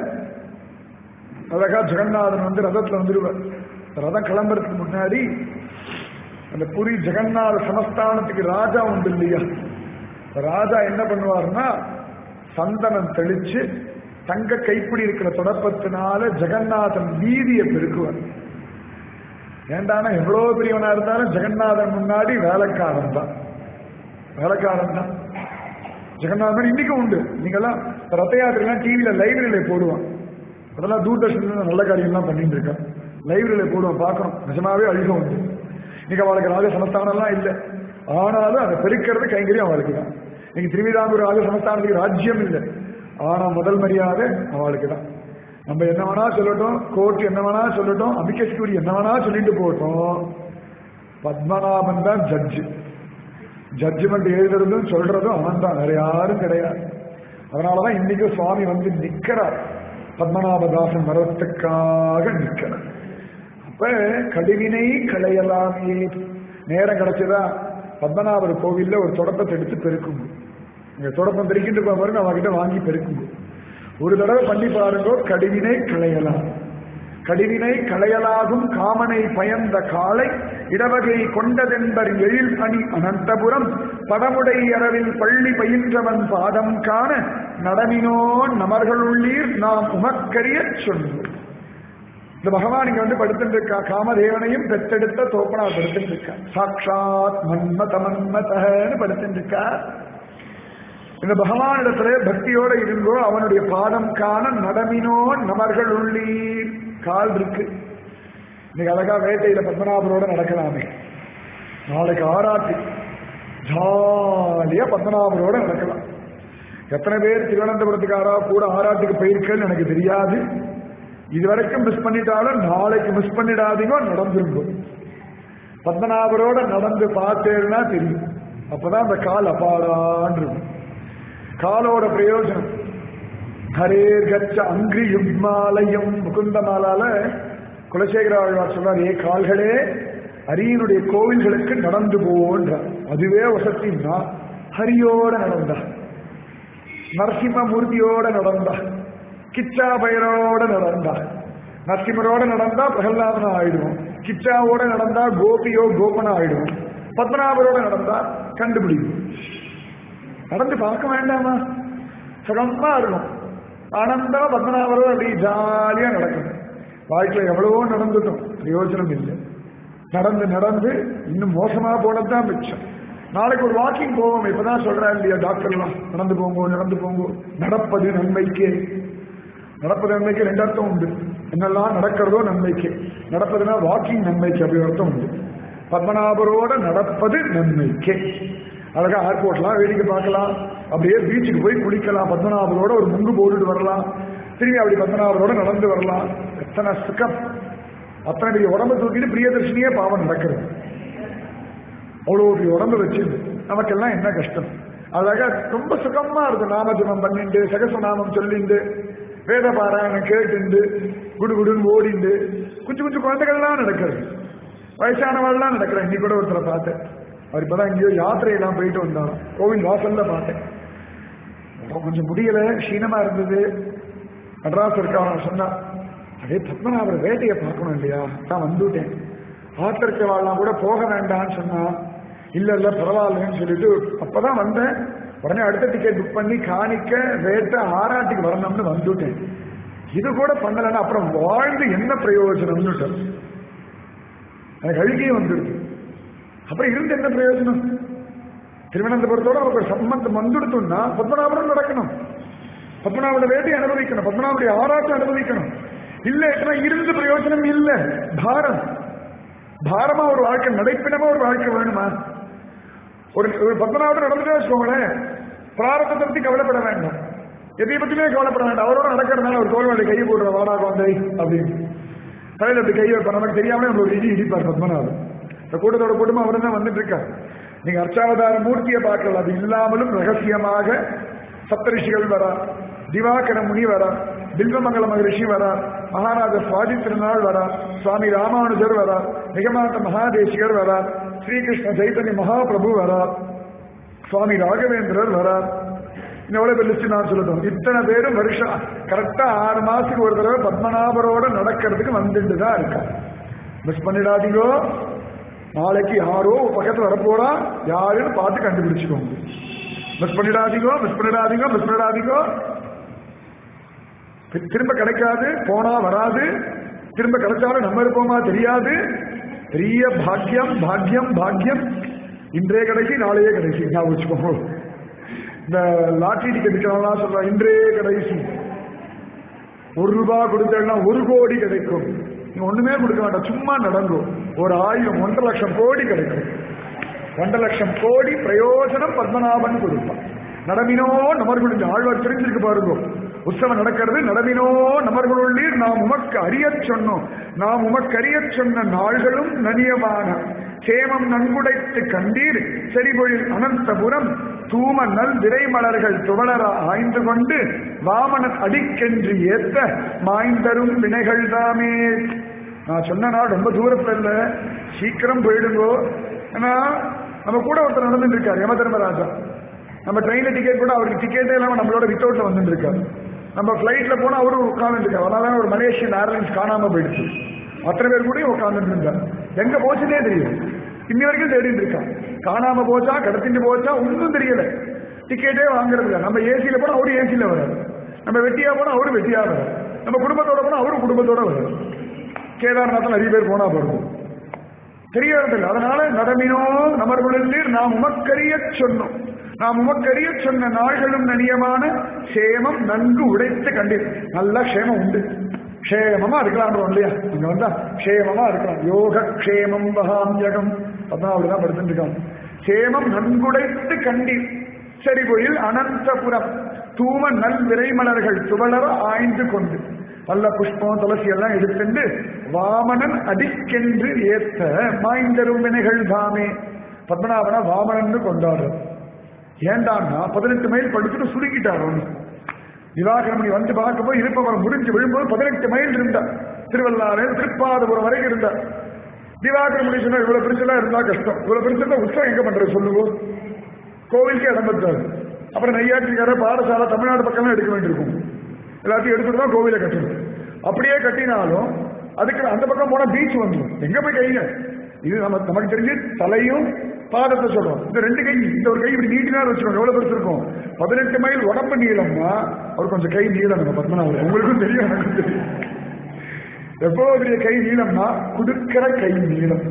அழகா ஜெகநாதன் வந்து ரதத்துல வந்துடுவார் ரதம் கிளம்புறதுக்கு முன்னாடி அந்த புரி ஜெகநாத சமஸ்தானத்துக்கு ராஜா உண்டு இல்லையா ராஜா என்ன பண்ணுவார்னா சந்தனம் தெளிச்சு தங்க கைப்பிடி இருக்கிற தொடப்பத்தினால ஜெகநாதன் வீதியை பெருக்குவார் ஏண்டானா எவ்வளவு பெரியவனா இருந்தாலும் ஜெகநாதன் முன்னாடி வேலைக்காரன் தான் வேலைக்காரன் தான் ஜெகநாதன் இன்னைக்கும் உண்டு நீங்கெல்லாம் ரத்த யாத்திரைலாம் டிவியில லைப்ரரியில போடுவான் அதெல்லாம் தூர்தர்ஷன்ல நல்ல காரியம்லாம் பண்ணிட்டு இருக்கேன் லைப்ரரியில போடுவான் பார்க்கணும் நிஜமாவே அழுகம் உண்டு இன்னைக்கு அவளுக்கு ராஜ சமஸ்தானம்லாம் இல்லை ஆனாலும் அதை பெருக்கிறது கைங்கரியம் அவளுக்கு தான் இன்னைக்கு திருவிதாங்கூர் ராஜ சமஸ்தானத்துக்கு ராஜ்யம் இல்லை ஆனா முதல் மரியாதை அவளுக்கு தான் நம்ம என்ன வேணா சொல்லட்டும் கோர்ட் என்ன வேணா சொல்லட்டும் அபிகேஸ்வரி என்ன வேணா சொல்லிட்டு போட்டோம் பத்மநாபன் தான் ஜட்ஜு ஜட்ஜ்மெண்ட் எழுதுறதும் சொல்றதும் அவன் தான் வேற யாரும் கிடையாது அதனாலதான் இன்னைக்கு சுவாமி வந்து நிக்கிறார் பத்மநாபதாசன் வரத்துக்காக நிக்கிறார் அப்ப கடுவினை களையலாமே நேரம் கிடைச்சதா பத்மநாபர் கோவில்ல ஒரு தொடப்பத்தை எடுத்து பெருக்குங்க இங்க தொடப்பம் பெருக்கிட்டு பாருங்க அவகிட்ட வாங்கி பெருக்குங்க ஒரு தடவை பண்ணி பாருங்க கடுவினை களையலாம் கடிவினை களையலாகும் காமனை பயந்த காலை இடவகை கொண்டதென்பர் எழில் அணி அனந்தபுரம் படமுடை அரவில் பள்ளி பயின்றவன் பாதம் காண நடமினோ நமர்களுள்ளீர் நாம் உமக்கரிய சொன்னோம் இந்த பகவான் இங்க வந்து படுத்துட்டு இருக்கா காமதேவனையும் பெற்றெடுத்த தோப்பனா படுத்துட்டு இருக்கா சாட்சாத் மன்மத மன்மதன்னு படுத்துட்டு இருக்கா இந்த பகவானிடத்துல பக்தியோட இருங்கோ அவனுடைய பாதம் காண நடமினோ நமர்கள் உள்ளீர் கால் இருக்கு இன்னைக்கு அழகா வேட்டையில பத்மநாபரோட நடக்கலாமே நாளைக்கு ஆராத்தி ஜாலியா பத்மநாபரோட நடக்கலாம் எத்தனை பேர் திருவனந்தபுரத்துக்காரா கூட ஆராட்டுக்கு போயிருக்கேன்னு எனக்கு தெரியாது இதுவரைக்கும் மிஸ் பண்ணிட்டாலும் நாளைக்கு மிஸ் பண்ணிடாதீங்க நடந்துருங்க பத்மநாபரோட நடந்து பார்த்தேன்னா தெரியும் அப்பதான் அந்த கால் அப்பாடான் இருக்கும் காலோட பிரயோஜனம் ஹரே கச்ச அங்கிரி யுக்மாலயம் முகுந்த மாலால குலசேகர ஆழ்வார் சொல்றார் ஏ கால்களே அரியனுடைய கோவில்களுக்கு நடந்து போன்றார் அதுவே வசத்தின்னா ஹரியோட நடந்தா நரசிம்மமூர்த்தியோட நடந்தா கிச்சா பைரவோட நடந்தா நரசிம்மரோட நடந்தா பிரகலாதனா ஆயிடுவோம் கிச்சாவோட நடந்தா கோபியோ கோபனா ஆயிடுவோம் பத்மநாபரோட நடந்தா கண்டுபிடிக்கும் நடந்து பார்க்க வேண்டாமா சுகமா இருக்கும் ஆனந்தமா பத்மநாபரோட அப்படி ஜாலியா நடக்கும் வாழ்க்கையில எவ்வளவோ நடந்துட்டோம் பிரயோஜனம் இல்லை நடந்து நடந்து இன்னும் மோசமா போனதுதான் மிச்சம் நாளைக்கு ஒரு வாக்கிங் போவோம் இப்பதான் சொல்றேன் இல்லையா டாக்டர்லாம் நடந்து போங்க நடந்து போங்க நடப்பது நன்மைக்கு நடப்பது நன்மைக்கு ரெண்டு அர்த்தம் உண்டு என்னெல்லாம் நடக்கிறதோ நன்மைக்கு நடப்பதுன்னா வாக்கிங் நன்மைக்கு அப்படி அர்த்தம் உண்டு பத்மநாபரோட நடப்பது நன்மைக்கு அழகா ஏர்போர்ட்லாம் வேடிக்கை பார்க்கலாம் அப்படியே பீச்சுக்கு போய் குளிக்கலாம் பத்மநாபரோட ஒரு முங்கு போட்டுட்டு வரலாம் திரும்பி அப்படி பத்மநாபரோட நடந்து வரலாம் எத்தனை சுகம் அத்தனை பெரிய உடம்பு தூக்கிட்டு பிரியதர்ஷினியே பாவம் நடக்கிறது அவ்வளோ பெரிய உடம்பு வச்சு நமக்கெல்லாம் என்ன கஷ்டம் அழகா ரொம்ப சுகமா இருக்கும் நாமஜபம் பண்ணிண்டு சகசநாமம் சொல்லிண்டு வேத பாராயணம் கேட்டுண்டு குடு குடுன்னு ஓடிண்டு குஞ்சு குஞ்சு குழந்தைகள்லாம் நடக்கிறது வயசானவள்லாம் நடக்கிறேன் இன்னைக்கு கூட ஒருத்தரை பார்த்தேன் அவர் இப்பதான் எங்கேயோ யாத்திரையெல்லாம் போயிட்டு வந்தாராம் கோவில் வாசல்ல பார்த்தேன் அப்புறம் கொஞ்சம் முடியல க்ஷீணமா இருந்தது நடராசர் இருக்கான் சொன்னா அதே பத்மநாபர் வேட்டையை பார்க்கணும் இல்லையா நான் வந்துட்டேன் ஆத்திருக்கவாள்லாம் கூட போக வேண்டாம்னு சொன்னா இல்ல இல்ல பரவாயில்லன்னு சொல்லிட்டு அப்பதான் வந்தேன் உடனே அடுத்த டிக்கெட் புக் பண்ணி காணிக்க வேட்டை ஆராட்டுக்கு வரணும்னு வந்துட்டேன் இது கூட பண்ணலன்னா அப்புறம் வாழ்ந்து என்ன பிரயோஜனம்னு எனக்கு அழுகியே வந்துடுது அப்புறம் இருந்து என்ன பிரயோஜனம் திருவனந்தபுரத்தோட அவருக்கு ஒரு சம்பந்தம் வந்துடுத்துன்னா பத்மநாபனம் நடக்கணும் பத்மநாபோட வேட்டையை அனுபவிக்கணும் பத்மநாபுடைய ஆராய்ச்சி அனுபவிக்கணும் இல்லைன்னா இருந்து பிரயோஜனம் இல்லை பாரம் பாரமா ஒரு வாழ்க்கை நடைப்பினமா ஒரு வாழ்க்கை வேணுமா ஒரு ஒரு பத்மநாபம் நடந்துட்டே வச்சுக்கோங்களேன் பிராரத்தத்தை பத்தி கவலைப்பட வேண்டாம் எதை பத்தியுமே கவலைப்பட வேண்டாம் அவரோட நடக்கிறதுனால ஒரு தோல்வாடி கையை போடுற வாடா குழந்தை அப்படின்னு தலையில அப்படி கையை வைப்பார் நமக்கு தெரியாமலே நம்ம ஒரு இடி இடிப்பார் பத்மநாபன் இந்த கூட்டத்தோட கூட்டமா அவரு தான் வந்துட்டு இருக்கார் நீங்க அர்ச்சாவதார மூர்த்தியை பார்க்கல அது இல்லாமலும் ரகசியமாக சப்தரிஷிகள் வரா திவாகர முனி வரா பில்வமங்கல மகரிஷி வரா மகாராஜ சுவாதி திருநாள் வரா சுவாமி ராமானுஜர் வரா நிகமாந்த மகாதேசிகர் வரா ஸ்ரீகிருஷ்ண சைத்தன்ய மகாபிரபு வரா சுவாமி ராகவேந்திரர் வரார் இந்த எவ்வளவு பேர் லிஸ்ட் நான் சொல்லட்டும் இத்தனை பேரும் வருஷம் கரெக்டா ஆறு மாசத்துக்கு ஒரு தடவை பத்மநாபரோட நடக்கிறதுக்கு வந்துட்டு தான் இருக்கா மிஸ் பண்ணிடாதீங்கோ நாளைக்கு யாரோ பக்கத்துல வரப்போறா யாருன்னு பார்த்து கண்டுபிடிச்சுக்கோங்க மிஸ் பண்ணிடாதீங்கோ மிஸ் பண்ணிடாதீங்கோ மிஸ் பண்ணிடாதீங்கோ தி- திரும்ப கிடைக்காது போனா வராது திரும்ப கிடைச்சாலும் நம்ம இருப்போமா தெரியாது பெரிய பாக்கியம் பாக்கியம் பாக்கியம் இன்றே கடைசி நாளையே கடைசி ஞாபகம் வச்சுக்கோங்க இந்த லாட்டரி டிக்கெட் விற்கிறவங்களாம் சொல்றாங்க இன்றே கடைசி ஒரு ரூபாய் கொடுத்தா ஒரு கோடி கிடைக்கும் நீங்க ஒண்ணுமே கொடுக்க வேண்டாம் சும்மா நடங்கும் ஒரு ஆயிரம் ஒன்றரை லட்சம் கோடி கிடைக்கும் ஒன்றரை லட்சம் கோடி பிரயோஜனம் பத்மநாபன் கொடுப்பான் நடமினோ நமர்களுடைய ஆழ்வார் தெரிஞ்சிருக்கு பாருங்க உற்சவம் நடக்கிறது நடமினோ நமர்களுள்ளீர் நாம் உமக்கு அறியச் சொன்னோம் நாம் உமக்கு அறியச் சொன்ன நாள்களும் நனியமான சேமம் நன்குடைத்து கண்டீர் செறிபொழில் அனந்தபுரம் தூம நல் விரைமலர்கள் துவளர ஆய்ந்து கொண்டு வாமனன் அடிக்கென்று ஏத்த மாய்ந்தரும் வினைகள் தாமே நான் சொன்ன நாள் ரொம்ப தூரத்துல இல்ல சீக்கிரம் போயிடுங்கோ ஏன்னா நம்ம கூட ஒருத்தர் நடந்துட்டு இருக்காரு யம தர்மராஜா நம்ம ட்ரெயின்ல டிக்கெட் கூட அவருக்கு டிக்கெட்டே இல்லாம நம்மளோட வித்தவுட்ல வந்துட்டு இருக்காரு நம்ம பிளைட்ல போனா அவரும் உட்கார்ந்துட்டு இருக்காரு அதனால ஒரு மலேசியன் ஏர்லைன்ஸ் காணாம போயிடுச்சு அத்தனை பேர் கூட உட்கார்ந்துட்டு இருந்தார் எங்க போச்சுன்னே தெரியும் இன்னி வரைக்கும் தேடிட்டு இருக்கான் காணாம போச்சா கடத்திட்டு போச்சா ஒன்றும் தெரியல டிக்கெட்டே வாங்குறது இல்ல நம்ம ஏசியில போனா அவரு ஏசியில வராரு நம்ம வெட்டியா போனா அவரு வெட்டியா வராரு நம்ம குடும்பத்தோட போனா அவரு குடும்பத்தோட வராரு கேதார்நாத்தில் நிறைய பேர் போனா போறோம் தெரியறதில்லை அதனால நடமினோ நமர்களுள்ளீர் நாம் உமக்கரிய சொன்னோம் நாம் உமக்கரிய சொன்ன நாள்களும் நனியமான சேமம் நன்கு உடைத்து கண்டீர் நல்ல சேமம் உண்டு க்ஷேமமா இருக்கலாம் இல்லையா இங்க வந்தா க்ஷேமமா இருக்கலாம் யோக க்ஷேமம் வகாமியகம் அதான் அப்படிதான் படுத்துட்டு இருக்காங்க சேமம் நன்குடைத்து கண்டீர் செறிபொழில் அனந்தபுரம் தூம நல் விரைமலர்கள் துவளர ஆய்ந்து கொண்டு நல்ல புஷ்பம் துளசி எல்லாம் எடுத்துட்டு வாமனன் அடிக்கென்று ஏத்த மாய்ந்தரும் வினைகள் தாமே பத்மநாபனா வாமனன்னு கொண்டாடுறது ஏண்டான்னா பதினெட்டு மைல் படுத்துட்டு சுருக்கிட்டார் ஒண்ணு திவாகரமணி வந்து பார்க்கும்போது இருப்பவர் முடிஞ்சு விழும்போது பதினெட்டு மைல் இருந்தார் திருவள்ளாறு திருப்பாதபுரம் வரைக்கும் இருந்தார் திவாகரமணி சொன்னா இவ்வளவு பெருசெல்லாம் இருந்தா கஷ்டம் இவ்வளவு பெருசா உற்சவம் எங்க பண்றது சொல்லுங்க கோவிலுக்கு இடம் பெற்றாரு அப்புறம் நெய்யாற்றிக்கார பாடசாலை தமிழ்நாடு பக்கம்லாம் எடுக்க வேண்டியிருக்கும் எல்லாத்தையும் எடுத்துட்டு தான் கோவிலை கட்டணும் அப்படியே கட்டினாலும் அதுக்கு அந்த பக்கம் போனா பீச் வந்துடும் எங்க போய் கைங்க இது நம்ம நமக்கு தெரிஞ்சு தலையும் பாதத்தை சொல்றோம் இந்த ரெண்டு கை இந்த ஒரு கை இப்படி நீட்டினா வச்சுக்கோங்க எவ்வளவு பெருசு இருக்கும் பதினெட்டு மைல் உடம்பு நீளம்னா அவர் கொஞ்சம் கை நீளம் நம்ம பத்மநாபர் உங்களுக்கும் தெரியும் எனக்கும் தெரியும் எவ்வளவு பெரிய கை நீளம்னா குடுக்கிற கை நீளம்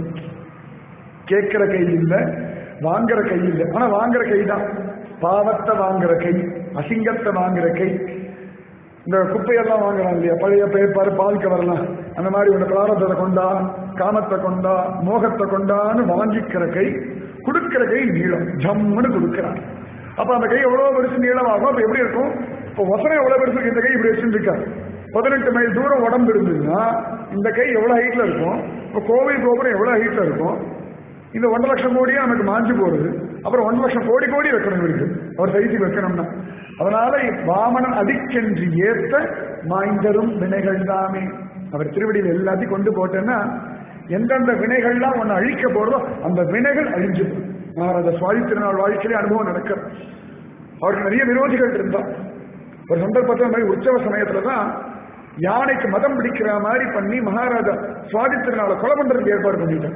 கேட்கிற கை இல்ல வாங்குற கை இல்ல ஆனா வாங்குற கை தான் பாவத்தை வாங்குற கை அசிங்கத்தை வாங்குற கை இந்த குப்பையெல்லாம் வாங்குறாங்க இல்லையா பழைய பேப்பர் பால் கவர்லாம் அந்த மாதிரி உன்னை பிராரதத்தை கொண்டா காமத்தை கொண்டா மோகத்தை கொண்டான்னு வாங்கிக்கிற கை கொடுக்கிற கை நீளம் ஜம்முன்னு கொடுக்கிறான் அப்ப அந்த கை எவ்வளவு பெருசு நீளமாகும் அப்ப எப்படி இருக்கும் இப்போ வசனம் எவ்வளவு பெருசு இருக்கு, இந்த கை இப்படி வச்சுருக்காரு பதினெட்டு மைல் தூரம் உடம்பு இருந்ததுன்னா இந்த கை எவ்வளவு ஹைட்ல இருக்கும் இப்போ கோவில் கோபுரம் எவ்வளவு ஹைட்ல இருக்கும் இந்த ஒன்றரை லட்சம் கோடியே நமக்கு மாஞ்சு போறது அப்புறம் ஒன்றரை லட்சம் கோடி கோடி வைக்கணும் இவருக்கு அவர் சைஸுக்கு வைக்கணும்னா அதனால வாமனன் அடிக்கென்று ஏத்த மாய்ந்தரும் வினைகள் தாமே அவர் திருவடியில் எல்லாத்தையும் கொண்டு போட்டேன்னா எந்தெந்த வினைகள்லாம் ஒன்னு அழிக்க போறதோ அந்த வினைகள் அழிஞ்சு மகாராஜா சுவாமி திருநாள் வாழ்க்கையிலே அனுபவம் நடக்கிறது அவருக்கு நிறைய விரோதிகள் இருந்தா ஒரு சந்தர்ப்பத்தில் இந்த மாதிரி உற்சவ சமயத்துல தான் யானைக்கு மதம் பிடிக்கிற மாதிரி பண்ணி மகாராஜா சுவாதி திருநாளை கொலை பண்றதுக்கு ஏற்பாடு பண்ணிட்டான்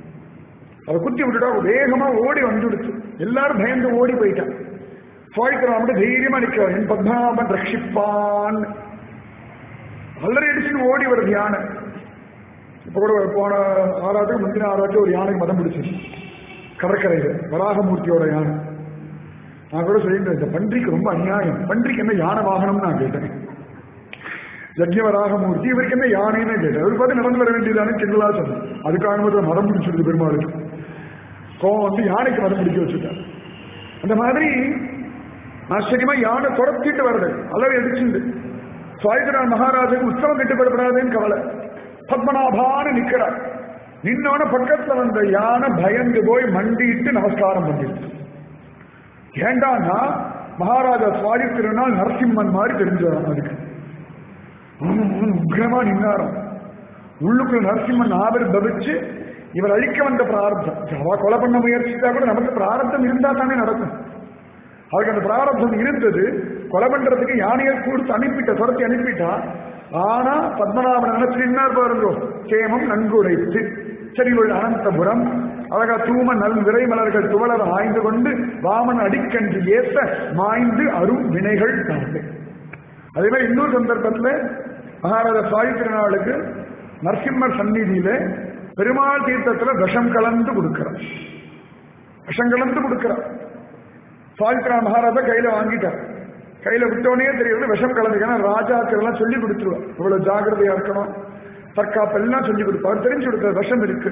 அதை குத்தி விட்டுட்டா வேகமா ஓடி வந்துடுச்சு எல்லாரும் பயந்து ஓடி போயிட்டான் சுவாதித்திரன் மட்டும் தைரியமா நிற்கிறார் என் பத்மநாபன் ரட்சிப்பான் அல்லறை அடிச்சுட்டு ஓடி வருது யானை இப்ப கூட போன ஆறாவது முந்தின ஆறாவது ஒரு யானைக்கு மதம் பிடிச்சிருக்கு கடற்கரையில வராகமூர்த்தியோட யானை நான் கூட சொல்லிட்டு இந்த பன்றிக்கு ரொம்ப அநியாயம் பன்றிக்கு என்ன யானை வாகனம்னு நான் கேட்டேன் யஜ்யவராகமூர்த்தி இவருக்கு என்ன யானைன்னு கேட்டு அவர் பார்த்து நடந்து வர வேண்டியதானு கிண்டலா சொன்னார் அதுக்காக மட்டும் மதம் பிடிச்சிருக்கு பெருமாளுக்கு கோவம் வந்து யானைக்கு மதம் பிடிக்க வச்சுட்டார் அந்த மாதிரி ஆச்சரியமா யானை துரத்திட்டு வருது அலறி அடிச்சுண்டு சுவாயுதரான் மகாராஜுக்கு உற்சவம் கட்டுப்படப்படாதுன்னு கவலை பத்மநாபான்னு நிக்கிறார் நின்னோட பக்கத்துல வந்த யானை பயந்து போய் மண்டிட்டு நமஸ்காரம் பண்ணிடுச்சு ஏண்டான்னா மகாராஜா சுவாரி திருநாள் நரசிம்மன் மாதிரி தெரிஞ்சாராம் அதுக்கு உக்ரமா நின்னாராம் உள்ளுக்குள்ள நரசிம்மன் ஆவர் பவிச்சு இவர் அழிக்க வந்த பிரார்த்தம் அவ கொலை பண்ண முயற்சித்தா கூட நமக்கு பிராரத்தம் இருந்தா தானே நடக்கும் அவருக்கு அந்த பிராரத்தம் இருந்தது கொலை பண்றதுக்கு யானையை கொடுத்து அனுப்பிட்ட துரத்தி அனுப்பிட்டா ஆனா பத்மநாபன் நினைச்சு நின்னார் பாருங்க சேமம் நன்கு உரைத்து செறிவுள் அனந்தபுரம் அழகா தூம நல் விரைமலர்கள் துவளர ஆய்ந்து கொண்டு வாமன் அடிக்கன்று ஏத்த மாய்ந்து அரும் வினைகள் தாழ்ந்து அதே மாதிரி இன்னொரு சந்தர்ப்பத்துல மகாராஜா சுவாமி திருநாளுக்கு நரசிம்மர் சந்நிதியில பெருமாள் தீர்த்தத்துல விஷம் கலந்து கொடுக்கிறார் விஷம் கலந்து கொடுக்கிறார் சுவாமித்ரா மகாராஜா கையில வாங்கிட்டார் கையில விட்டோனே தெரியுது விஷம் கலந்துக்கணும் ராஜாக்கள் எல்லாம் சொல்லி கொடுத்துருவார் இவ்வளவு ஜாகிரதையா இருக்கணும் தற்காப்பு எல்லாம் சொல்லி கொடுப்பார் தெரிஞ்சு கொடுத்தார் விஷம் இருக்கு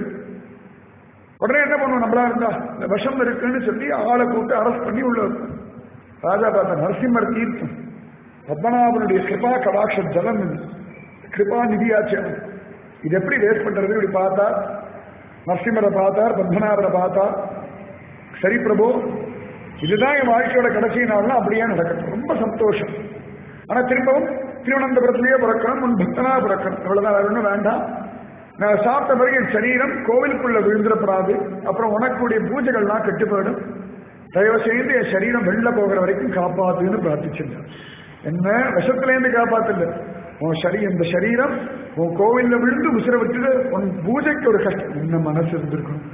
உடனே என்ன பண்ணுவோம் நம்மளா இருந்தா இந்த விஷம் இருக்குன்னு சொல்லி ஆளை கூப்பிட்டு அரெஸ்ட் பண்ணி உள்ள வைப்போம். ராஜா பார்த்தா நரசிம்மர் தீர்த்தம் பத்மநாபனுடைய கிருபா கடாட்ச ஜலம் இது கிருபா நிதியாச்சு அவன். இது எப்படி வேஸ்ட் பண்றது இப்படி பார்த்தா நரசிம்மரை பார்த்தார் பத்மநாபரை பார்த்தார் சரி பிரபு இதுதான் என் வாழ்க்கையோட கடைசி நாள்னா அப்படியே நடக்கட்டும் ரொம்ப சந்தோஷம் ஆனா திரும்பவும் திருவனந்தபுரத்திலேயே பிறக்கணும் உன் பக்தனா பிறக்கணும் இவ்வளவுதான் வேற ஒண்ணும் வேண்டாம் நான் சாப்பிட்ட பிறகு என் சரீரம் கோவிலுக்குள்ள விழுந்துடப்படாது அப்புறம் உனக்குடைய பூஜைகள்லாம் கெட்டு போயிடும் தயவு செய்து என் சரீரம் வெளில போகிற வரைக்கும் காப்பாத்துன்னு பிரார்த்திச்சிருந்தேன் என்ன விஷத்திலேருந்து காப்பாத்துல உன் சரி இந்த சரீரம் உன் கோவில்ல விழுந்து உசிர விட்டுட்டு உன் பூஜைக்கு ஒரு கஷ்டம் என்ன மனசு இருந்திருக்கும்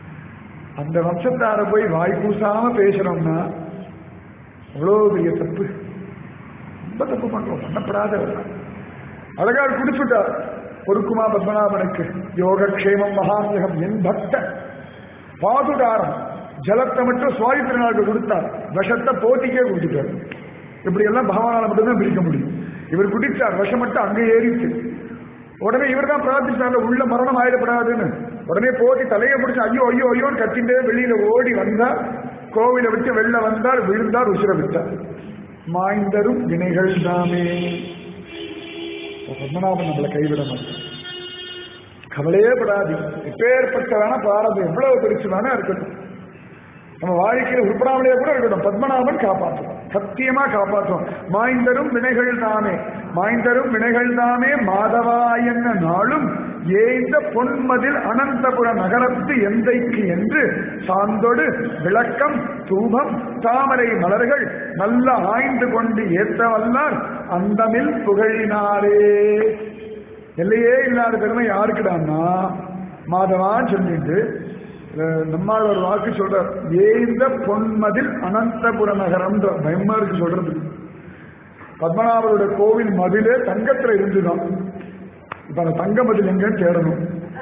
அந்த வம்சத்தார போய் வாய் பூசாம பேசுறோம்னா அவ்வளோ பெரிய தப்பு ரொம்ப தப்பு பண்றோம் பண்ணப்படாத அழகா குடிச்சுட்டார் பொறுக்குமா பத்மநாபனுக்கு யோகக்ஷேமம் மகாமியகம் என் பக்தன் பாதுகாரம் ஜலத்தை மட்டும் சுவாமி திருநாளுக்கு கொடுத்தார் விஷத்தை போட்டிக்கே கொடுத்துட்டார் இப்படி எல்லாம் பகவானால மட்டும்தான் பிரிக்க முடியும் இவர் குடிச்சார் விஷம் மட்டும் அங்கே ஏறிச்சு உடனே இவர் தான் பிரார்த்திச்சாங்க உள்ள மரணம் ஆயிடப்படாதுன்னு உடனே போட்டி தலையை பிடிச்சு ஐயோ ஐயோ ஐயோன்னு கத்திண்டே வெளியில ஓடி வந்தார் கோவிலை விட்டு வெளில வந்தார் விழுந்தார் உசிர விட்டார் மாய்ந்தரும் வினைகள் தாமே பத்மநாபன் நம்மளை கைவிட மாட்டார் கவலையே படாது எப்பேற்பட்ட வேணா பிராரதம் எவ்வளவு பெருசு வேணா இருக்கட்டும் நம்ம வாழ்க்கையில் உருப்படாமலே கூட இருக்கட்டும் பத்மநாபன் காப்பாற்றுவோம் சத்தியமா காப்பாற்றுவோம் மாய்ந்தரும் வினைகள் தாமே மாய்ந்தரும் வினைகள் தாமே மாதவா என்ன நாளும் ஏய்ந்த பொன்மதில் அனந்தபுர நகரத்து எந்தைக்கு என்று சாந்தொடு விளக்கம் தூபம் தாமரை மலர்கள் நல்ல ஆய்ந்து கொண்டு ஏத்த வல்லார் அந்தமில் புகழினாரே எல்லையே இல்லாத பெருமை யாருக்குடான்னா மாதவான் சொல்லிட்டு அஹ், நம்மால் ஒரு வாக்கு சொல்றார் ஏந்த பொன்மதில் அனந்தபுர நகரம் பயமா இருக்கு சொல்றது பத்மநாபருடைய கோவில் மதிலே தங்கத்துல இருந்துதான் இப்ப அந்த தங்க மதில் எங்கன்னு தேடணும்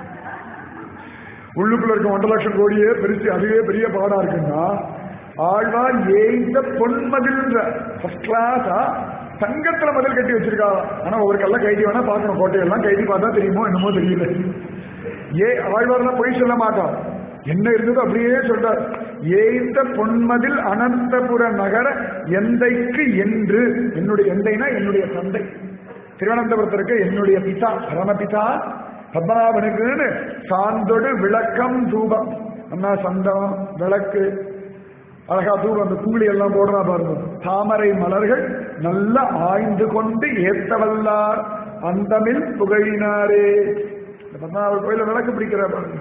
உள்ளுக்குள்ள இருக்க ஒன்றரை லட்சம் கோடியே பெருசு அதுவே பெரிய பாடா இருக்குன்னா ஆழ்வார் ஏய்ந்த பொன்மதில்ன்ற ஃபர்ஸ்ட் கிளாஸா தங்கத்துல மதில் கட்டி வச்சிருக்காங்க ஆனா ஒரு கல்ல கைதி வேணா பார்க்கணும் கோட்டையெல்லாம் கைதி பார்த்தா தெரியுமோ என்னமோ தெரியல ஏ ஆழ்வார்லாம் பொய் சொல்ல மாட்டான் என்ன இருந்ததோ அப்படியே சொல்றார் ஏய்ந்த பொன்மதில் அனந்தபுர நகர எந்தைக்கு என்று என்னுடைய எந்தைனா என்னுடைய தந்தை திருவனந்தபுரத்திற்கு என்னுடைய பிதா பரமபிதா பத்மநாபனுக்குன்னு சாந்தொடு விளக்கம் தூபம் அண்ணா சந்தம் விளக்கு அழகா தூபம் அந்த குங்குளி எல்லாம் போடுறா பாருங்க தாமரை மலர்கள் நல்ல ஆய்ந்து கொண்டு ஏத்தவல்லார் அந்தமில் புகழினாரே இந்த பத்மநாபர் கோயில விளக்கு பிடிக்கிறா பாருங்க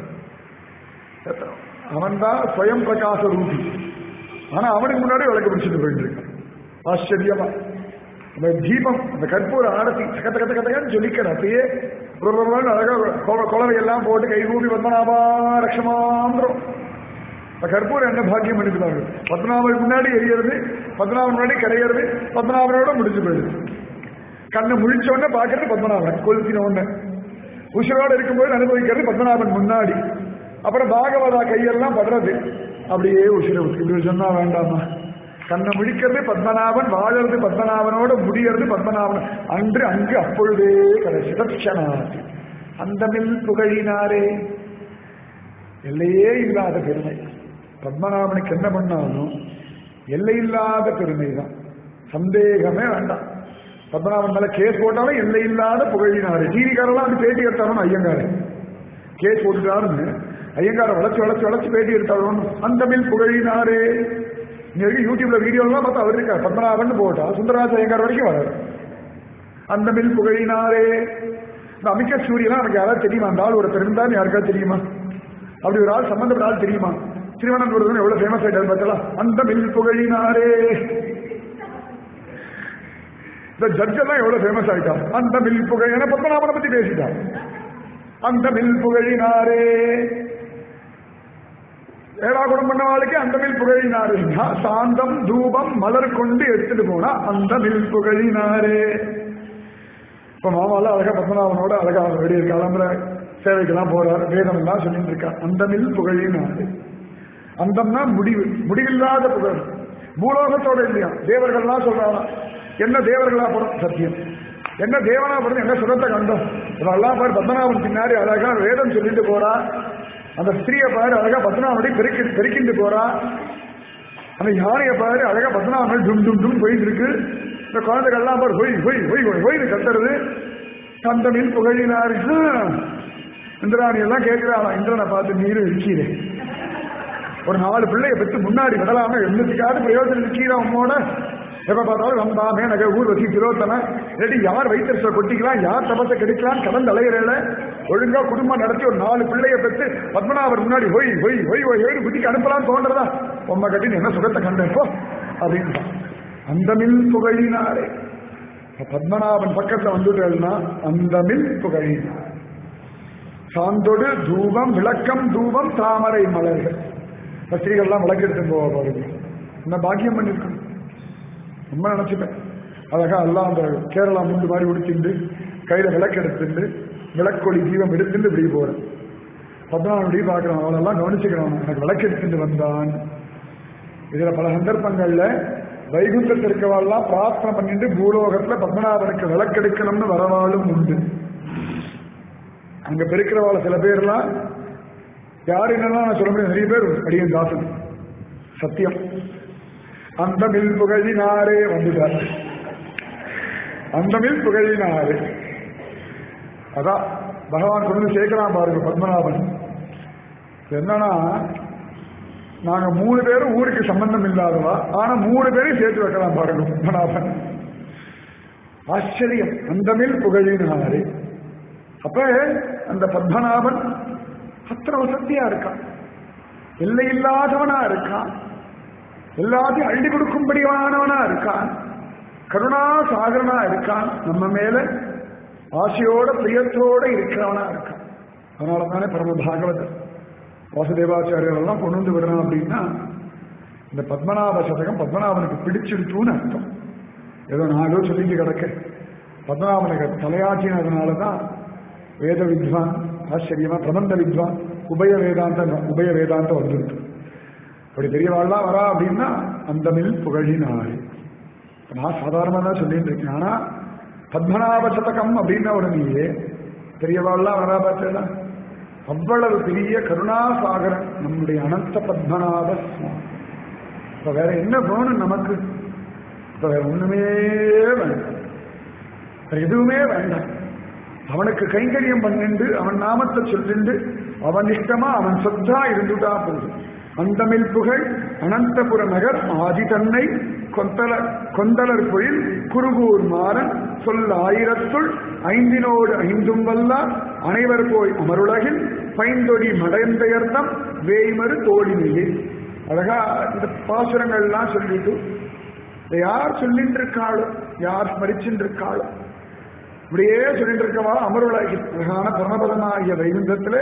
அவன் தான் ஸ்வயம் பிரகாச ரூபி ஆனா அவனுக்கு முன்னாடி விளக்கு பிடிச்சிட்டு போயிட்டு இருக்கான் ஆச்சரியமா அந்த தீபம் அந்த கற்பூர ஆரத்தி கத்த கத்த கத்தன்னு சொல்லிக்கிற அப்படியே ஒரு ஒரு நாள் அழகா கொ- குழவை எல்லாம் போட்டு கை கூப்பி பத்மநாபா ரக்ஷமாந்திரம் இந்த கற்பூரம் என்ன பாக்கியம் பண்ணிக்கிறார்கள் பத்மநாபனுக்கு முன்னாடி எரியறது பத்மநாபன் முன்னாடி கிடையாது பத்மநாபனோட முடிஞ்சு போயிடுது கண்ணை முழிச்ச உடனே பார்க்கறது பத்மநாபன் கொளுத்தின உடனே உசுரோடு இருக்கும்போது அனுபவிக்கிறது பத்மநாபன் முன்னாடி அப்புறம் பாகவதா கையெல்லாம் படுறது அப்படியே உசிர விட்டு இப்படி சொன்னா வேண்டாமா கண்ணை முழிக்கிறது பத்மநாபன் வாழறது பத்மநாபனோட முடியறது பத்மநாபன் அன்று அங்கு அப்பொழுதே கடைசி தட்சணாதி அந்தமில் புகழினாரே எல்லையே இல்லாத பெருமை பத்மநாபனுக்கு என்ன பண்ணாலும் எல்லையில்லாத பெருமை தான் சந்தேகமே வேண்டாம் பத்மநாபன் மேல கேஸ் போட்டாலும் எல்லையில்லாத புகழினாரு டிவிக்காரெல்லாம் வந்து பேட்டி எடுத்தாலும் ஐயங்காரு கேஸ் போட்டுட்டாருன்னு ஐயங்கார வளர்ச்சி வளர்ச்சி வளர்ச்சி பேட்டி எடுத்தாலும் அந்த மில் புகழினாரே இங்க இருக்கு யூடியூப்ல வீடியோ எல்லாம் பார்த்தா அவர் இருக்கார் பத்மநாபன் போட்டா சுந்தரராஜ ஐயங்கார் வரைக்கும் வராரு அந்த மில் புகழினாரே இந்த அமிக்க சூரியனா எனக்கு யாராவது தெரியுமா அந்த ஆள் ஒருத்தர் இருந்தான்னு யாருக்காவது தெரியுமா அப்படி ஒரு ஆள் சம்பந்தப்பட்ட ஆள் தெரியுமா திருவனந்தபுரத்துல எவ்வளவு ஃபேமஸ் ஆயிட்டாரு பார்த்தலாம் அந்த மில் புகழினாரே இந்த ஜட்ஜ் எல்லாம் எவ்வளவு ஃபேமஸ் ஆயிட்டான் அந்த மில் புகழ் என பத்மநாபனை பத்தி பேசிட்டான் அந்த மில் புகழினாரே ஏழாகுடம் பண்ண வாழ்க்கை அந்த மில் புகழினாரே சாந்தம் தூபம் மலர் கொண்டு எடுத்துட்டு போனா அந்த மில் புகழினாரே இப்ப மாமால அழகா பத்மநாபனோட அழகா வெளியே கிளம்புற சேவைக்கெல்லாம் போறார் வேதம் எல்லாம் சொல்லிட்டு இருக்கா அந்த மில் புகழினாரே அந்தம்னா முடிவு முடிவில்லாத புகழ் பூலோகத்தோட இல்லையா தேவர்கள்லாம் சொல்றாங்க என்ன தேவர்களா போறோம் சத்தியம் என்ன தேவனா போறது என்ன சுகத்தை கண்டோம் இதெல்லாம் பாரு பத்மநாபன் பின்னாடி அழகா வேதம் சொல்லிட்டு போறா அந்த ஸ்திரியை பாரு அழகா பத்மநாபனுடைய பெருக்கி பெருக்கிட்டு போறா அந்த யானையை பாரு அழகா பத்மநாபன் டும் டும் டும் போயிட்டு இருக்கு இந்த குழந்தைகள்லாம் பாரு ஹொய் ஹொய் ஹொய் ஹொய் ஹொய்னு கத்துறது அந்த மீன் புகழினாரு இந்திராணி எல்லாம் கேட்கிறாளா இந்திரனை பார்த்து நீரும் இருக்கீரே ஒரு நாலு பிள்ளைய பெற்று முன்னாடி விடலாம என்னத்துக்காவது பிரயோஜனம் இருக்கீரா உன்னோட எப்ப பார்த்தாலும் வந்தாமே நகை ஊர் வசி திரோத்தனை இல்லாட்டி யார் வைத்திருச்ச கொட்டிக்கலாம் யார் தபத்தை கெடுக்கலாம் கலந்து அலையிறல ஒழுங்கா குடும்பம் நடத்தி ஒரு நாலு பிள்ளைய பெற்று பத்மநாபர் முன்னாடி ஹொய் ஹொய் ஹொய் ஹொய் ஹொய் புத்திக்கு அனுப்பலாம் தோன்றதா பொம்மை கட்டின்னு என்ன சுகத்தை கண்டேன் போ அப்படின்னு அந்த மில் புகழினாரே பத்மநாபன் பக்கத்துல வந்துட்டேன்னா அந்த மில் புகழினார் சாந்தொடு தூபம் விளக்கம் தூபம் தாமரை மலர்கள் ஸ்திரீகள்லாம் விளக்கு எடுத்து போவா பாருங்க என்ன பாக்கியம் பண்ணிருக்கணும் ரொம்ப நினைச்சுப்பேன் அழகா எல்லாம் அந்த கேரளா முண்டு மாதிரி உடுத்திண்டு கையில விளக்கு எடுத்துட்டு விளக்கொளி தீபம் எடுத்துட்டு இப்படி போறேன் பத்மநாபடி பார்க்கிறோம் அவளெல்லாம் கவனிச்சுக்கிறோம் எனக்கு விளக்கு எடுத்துட்டு வந்தான் இதுல பல சந்தர்ப்பங்கள்ல வைகுந்தத்தில் இருக்கவாள்லாம் பிரார்த்தனை பண்ணிட்டு பூலோகத்துல பத்மநாபனுக்கு விளக்கெடுக்கணும்னு வரவாளும் உண்டு அங்க பெருக்கிறவாள சில பேர்லாம் யார் என்னெல்லாம் நான் சொல்ல முடியும் நிறைய பேர் அடியன் தாசன் சத்தியம் அந்த மில் புகழினாரே வந்துட்டார் அந்த மில் புகழினாரே அதான் பகவான் கொண்டு வந்து சேர்க்கலாம் பாருங்க பத்மநாபன் என்னன்னா நாங்க மூணு பேரும் ஊருக்கு சம்பந்தம் இல்லாதவா ஆனா மூணு பேரையும் சேர்த்து வைக்கலாம் பாருங்க பத்மநாபன் ஆச்சரியம் அந்த மில் புகழினாரே அப்ப அந்த பத்மநாபன் அத்தனை வசதியா இருக்கான் எல்லை இல்லாதவனா இருக்கான் எல்லாத்தையும் அள்ளி கொடுக்கும்படியானவனா இருக்கான் கருணா சாகரனா இருக்கான் நம்ம மேல ஆசையோட பிரியத்தோட இருக்கிறவனா இருக்கான் அதனால தானே பரம பாகவதர் வாசுதேவாச்சாரியர் எல்லாம் கொண்டு வந்து விடுறான் அப்படின்னா இந்த பத்மநாப சதகம் பத்மநாபனுக்கு பிடிச்சிடுச்சுன்னு அர்த்தம் ஏதோ நாலோ சொல்லிட்டு கிடக்க பத்மநாபனுக்கு தலையாற்றினதுனால தான் வேத வித்வான் ஆச்சரியமா பிரபந்த வித்வான் உபய வேதாந்த உபய வேதாந்தம் வந்துருக்கு அப்படி பெரியவாள்லாம் வரா அப்படின்னா அந்த மில் புகழினாரு நான் சாதாரணமாக தான் சொல்லிட்டு இருக்கேன் ஆனா பத்மநாப சதகம் அப்படின்னா உடனேயே பெரியவாள்லாம் வரா பார்த்தேன்னா அவ்வளவு பெரிய கருணாசாகரன் நம்முடைய அனந்த பத்மநாப சுவாமி இப்ப வேற என்ன வேணும் நமக்கு இப்ப வேற ஒண்ணுமே வேண்டாம் வேற எதுவுமே வேண்டாம் அவனுக்கு கைங்கரியம் பண்ணிண்டு அவன் நாமத்தை சொல்லிண்டு அவன் இஷ்டமா அவன் சொத்தா இருந்துட்டா போதும் அந்தமில் புகழ் அனந்தபுர நகர் ஆதி தன்னை கொந்தல கொந்தலர் பொழில் குருகூர் மாறன் சொல் ஆயிரத்துள் ஐந்தினோடு ஐந்தும் வல்லார் அனைவர் போய் அமருலகில் பைந்தொடி மடைந்தயர்த்தம் வேய்மறு தோழினிலே அழகா இந்த பாசுரங்கள்லாம் சொல்லிட்டு இதை யார் சொல்லிட்டு இருக்காளோ யார் ஸ்மரிச்சுட்டு இருக்காளோ இப்படியே சொல்லிட்டு இருக்கவா அமருலகில் அழகான பரமபதமாகிய வைகுந்தத்துல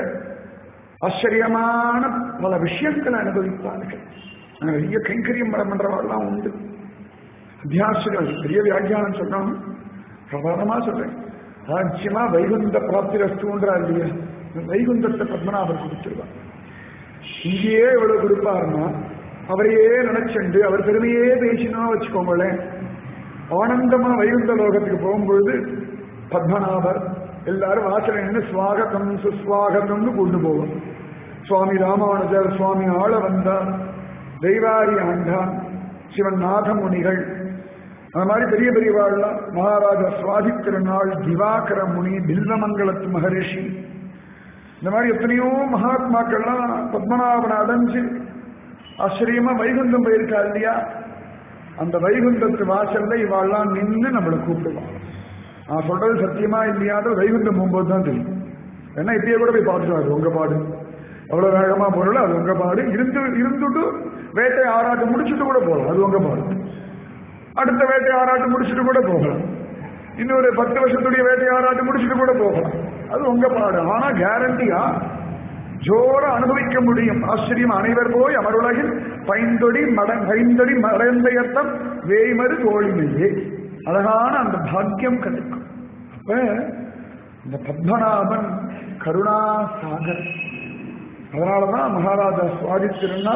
ஆச்சரியமான பல விஷயங்களை அனுபவிப்பார்கள் அங்க நிறைய கைங்கரியம் மரம் பண்றவாள்லாம் உண்டு அத்தியாசங்கள் பெரிய வியாக்கியானம் சொன்னாலும் பிரபாதமா சொல்றேன் ராஜ்யமா வைகுந்த பிராப்தி ரஸ்துன்றா இல்லையா வைகுந்தத்தை பத்மநாபர் கொடுத்துருவார் இங்கேயே இவ்வளவு கொடுப்பாருன்னா அவரையே நினைச்சுண்டு அவர் பெருமையே பேசினா வச்சுக்கோங்களேன் ஆனந்தமா வைகுந்த லோகத்துக்கு போகும்பொழுது பத்மநாபர் எல்லாரும் வாசல நின்று சுவாகத்தம் சுஸ்வாகத்தம்னு கொண்டு போவோம் சுவாமி ராமானுஜர் சுவாமி ஆள வந்தார் தெய்வாரி ஆண்டான் சிவன் நாதமுனிகள் அந்த மாதிரி பெரிய பெரியவாள்லாம் மகாராஜா சுவாதி திருநாள் திவாகர முனி பில்வமங்கலத்து மகரிஷி இந்த மாதிரி எத்தனையோ மகாத்மாக்கள்லாம் பத்மநாபனை அடைஞ்சு ஆச்சரியமா வைகுந்தம் போயிருக்கா இல்லையா அந்த வைகுந்தத்து வாசல்ல இவாள்லாம் நின்று நம்மளை கூப்பிடுவான் நான் சொல்றது சத்தியமா இல்லையாத வைகுண்டம் போகும்போது தான் தெரியும் ஏன்னா இப்பயே கூட போய் பார்த்துட்டு அது உங்க பாடு அவ்வளவு வேகமா போறல அது உங்க பாடு இருந்து இருந்துட்டு வேட்டை ஆராட்டு முடிச்சுட்டு கூட போகலாம் அது உங்க பாடு அடுத்த வேட்டை ஆராட்டு முடிச்சுட்டு கூட போகலாம் இன்னொரு பத்து வருஷத்துடைய வேட்டை ஆராட்டு முடிச்சுட்டு கூட போகலாம் அது உங்க பாடு ஆனா கேரண்டியா ஜோர அனுபவிக்க முடியும் ஆச்சரியம் அனைவர் போய் அமருலகில் பைந்தொடி மட பைந்தொடி மடந்தையத்தம் வேய்மறு தோழிமையே அழகான அந்த பாக்கியம் கிடைக்கும் அப்ப இந்த பத்மநாபன் கருணா சாகர் அதனாலதான் மகாராஜா சுவாதித்திருந்தா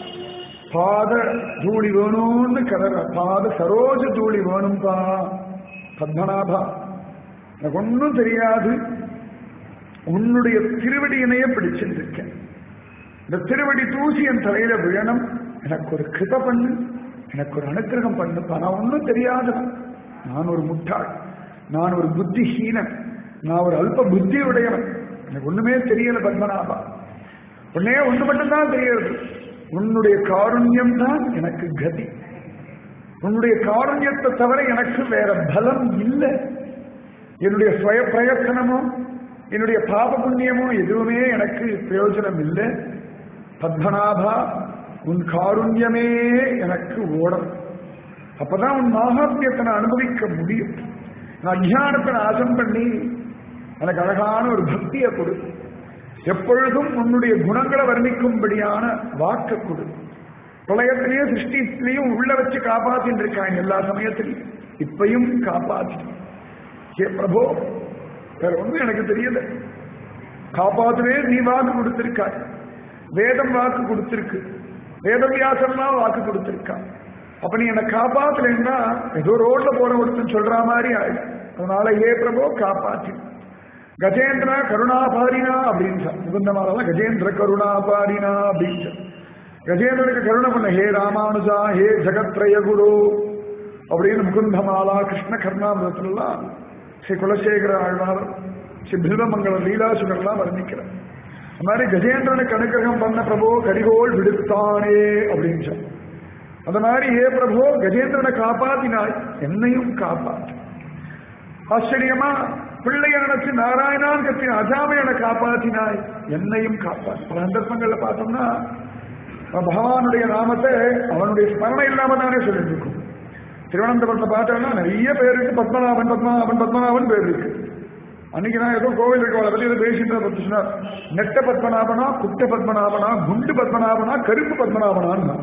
பாத தூளி வேணும்னு கதற பாத சரோஜ தூளி வேணும்பா பத்மநாபா எனக்கு ஒன்றும் தெரியாது உன்னுடைய திருவடியினையே பிடிச்சிருக்கேன் இந்த திருவடி தூசி என் தலையில விழணும் எனக்கு ஒரு கிருப பண்ணு எனக்கு ஒரு அனுக்கிரகம் பண்ணுப்பா நான் ஒன்றும் தெரியாதவன் நான் ஒரு முட்டாள் நான் ஒரு புத்திஹீனன் நான் ஒரு அல்ப புத்தி உடையவன் எனக்கு ஒண்ணுமே தெரியல பத்மநாபா உன்னே ஒன்று மட்டும்தான் தெரியாது உன்னுடைய காருண்யம் தான் எனக்கு கதி உன்னுடைய காருண்யத்தை தவிர எனக்கு வேற பலம் இல்லை என்னுடைய சுய பிரயத்தனமோ என்னுடைய பாப புண்ணியமோ எதுவுமே எனக்கு பிரயோஜனம் இல்லை பத்மநாபா உன் காருண்யமே எனக்கு ஓடும் அப்பதான் உன் மாகாத்மியத்தை நான் அனுபவிக்க முடியும் நான் அஜானத்தை நாசம் பண்ணி எனக்கு அழகான ஒரு பக்தியை கொடு எப்பொழுதும் உன்னுடைய குணங்களை வர்ணிக்கும்படியான வாக்க கொடு பிரளயத்திலையும் சிருஷ்டிலையும் உள்ள வச்சு காப்பாத்தின்னு இருக்காங்க எல்லா சமயத்திலையும் இப்பையும் காப்பாத்தி ஹே பிரபோ வேற ஒண்ணும் எனக்கு தெரியல காப்பாத்துவே நீ வாக்கு கொடுத்திருக்காய் வேதம் வாக்கு கொடுத்திருக்கு வேதவியாசம்லாம் வாக்கு கொடுத்திருக்கா அப்ப நீ என்னை காப்பாத்தலைன்னா ஏதோ ரோட்ல போற ஒருத்தன் சொல்ற மாதிரி ஆயிடும் அதனால ஏ பிரபோ காப்பாத்தி கஜேந்திரா கருணாபாரினா அப்படின்னு சொல் முகுந்தமாலாம் கஜேந்திர கருணாபாரினா அப்படின்னு சொல் கஜேந்திரனுக்கு கருணை பண்ண ஹே ராமானுஜா ஹே ஜெகத்ரய குரு அப்படின்னு முகுந்தமாலா கிருஷ்ண கர்ணாமிரத்துலாம் ஸ்ரீ குலசேகர ஆழ்வார் ஸ்ரீ பில்வமங்கல லீலாசுகர்லாம் வர்ணிக்கிறார் அந்த மாதிரி கஜேந்திரனுக்கு அனுகிரகம் பண்ண பிரபோ கரிகோள் விடுத்தானே அப்படின்னு சொல் அந்த மாதிரி ஏ பிரபோ கஜேந்திரனை காப்பாத்தினாய் என்னையும் காப்பாத்து ஆச்சரியமா பிள்ளைய நினைச்சு நாராயணான் கத்தின அஜாமையனை காப்பாத்தினாய் என்னையும் காப்பாத்து பல சந்தர்ப்பங்கள்ல பார்த்தோம்னா பகவானுடைய நாமத்தை அவனுடைய ஸ்மரணை இல்லாம தானே சொல்லிட்டு இருக்கும் திருவனந்தபுரத்தை பார்த்தோம்னா நிறைய பேருக்கு பத்மநாபன் பத்மநாபன் பத்மநாபன் பேர் இருக்கு அன்னைக்கு நான் ஏதோ கோவில் இருக்க பத்தி ஏதோ பேசிட்டு பத்தி சொன்னார் நெட்ட பத்மநாபனா குட்ட பத்மநாபனா குண்டு பத்மநாபனா கருப்பு பத்மநாபனான்னு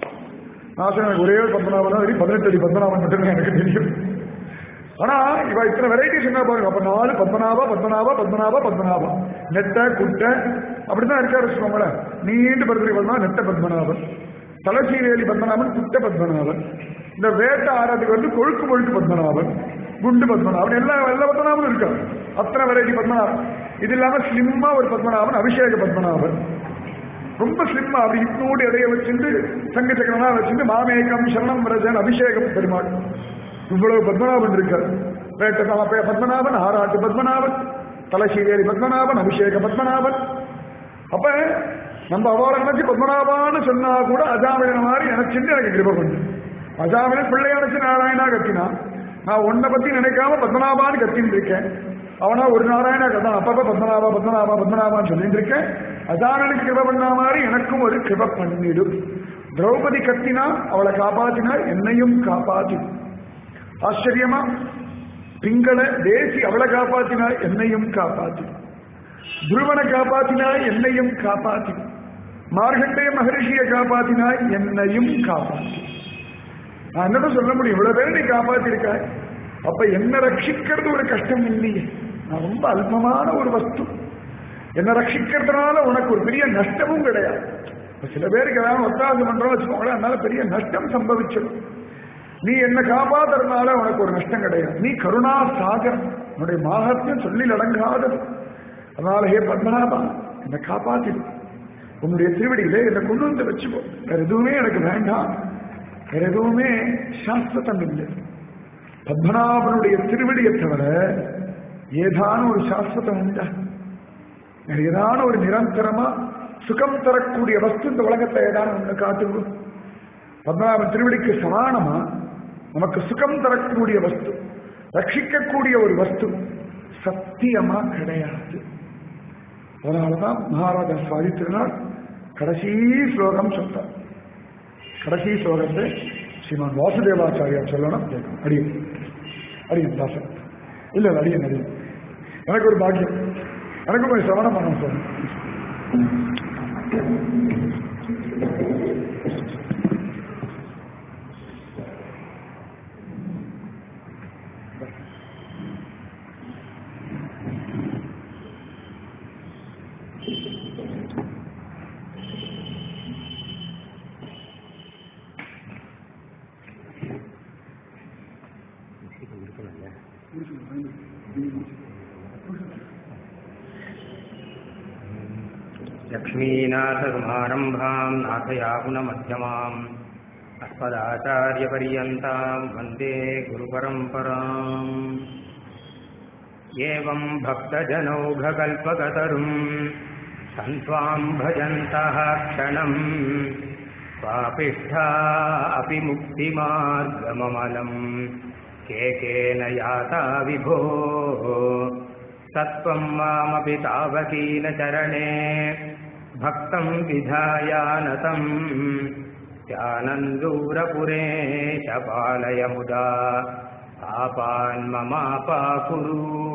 நான் சொன்னேன் ஒரே ஒரு பத்மநாபனா வெறும் பதினெட்டு அடி பத்மநாபன் மட்டும் எனக்கு தெரியும் ஆனா இவ இத்தனை வெரைட்டிஸ் என்ன பாருங்க அப்ப நாலு பத்மநாபா பத்மநாபா பத்மநாபா பத்மநாபா நெட்ட குட்ட அப்படிதான் இருக்காரு வச்சுக்கோங்களேன் நீண்டு பருத்தி பத்மா நெட்ட பத்மநாபன் தலசீவேலி பத்மநாபன் குட்ட பத்மநாபன் இந்த வேட்ட ஆராத்துக்கு வந்து கொழுக்கு கொழுக்கு பத்மநாபன் குண்டு பத்மநாபன் எல்லா எல்லா பத்மநாபனும் இருக்காரு அத்தனை வெரைட்டி பத்மநாபன் இது இல்லாம ஸ்லிம்மா ஒரு பத்மநாபன் அபிஷேக பத்மநாபன் ரொம்ப ஸ்லிம்மா அப்படி இட்னோடு இடைய வச்சுட்டு சங்க சக்கரமா வச்சுட்டு மாமேகம் சரணம் வரஜன் அபிஷேகம் பெருமாள் இவ்வளவு பத்மநாபன் இருக்கார் வேட்டதாம பத்மநாபன் ஆராட்டு பத்மநாபன் தலசீவேரி பத்மநாபன் அபிஷேக பத்மநாபன் அப்ப நம்ம அவரை நினைச்சு பத்மநாபான்னு சொன்னா கூட அஜாமிழன மாதிரி நினைச்சுட்டு எனக்கு கிருப பண்ணு அஜாமிழன் பிள்ளை நினைச்சு நாராயணா கத்தினான் நான் உன்னை பத்தி நினைக்காம பத்மநாபான்னு கத்தின்னு இருக்கேன் அவனா ஒரு நாராயணா கத்தான் அப்பப்ப பத்மநாபா பத்மநாபா பத்மநாபான்னு சொல்லிட்டு இருக்கேன் அஜாமனுக்கு கிருப பண்ண மாதிரி எனக்கும் ஒரு கிருப பண்ணிடும் திரௌபதி கத்தினா அவளை காப்பாத்தினா என்னையும் காப்பாத்தி ஆச்சரியமா பிங்கள தேசி அவளை காப்பாத்தினாய் என்னையும் காப்பாத்தி துருவனை காப்பாத்தினாய் என்னையும் காப்பாத்தி மார்கண்டேய மகரிஷியை காப்பாத்தினாய் என்னையும் காப்பாத்தி நான் என்னதான் சொல்ல முடியும் இவ்வளவு பேர் நீ காப்பாத்திருக்காய் அப்ப என்ன ரட்சிக்கிறது ஒரு கஷ்டம் இல்லையே நான் ரொம்ப அல்பமான ஒரு வஸ்து என்ன ரட்சிக்கிறதுனால உனக்கு ஒரு பெரிய நஷ்டமும் கிடையாது இப்ப சில பேருக்கு ஏதாவது ஒத்தாசை பண்றோம் வச்சுக்கோங்களேன் அதனால பெரிய நஷ்டம் சம்பவிச்சிடும் நீ என்ன காப்பாத்துறதுனால உனக்கு ஒரு நஷ்டம் கிடையாது நீ கருணா சாகர் உன்னுடைய மாகத்தியம் சொல்லில் அடங்காதது அதனால ஹே பத்மநாபா என்னை காப்பாத்திடு உன்னுடைய திருவடியிலே என்னை கொண்டு வந்து வச்சுக்கோ வேற எதுவுமே எனக்கு வேண்டாம் வேற எதுவுமே சாஸ்வதம் இல்லை பத்மநாபனுடைய திருவடியை தவிர ஏதான ஒரு சாஸ்வதம் உண்டா வேற ஏதான ஒரு நிரந்தரமா சுகம் தரக்கூடிய வஸ்து இந்த உலகத்தை ஏதான ஒண்ணு காட்டுங்க பத்மநாபன் திருவடிக்கு சமானமா நமக்கு சுகம் தரக்கூடிய வஸ்து ரட்சிக்கக்கூடிய ஒரு வஸ்து சத்தியமா கிடையாது அதனாலதான் மகாராஜா சுவாமி திருநாள் கடைசி ஸ்லோகம் சொல்றார் கடைசி ஸ்லோகத்தை ஸ்ரீமான் வாசுதேவாச்சாரியா சொல்லணும் கேட்கணும் அடியும் அடியும் தாசன் இல்ல இல்ல அடியும் அடியும் எனக்கு ஒரு பாக்கியம் எனக்கு கொஞ்சம் சவணம் பண்ணணும் சார் लक्ष्मीनाथसमारम्भाम् नाथयागुणमध्यमाम् अस्मदाचार्यपर्यन्ताम् वन्दे गुरुपरम्पराम् एवम् भक्तजनौघकल्पकतरुम् सन्त्वाम् भजन्तः क्षणम् स्वापिष्ठा अपि मुक्तिमार्गममलम् केकेन याता विभो सत्त्वम् मामपि तावकीनचरणे भक्तम् विधायानतम् त्यानन्दूरपुरे च पालय मुदा पापान्ममापाकुरु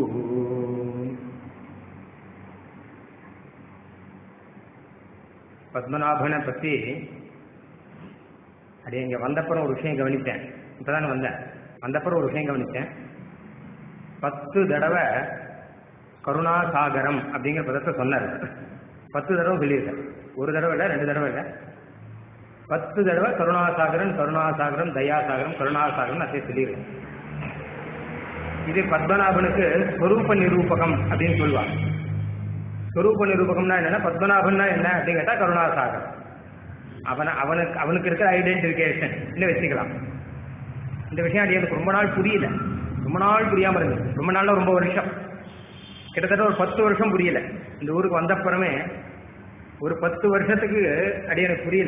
பத்மநாபனை பற்றி அப்படியே இங்கே வந்தப்புறம் ஒரு விஷயம் கவனித்தேன் இப்போதானே வந்தேன் வந்தப்புறம் ஒரு விஷயம் கவனித்தேன் பத்து தடவை கருணாசாகரம் அப்படிங்கிற பதத்தை சொன்னார் பத்து தடவை சொல்லியிருக்கேன் ஒரு தடவை இல்லை ரெண்டு தடவை இல்லை பத்து தடவை கருணாசாகரன் கருணாசாகரம் தயாசாகரம் கருணாசாகரம் அதே சொல்லியிருக்கேன் இது பத்மநாபனுக்கு ஸ்வரூப நிரூபகம் அப்படின்னு சொல்லுவாங்க ஸ்வரூப நிரூபகம்னா என்னன்னா பத்மநாபன்னா என்ன அப்படின்னு கேட்டா கருணாசாகரம் அவன அவனுக்கு அவனுக்கு இருக்கிற ஐடென்டிஃபிகேஷன் இன்னும் வச்சுக்கலாம் இந்த விஷயம் அது எனக்கு ரொம்ப நாள் புரியல ரொம்ப நாள் புரியாம இருந்தது ரொம்ப நாள்ல ரொம்ப வருஷம் கிட்டத்தட்ட ஒரு பத்து வருஷம் புரியல இந்த ஊருக்கு வந்தப்புறமே ஒரு பத்து வருஷத்துக்கு அது எனக்கு புரியல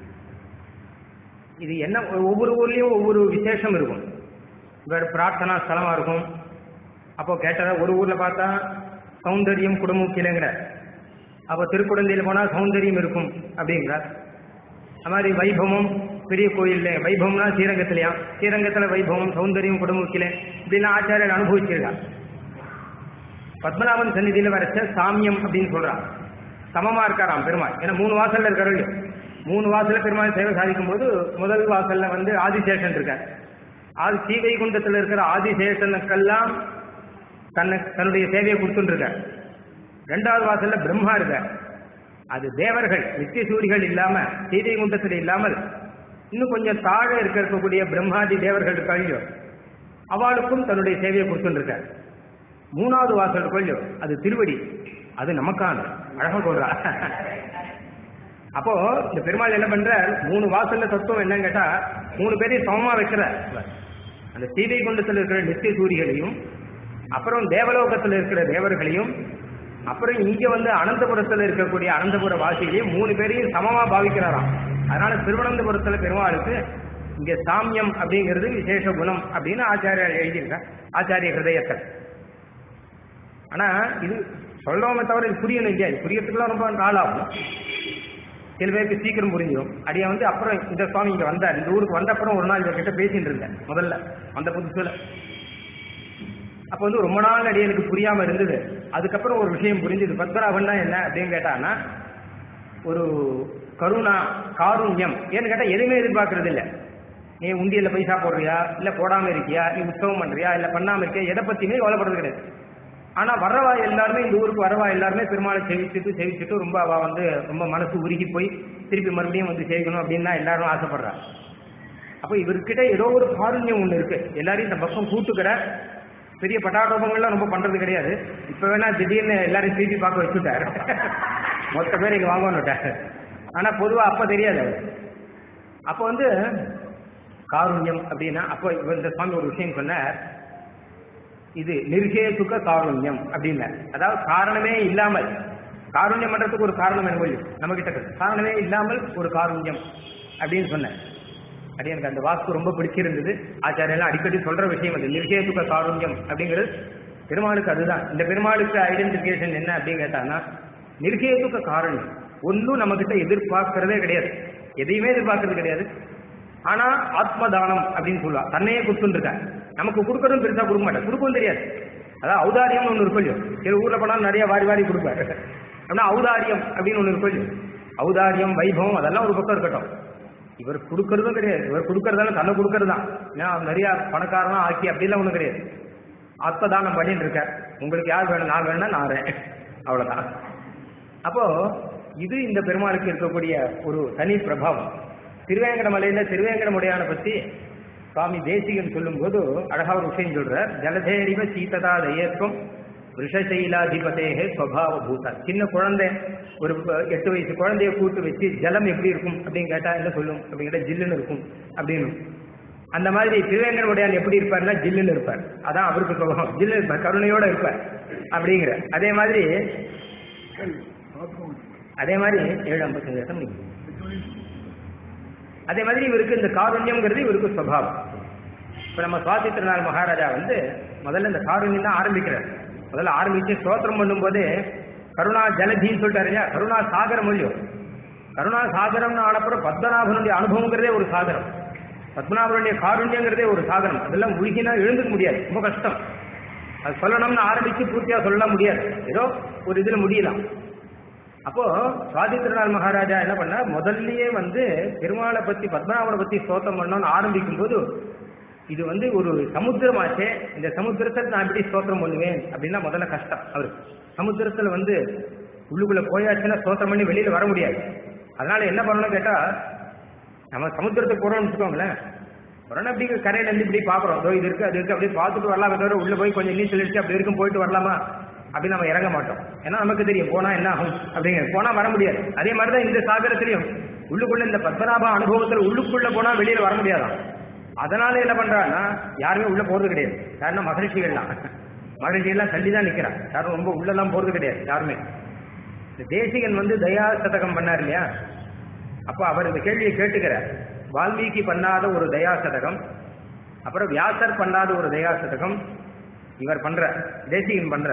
இது என்ன ஒவ்வொரு ஊர்லயும் ஒவ்வொரு விசேஷம் இருக்கும் வேற பிரார்த்தனா ஸ்தலமா இருக்கும் அப்போ கேட்டதா ஒரு ஊர்ல பார்த்தா சௌந்தரியம் குடமூக்கிலங்கிற அப்போ திருக்குடந்தையில போனா சௌந்தரியம் இருக்கும் அப்படிங்கிறார் அது மாதிரி வைபவம் பெரிய கோயில்ல வைபவம்னா ஸ்ரீரங்கத்திலயா ஸ்ரீரங்கத்துல வைபவம் சௌந்தரியம் குடமூக்கில இப்படிலாம் ஆச்சாரியர் அனுபவிச்சிருக்கார் பத்மநாபன் சந்நிதியில வரைச்ச சாமியம் அப்படின்னு சொல்றான் சமமா இருக்காராம் பெருமாள் ஏன்னா மூணு வாசல்ல இருக்காரு மூணு வாசல்ல பெருமாள் சேவை சாதிக்கும் போது முதல் வாசல்ல வந்து ஆதிசேஷன் இருக்கார் ஆதி ஸ்ரீவைகுண்டத்தில் இருக்கிற ஆதிசேஷனுக்கெல்லாம் தன்னை தன்னுடைய சேவையை கொடுத்துருக்கார் ரெண்டாவது வாசல்ல பிரம்மா இருக்கார் அது தேவர்கள் நித்திய சூரிகள் இல்லாம ஸ்ரீவைகுண்டத்தில் இல்லாமல் இன்னும் கொஞ்சம் தாழ இருக்க இருக்கக்கூடிய பிரம்மாதி தேவர்கள் இருக்காங்க அவளுக்கும் தன்னுடைய சேவையை கொடுத்துருக்கார் மூணாவது வாசல் இருக்கோ அது திருவடி அது நமக்கான அழகா சொல்றா அப்போ இந்த பெருமாள் என்ன பண்ற மூணு வாசல்ல தத்துவம் என்னன்னு கேட்டா மூணு பேரையும் சமமா வைக்கிற அந்த சீதை குண்டத்தில் இருக்கிற நித்திய சூரிகளையும் அப்புறம் தேவலோகத்தில் இருக்கிற தேவர்களையும் அப்புறம் இங்க வந்து அனந்தபுரத்தில் இருக்கக்கூடிய அனந்தபுர வாசிகளையும் மூணு பேரையும் சமமா பாவிக்கிறாராம் அதனால திருவனந்தபுரத்துல பெருமாளுக்கு இங்க சாமியம் அப்படிங்கிறது விசேஷ குணம் அப்படின்னு ஆச்சாரியர் எழுதியிருக்க ஆச்சாரிய ஹிருதயத்தில் ஆனா இது சொல்றவங்க தவிர இது புரியணும் இல்லையா இது புரியறதுக்குலாம் ரொம்ப நாள் ஆகும் சில பேருக்கு சீக்கிரம் புரிஞ்சிடும் அடியா வந்து அப்புறம் இந்த சுவாமி இங்க வந்தார் இந்த ஊருக்கு வந்த அப்புறம் ஒரு நாள் இவர்கிட்ட பேசிட்டு இருந்தேன் முதல்ல அந்த புதுசுல அப்ப வந்து ரொம்ப நாள் அடி எனக்கு புரியாம இருந்தது அதுக்கப்புறம் ஒரு விஷயம் புரிஞ்சுது பத்மநாபன்னா என்ன அப்படின்னு கேட்டான்னா ஒரு கருணா காருண்யம் ஏன்னு கேட்டா எதுவுமே எதிர்பார்க்கறது இல்ல நீ உண்டியல்ல பைசா போடுறியா இல்ல போடாம இருக்கியா நீ உற்சவம் பண்றியா இல்ல பண்ணாம இருக்கியா எதை பத்தியுமே கவலைப்படுறது கிடையாது ஆனா வர்றவா எல்லாருமே இந்த ஊருக்கு வரவா எல்லாருமே பெருமாளை சேவிச்சுட்டு சேவிச்சுட்டு ரொம்ப அவ வந்து ரொம்ப மனசு உருகி போய் திருப்பி மறுபடியும் வந்து சேவிக்கணும் அப்படின்னு தான் எல்லாரும் ஆசைப்படுறா அப்ப இவர்கிட்ட ஏதோ ஒரு காருண்யம் ஒண்ணு இருக்கு எல்லாரையும் இந்த பக்கம் கூட்டுக்கிற பெரிய பட்டாடோபங்கள்லாம் ரொம்ப பண்றது கிடையாது இப்ப வேணா திடீர்னு எல்லாரையும் திருப்பி பார்க்க வச்சுட்டாரு மொத்த பேர் இங்க வாங்கணுட்டாரு ஆனா பொதுவா அப்ப தெரியாது அவரு. அப்ப வந்து காருண்யம் அப்படின்னா அப்ப இவர் இந்த சுவாமி ஒரு விஷயம் சொன்னார் இது நிர்கேதுக காருண்யம் அப்படின்னு அதாவது காரணமே இல்லாமல் காருண்யம் பண்றதுக்கு ஒரு காரணம் என்ன சொல்லி நம்ம கிட்ட இருக்கு. காரணமே இல்லாமல் ஒரு காருண்யம் அப்படின்னு சொன்னேன் அது எனக்கு அந்த வாக்கு ரொம்ப பிடிச்சிருந்தது ஆச்சாரியெல்லாம் அடிக்கடி சொல்ற விஷயம் அது நிர்கேதுக காருண்யம் அப்படிங்கிறது பெருமாளுக்கு அதுதான் இந்த பெருமாளுக்கு ஐடென்டிபிகேஷன் என்ன அப்படின்னு கேட்டான்னா நிர்கேதுக காருண்யம் ஒன்றும் நம்ம கிட்ட எதிர்பார்க்கறதே கிடையாது எதையுமே எதிர்பார்க்கறது கிடையாது ஆனா ஆத்ம தானம் அப்படின்னு சொல்லலாம் தன்னையே கொடுத்துருக்காங்க நமக்கு கொடுக்கறதும் பெருசா கொடுக்க மாட்டேன் கொடுக்கவும் தெரியாது அதான் ஔதாரியம்னு ஒன்று இருக்கும் இல்லையோ சில ஊர்ல போனாலும் நிறைய வாரி வாரி கொடுப்பாரு அப்படின்னா ஔதாரியம் அப்படின்னு ஒன்று இருக்கும் இல்லையோ ஔதாரியம் வைபவம் அதெல்லாம் ஒரு பக்கம் இருக்கட்டும் இவர் கொடுக்கறதும் கிடையாது இவர் கொடுக்கறதால தன்னை கொடுக்கறது தான் ஏன்னா அவர் நிறைய பணக்காரனா ஆக்கி அப்படிலாம் ஒன்றும் கிடையாது ஆத்மதானம் பண்ணிட்டு இருக்கார் உங்களுக்கு யார் வேணும் நான் வேணும்னா நான் வரேன் அவ்வளவுதான் அப்போ இது இந்த பெருமாளுக்கு இருக்கக்கூடிய ஒரு தனி பிரபாவம் திருவேங்கடமலையில திருவேங்கடமுடையான பத்தி சுவாமி தேசிகன் சொல்லும்போது அழகா ஒரு விஷயம் சொல்றார் ஜலதேரிவ சீததா தயத்துவம் ரிஷசைலாதிபதேகே ஸ்வபாவ பூதா சின்ன குழந்தை ஒரு ப- எட்டு வயசு குழந்தைய கூட்டு வச்சு ஜலம் எப்படி இருக்கும் அப்படின்னு கேட்டா என்ன சொல்லும் அப்படிங்கிட்ட ஜில்லுன்னு இருக்கும் அப்படின்னு அந்த மாதிரி திருவேங்கடமுடையான் எப்படி இருப்பார்னா ஜில்லுன்னு இருப்பார் அதான் அவருக்கு சுபாவம் ஜில்லு இருப்பார் கருணையோட இருப்பார் அப்படிங்கிற அதே மாதிரி சரி பார்ப்போம் அதே மாதிரி ஏழு ஐம்பத்தஞ்சு வருஷம் நீங்க அதே மாதிரி இவருக்கு இந்த காருண்யம்ங்கிறது இவருக்கு சுவாவம் இப்ப நம்ம சுவாதி திருநாள் மகாராஜா வந்து முதல்ல இந்த காருண்யம் தான் ஆரம்பிக்கிறார் முதல்ல ஆரம்பிச்சு ஸ்தோத்திரம் பண்ணும்போது கருணா ஜலதின்னு சொல்லிட்டாரு இல்லையா கருணா சாகரம் மொழியும் கருணா சாகரம்னு ஆனப்புறம் பத்மநாபனுடைய அனுபவங்கிறதே ஒரு சாகரம் பத்மநாபனுடைய காருண்யங்கிறதே ஒரு சாகரம் அதெல்லாம் முழுகினா எழுந்துக்க முடியாது ரொம்ப கஷ்டம் அது சொல்லணும்னு ஆரம்பிச்சு பூர்த்தியா சொல்லலாம் முடியாது ஏதோ ஒரு இதுல முடியலாம் அப்போ சுவாதி திருநாள் மகாராஜா என்ன பண்ண முதல்லயே வந்து பெருமாளை பத்தி பத்மநாபனை பத்தி ஸ்தோத்திரம் பண்ணணும்னு ஆரம்பிக்கும் போது இது வந்து ஒரு சமுத்திரமாச்சே இந்த சமுத்திரத்தை நான் எப்படி ஸ்தோத்திரம் பண்ணுவேன் அப்படின்னா முதல்ல கஷ்டம் அவருக்கு சமுத்திரத்துல வந்து உள்ளுக்குள்ள போயாச்சுன்னா ஸ்தோத்திரம் பண்ணி வெளியில வர முடியாது அதனால என்ன பண்ணணும்னு கேட்டா நம்ம சமுத்திரத்துக்கு போறோம்னு வச்சுக்கோங்களேன் உடனே அப்படி கரையில இருந்து இப்படி பாக்குறோம் இதோ இது இருக்கு அது இருக்கு அப்படியே பார்த்துட்டு வரலாம் தவிர உள்ள போய் கொஞ்சம் நீச்சல் அடிச்சு அப்படி இருக்கும் போயிட்டு வரலாமா அப்படி நம்ம இறங்க மாட்டோம் ஏன்னா நமக்கு தெரியும் போனா என்ன ஆகும் அப்படிங்கிறது போனா வர முடியாது அதே மாதிரிதான் இந்த சாகரத்திலையும் உள்ளுக்குள்ள இந்த பத்மநாப அனுபவத்துல உள்ளுக்குள்ள போனா வெளியில வர முடியாதாம் அதனால என்ன பண்றான்னா யாருமே உள்ள போறது கிடையாது காரணம் மகரிஷிகள்லாம் மகரிஷிகள்லாம் தள்ளி தான் நிக்கிறான் யாரும் ரொம்ப உள்ளெல்லாம் போறது கிடையாது யாருமே இந்த தேசிகன் வந்து தயா சதகம் பண்ணார் இல்லையா அப்போ அவர் இந்த கேள்வியை கேட்டுக்கிறார் வால்மீகி பண்ணாத ஒரு தயா சதகம் அப்புறம் வியாசர் பண்ணாத ஒரு தயா சதகம் இவர் பண்ற தேசிகன் பண்ற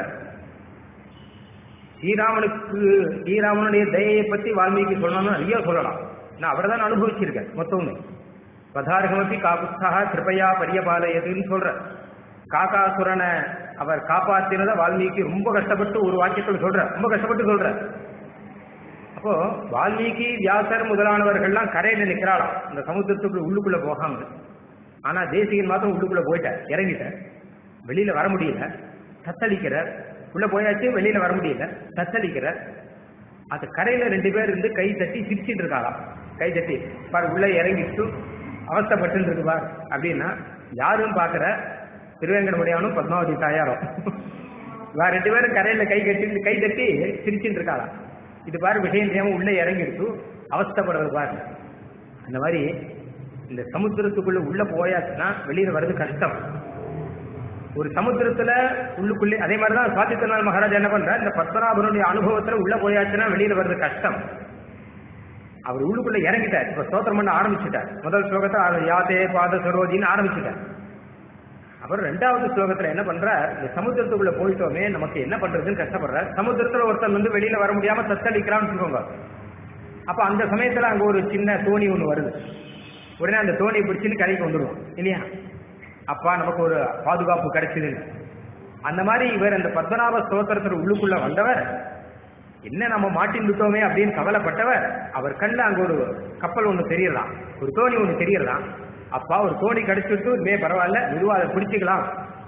ஸ்ரீராமனுக்கு ஸ்ரீராமனுடைய தயையை பத்தி வால்மீகி சொல்லணும்னு நிறைய சொல்லலாம் நான் அவர் தான் அனுபவிச்சிருக்கேன் மொத்தம்னு பதார்கமப்பி காகுஸ்தா கிருபையா பரியபாலயதுன்னு சொல்ற காகாசுரனை அவர் காப்பாத்தினத வால்மீகி ரொம்ப கஷ்டப்பட்டு ஒரு வாக்கியத்தில் சொல்ற ரொம்ப கஷ்டப்பட்டு சொல்ற அப்போ வால்மீகி வியாசர் முதலானவர்கள்லாம் கரையில நிக்கிறாளாம் இந்த சமுத்திரத்துக்குள்ள உள்ளுக்குள்ள போகாம ஆனா தேசிகன் மாத்திரம் உள்ளுக்குள்ள போயிட்டார் இறங்கிட்டார் வெளியில வர முடியல தத்தளிக்கிறார் உள்ள போயாச்சு வெளியில வர முடியல தத்தளிக்கிறார் அது கரையில ரெண்டு பேர் இருந்து கை தட்டி சிரிச்சிட்டு இருக்காளாம் கை தட்டி பாரு உள்ள இறங்கிட்டு அவஸ்தப்பட்டு இருக்கு பார் அப்படின்னா யாரும் பாக்குற திருவேங்கடமுடியானும் பத்மாவதி தாயாரும் வேற ரெண்டு பேரும் கரையில கை கட்டி கை தட்டி சிரிச்சிட்டு இருக்காளாம் இது பாரு விஷயம் தெரியாம உள்ள இறங்கிடுச்சு அவஸ்தப்படுறது பாரு அந்த மாதிரி இந்த சமுத்திரத்துக்குள்ள உள்ள போயாச்சுன்னா வெளியில வர்றது கஷ்டம் ஒரு சமுத்திரத்துல உள்ளுக்குள்ளே அதே மாதிரிதான் சுவாதித்தநாள் மகாராஜா என்ன பண்ற இந்த பத்மநாபனுடைய அனுபவத்துல உள்ள போயாச்சுன்னா வெளியில வர்றது கஷ்டம் அவர் உள்ளுக்குள்ள இறங்கிட்டார் இப்ப ஸ்தோத்திரம் பண்ண ஆரம்பிச்சுட்டார் முதல் ஸ்லோகத்தை அவர் யாதே பாத சரோஜின்னு ஆரம்பிச்சுட்டார் அப்புறம் ரெண்டாவது ஸ்லோகத்துல என்ன பண்றார் இந்த சமுத்திரத்துக்குள்ள போயிட்டோமே நமக்கு என்ன பண்றதுன்னு கஷ்டப்படுறார் சமுத்திரத்துல ஒருத்தன் வந்து வெளியில வர முடியாம தத்தளிக்கிறான்னு வச்சுக்கோங்க அப்ப அந்த சமயத்துல அங்க ஒரு சின்ன தோணி ஒண்ணு வருது உடனே அந்த தோணியை பிடிச்சின்னு கரைக்கு வந்துடுவோம் இல்லையா அப்பா நமக்கு ஒரு பாதுகாப்பு கிடைச்சதுன்னு அந்த மாதிரி இவர் அந்த பத்மநாப ஸ்தோத்திரத்துல உள்ளுக்குள்ள வந்தவர் என்ன நம்ம மாட்டின்னுட்டோமே அப்படின்னு கவலைப்பட்டவர் அவர் கண்ணில் அங்க ஒரு கப்பல் ஒண்ணு தெரியலாம் ஒரு தோணி ஒண்ணு தெரியலாம் அப்பா ஒரு தோணி கிடைச்சிட்டு மே பரவாயில்ல மெதுவா அதை பிடிச்சிக்கலாம்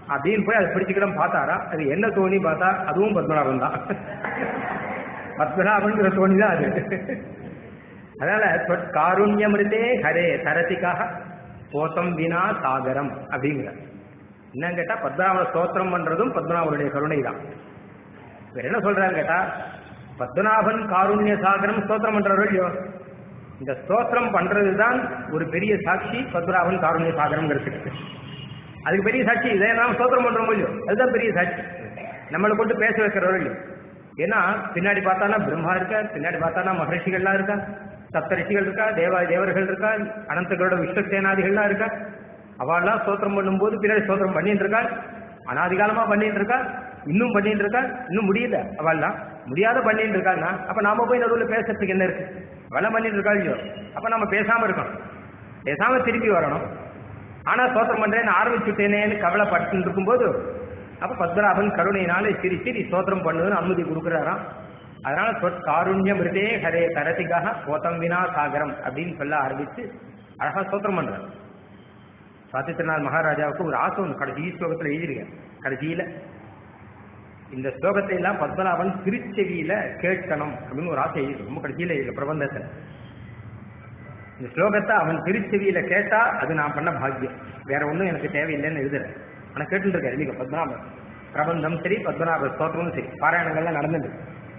அப்படின்னு போய் அதை பிடிச்சிக்கிடம் பார்த்தாரா அது என்ன தோணி பார்த்தா அதுவும் பத்மநாபன் தான் பத்மநாபன்கிற தோணி தான் அது அதனால காருண்யமிருதே ஹரே தரதிக்காக போத்தம் வினா சாகரம் அப்படிங்கிற என்னன்னு கேட்டா பத்மநாப ஸ்தோத்திரம் பண்றதும் பத்மநாபனுடைய கருணை தான் வேற என்ன சொல்றாங்க கேட்டா பத்மநாபன் காருண்ய சாகரம் ஸ்தோத்திரம் பண்றவர்கள் இல்லையோ இந்த ஸ்தோத்திரம் பண்றதுதான் ஒரு பெரிய சாட்சி பத்மநாபன் காருண்ய சாகரம்ங்கிறதுக்கு அதுக்கு பெரிய சாட்சி இதை நாம் ஸ்தோத்திரம் பண்றோம் இல்லையோ அதுதான் பெரிய சாட்சி நம்மளை கொண்டு பேச வைக்கிறவர்கள் இல்லையோ ஏன்னா பின்னாடி பார்த்தானா பிரம்மா இருக்கா பின்னாடி பார்த்தானா மகர்ஷிகள்லாம் இருக்கா சப்த ரிஷிகள் இருக்கா தேவா தேவர்கள் இருக்கா அனந்தகளோட விஸ்வசேனாதிகள்லாம் இருக்கா அவள்லாம் ஸ்தோத்திரம் பண்ணும்போது பின்னாடி ஸ்தோத்திரம் பண்ணிட்டு இருக்கா அனாதிகாலமா பண்ணிட்டு இருக்கா இன்னும் பண்ணிட்டு இருக்கா இன்னும் முடியல அவள்லாம் முடியாத பண்ணிட்டு இருக்கான்னா அப்ப நாம போய் நடுவில் பேசுறதுக்கு என்ன இருக்கு அவெல்லாம் பண்ணிட்டு இருக்கா இல்லையோ அப்ப நம்ம பேசாம இருக்கணும் பேசாம திருப்பி வரணும் ஆனா ஸ்தோத்திரம் பண்றேன்னு ஆரம்பிச்சுட்டேனேன்னு கவலைப்பட்டு இருக்கும்போது அப்ப பத்மநாபன் கருணையினால சிரி சிரி ஸ்தோத்திரம் பண்ணுன்னு அனுமதி கொடுக்குறாராம் அதனால சொற் காருண்யம் இருதே ஹரே தரதிக்காக போத்தம் வினா சாகரம் அப்படின்னு சொல்ல ஆரம்பிச்சு அழகா ஸ்தோத்திரம் பண்றார் சாத்தியத்திரநாத் மகாராஜாவுக்கு ஒரு ஆசை ஒன்று கடைசி ஸ்லோகத்தில் எழுதியிருக்கேன் கடைசியில இந்த ஸ்லோகத்தை எல்லாம் பத்மநாபன் திருச்செவியில கேட்கணும் அப்படின்னு ஒரு ஆசை எழுதி ரொம்ப கடைசியில எழுதிய பிரபந்தத்தில் இந்த ஸ்லோகத்தை அவன் திருச்செவியில கேட்டா அது நான் பண்ண பாக்கியம் வேற ஒன்றும் எனக்கு தேவையில்லைன்னு எழுதுறேன் ஆனா கேட்டுட்டு இருக்காரு இல்லைங்க பத்மநாபன் பிரபந்தம் சரி பத்மநாப ஸ்தோத்திரமும் சரி பாராயணங்கள்லாம் நடந்துட்டு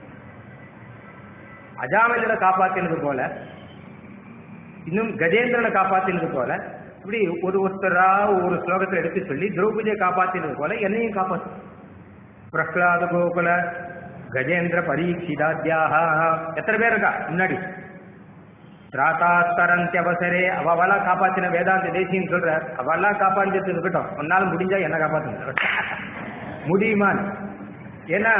அஜாமிலனை காப்பாத்தினது போல இன்னும் கஜேந்திரனை காப்பாத்தினது போல இப்படி ஒரு ஒருத்தரா ஒரு ஸ்லோகத்தை எடுத்து சொல்லி திரௌபதியை காப்பாத்தினது போல என்னையும் காப்பாத்து பிரஹ்லாத கோகுல கஜேந்திர பரீட்சிதாத்தியாக எத்தனை பேர் இருக்கா முன்னாடி திராதாஸ்தரந்தி அவசரே அவளா காப்பாத்தின வேதாந்த தேசியம் சொல்ற அவளா காப்பாத்திட்டு இருக்கட்டும் ஒன்னாலும் முடிஞ்சா என்ன காப்பாத்துங்க முடியுமான்னு ஏன்னா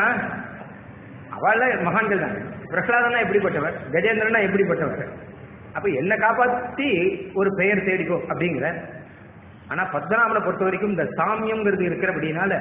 அவள மகான்கள் தான் பிரகலாதனா எப்படிப்பட்டவர் கஜேந்திரனா எப்படிப்பட்டவர் அப்ப என்ன காப்பாத்தி ஒரு பெயர் தேடிக்கோ அப்படிங்கிற ஆனா பத்மநாபனை பொறுத்த வரைக்கும் இந்த சாமியம்ங்கிறது இருக்கிறபடினால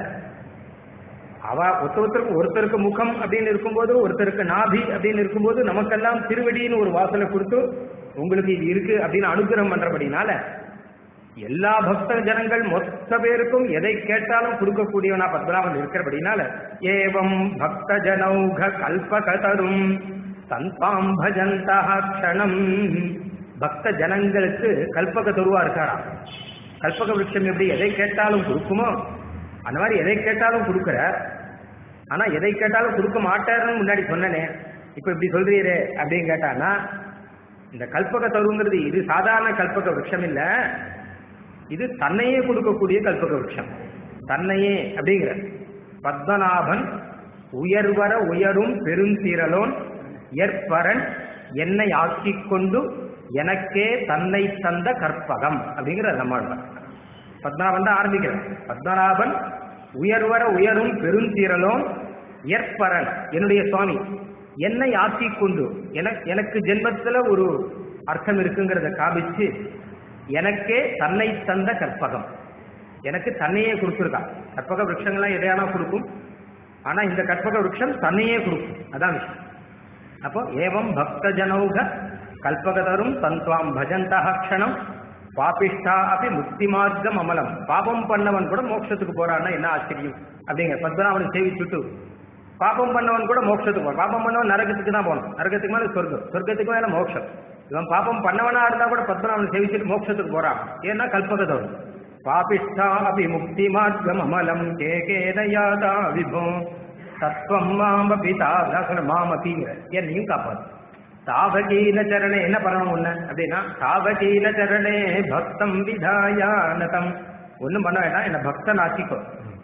அவ ஒருத்த ஒருத்தருக்கு ஒருத்தருக்கு முகம் அப்படின்னு இருக்கும்போது ஒருத்தருக்கு நாபி அப்படின்னு இருக்கும்போது நமக்கெல்லாம் திருவடின்னு ஒரு வாசலை கொடுத்து உங்களுக்கு இது இருக்கு அப்படின்னு அனுகிரகம் பண்றபடினால எல்லா பக்த ஜனங்கள் மொத்த பேருக்கும் எதை கேட்டாலும் கொடுக்கக்கூடியவனா பத்மநாபன் இருக்கிறபடினால ஏவம் பக்த ஜனௌக கல்பகதரும் தன்பாம் பஜந்தா க்ஷணம் பக்த ஜனங்களுக்கு கல்பக தருவா இருக்காராம் கல்பக விருட்சம் எப்படி எதை கேட்டாலும் கொடுக்குமோ அந்த மாதிரி எதை கேட்டாலும் கொடுக்குற ஆனா எதை கேட்டாலும் கொடுக்க மாட்டாருன்னு முன்னாடி சொன்னனே இப்ப இப்படி சொல்றீரே அப்படின்னு கேட்டானா இந்த கல்பக தருங்கிறது இது சாதாரண கல்பக விருட்சம் இல்ல இது தன்னையே கொடுக்கக்கூடிய கல்பக விருட்சம் தன்னையே அப்படிங்கிற பத்மநாபன் உயர்வர உயரும் பெருந்திரலோன் ஏற்பரன் என்னை ஆக்கிக் கொண்டு எனக்கே தன்னை தந்த கற்பகம் அப்படிங்கிற நம்மாழ்வார் பத்மநாபன் தான் ஆரம்பிக்கிறார் பத்மநாபன் உயர்வர உயரும் பெருந்திரலோன் ஏற்பரன் என்னுடைய சுவாமி என்னை ஆக்கிக் கொண்டு எனக்கு எனக்கு ஜென்மத்துல ஒரு அர்த்தம் இருக்குங்கிறத காமிச்சு எனக்கே தன்னை தந்த கற்பகம் எனக்கு தன்னையே கொடுத்துருக்கா கற்பக விரக்ஷங்கள்லாம் எதையானா கொடுக்கும் ஆனா இந்த கற்பக விரக்ஷம் தன்னையே கொடுக்கும் அதான் விஷயம் அப்போ ஏவம் பக்த ஜனௌக கல்பகதரும் தன்வாம் பஜந்தா க்ஷணம் பாபிஷ்டா அப்படி முக்தி மார்க்கம் அமலம் பாபம் பண்ணவன் கூட மோட்சத்துக்கு போறான்னா என்ன ஆச்சரியம் அப்படிங்கிற பத்மநாபனை சேவிச்சுட்டு பாபம் பண்ணவன் கூட மோட்சத்துக்கு போறான் பாபம் பண்ணவன் நரகத்துக்கு தான் போகணும் நரகத்துக்கு மேல சொர்க்கம் சொர்க்கத்துக்கு மேல மோட்சம் இவன் பாபம் பண்ணவனா இருந்தா கூட பத்மநாபனை சேவிச்சுட்டு மோட்சத்துக்கு போறான் ஏன்னா கல்பகதரும் பாபிஷ்டா அப்படி முக்தி மார்க்கம் அமலம் கே கேதயாதா விபோ தத்துவம் மாம பிதா மாமபிங்கிற என்னையும் காப்பாது தாவகீல சரணே என்ன பண்ணணும் ஒண்ணு அப்படின்னா தாவகீல சரணே பக்தம் விதாயானதம் ஒண்ணும் பண்ண வேண்டாம் என்ன பக்தன் ஆக்கிக்கோ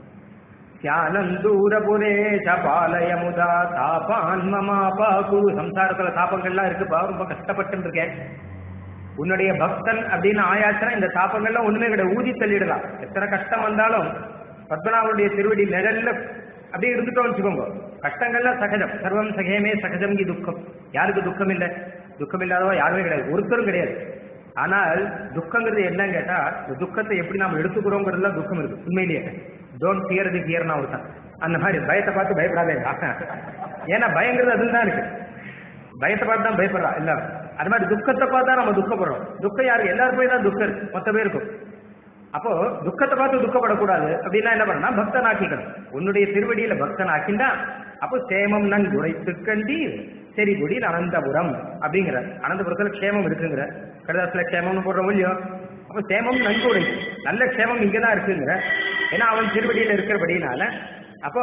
தியானந்தூரபுரே சபாலய முதா தாபான் மமாபா குரு சம்சாரத்துல தாபங்கள்லாம் இருக்குப்பா ரொம்ப கஷ்டப்பட்டு இருக்கேன் உன்னுடைய பக்தன் அப்படின்னு ஆயாச்சுன்னா இந்த தாபங்கள்லாம் ஒண்ணுமே கிடையாது ஊதி தள்ளிடலாம் எத்தனை கஷ்டம் வந்தாலும் பத்மநாபனுடைய திருவடி நிழல்ல அப்படியே இருந்துட்டோம் வச்சுக்கோங்க கஷ்டங்கள்லாம் சகஜம் சர்வம் சகேமே சகஜம் துக்கம் யாருக்கு துக்கம் இல்லை துக்கம் இல்லாதவா யாருமே கிடையாது ஒருத்தரும் கிடையாது ஆனால் துக்கங்கிறது என்னன்னு கேட்டா இந்த துக்கத்தை எப்படி நாம எடுத்துக்கிறோங்கிறதுல துக்கம் இருக்கு உண்மையிலேயே டோன்ட் ஃபியர் தி ஃபியர்னா ஒருத்தன் அந்த மாதிரி பயத்தை பார்த்து பயப்படாதே ஏன்னா பயங்கிறது அதுதான் தான் இருக்கு பயத்தை பார்த்து தான் பயப்படுறா இல்ல அது மாதிரி துக்கத்தை பார்த்தா நம்ம துக்கப்படுறோம் துக்கம் யாருக்கு எல்லாருக்குமே தான் துக்கம் இருக்கு மொத்த பேருக்கும் அப்போ துக்கத்தை பார்த்து துக்கப்படக்கூடாது அப்படின்னா என்ன பண்ணணும் பக்தன் ஆக்கிக்கணும் உன்னுடைய திருவடியில பக்தன் ஆக்கிண்டா அப்போ சேமம் நன் உரைத்து கண்டி செறிபொடி அனந்தபுரம் அப்படிங்கிற அனந்தபுரத்துல க்ஷேமம் இருக்குங்கிற கடிதாசில க்ஷேமம்னு போடுறோம் இல்லையோ அப்போ சேமம் நன்கு உரை நல்ல க்ஷேமம் இங்கதான் இருக்குங்கிற ஏன்னா அவன் திருவடியில இருக்கிறபடினால அப்போ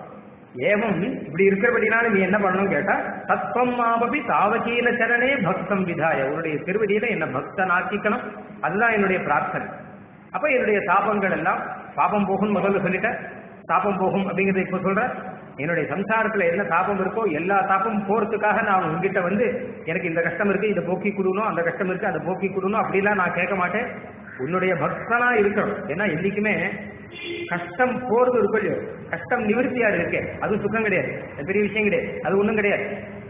ஏவம் இப்படி இருக்கிறபடினால நீ என்ன பண்ணணும் கேட்டா தத்துவம் மாபபி தாவகீல சரணே பக்தம் விதாய உன்னுடைய திருவடியில என்ன பக்தன் ஆக்கிக்கணும் அதுதான் என்னுடைய பிரார்த்தனை அப்ப என்னுடைய தாபங்கள் எல்லாம் பாபம் போகும் முதல்ல சொல்லிட்டேன் தாபம் போகும் அப்படிங்கறத இப்ப சொல்றேன் என்னுடைய சம்சாரத்துல என்ன தாபம் இருக்கோ எல்லா தாபமும் போறதுக்காக நான் உங்ககிட்ட வந்து எனக்கு இந்த கஷ்டம் இருக்கு இதை போக்கி கொடுக்கணும் அந்த கஷ்டம் இருக்கு அதை போக்கி கொடுக்கணும் அப்படிலாம் நான் கேட்க மாட்டேன் உன்னுடைய பக்தனா இருக்கணும் ஏன்னா என்னைக்குமே கஷ்டம் போறது இருக்கும் இல்லையோ கஷ்டம் நிவர்த்தியா இருக்கே அது சுகம் கிடையாது அது பெரிய விஷயம் கிடையாது அது ஒண்ணும் கிடையாது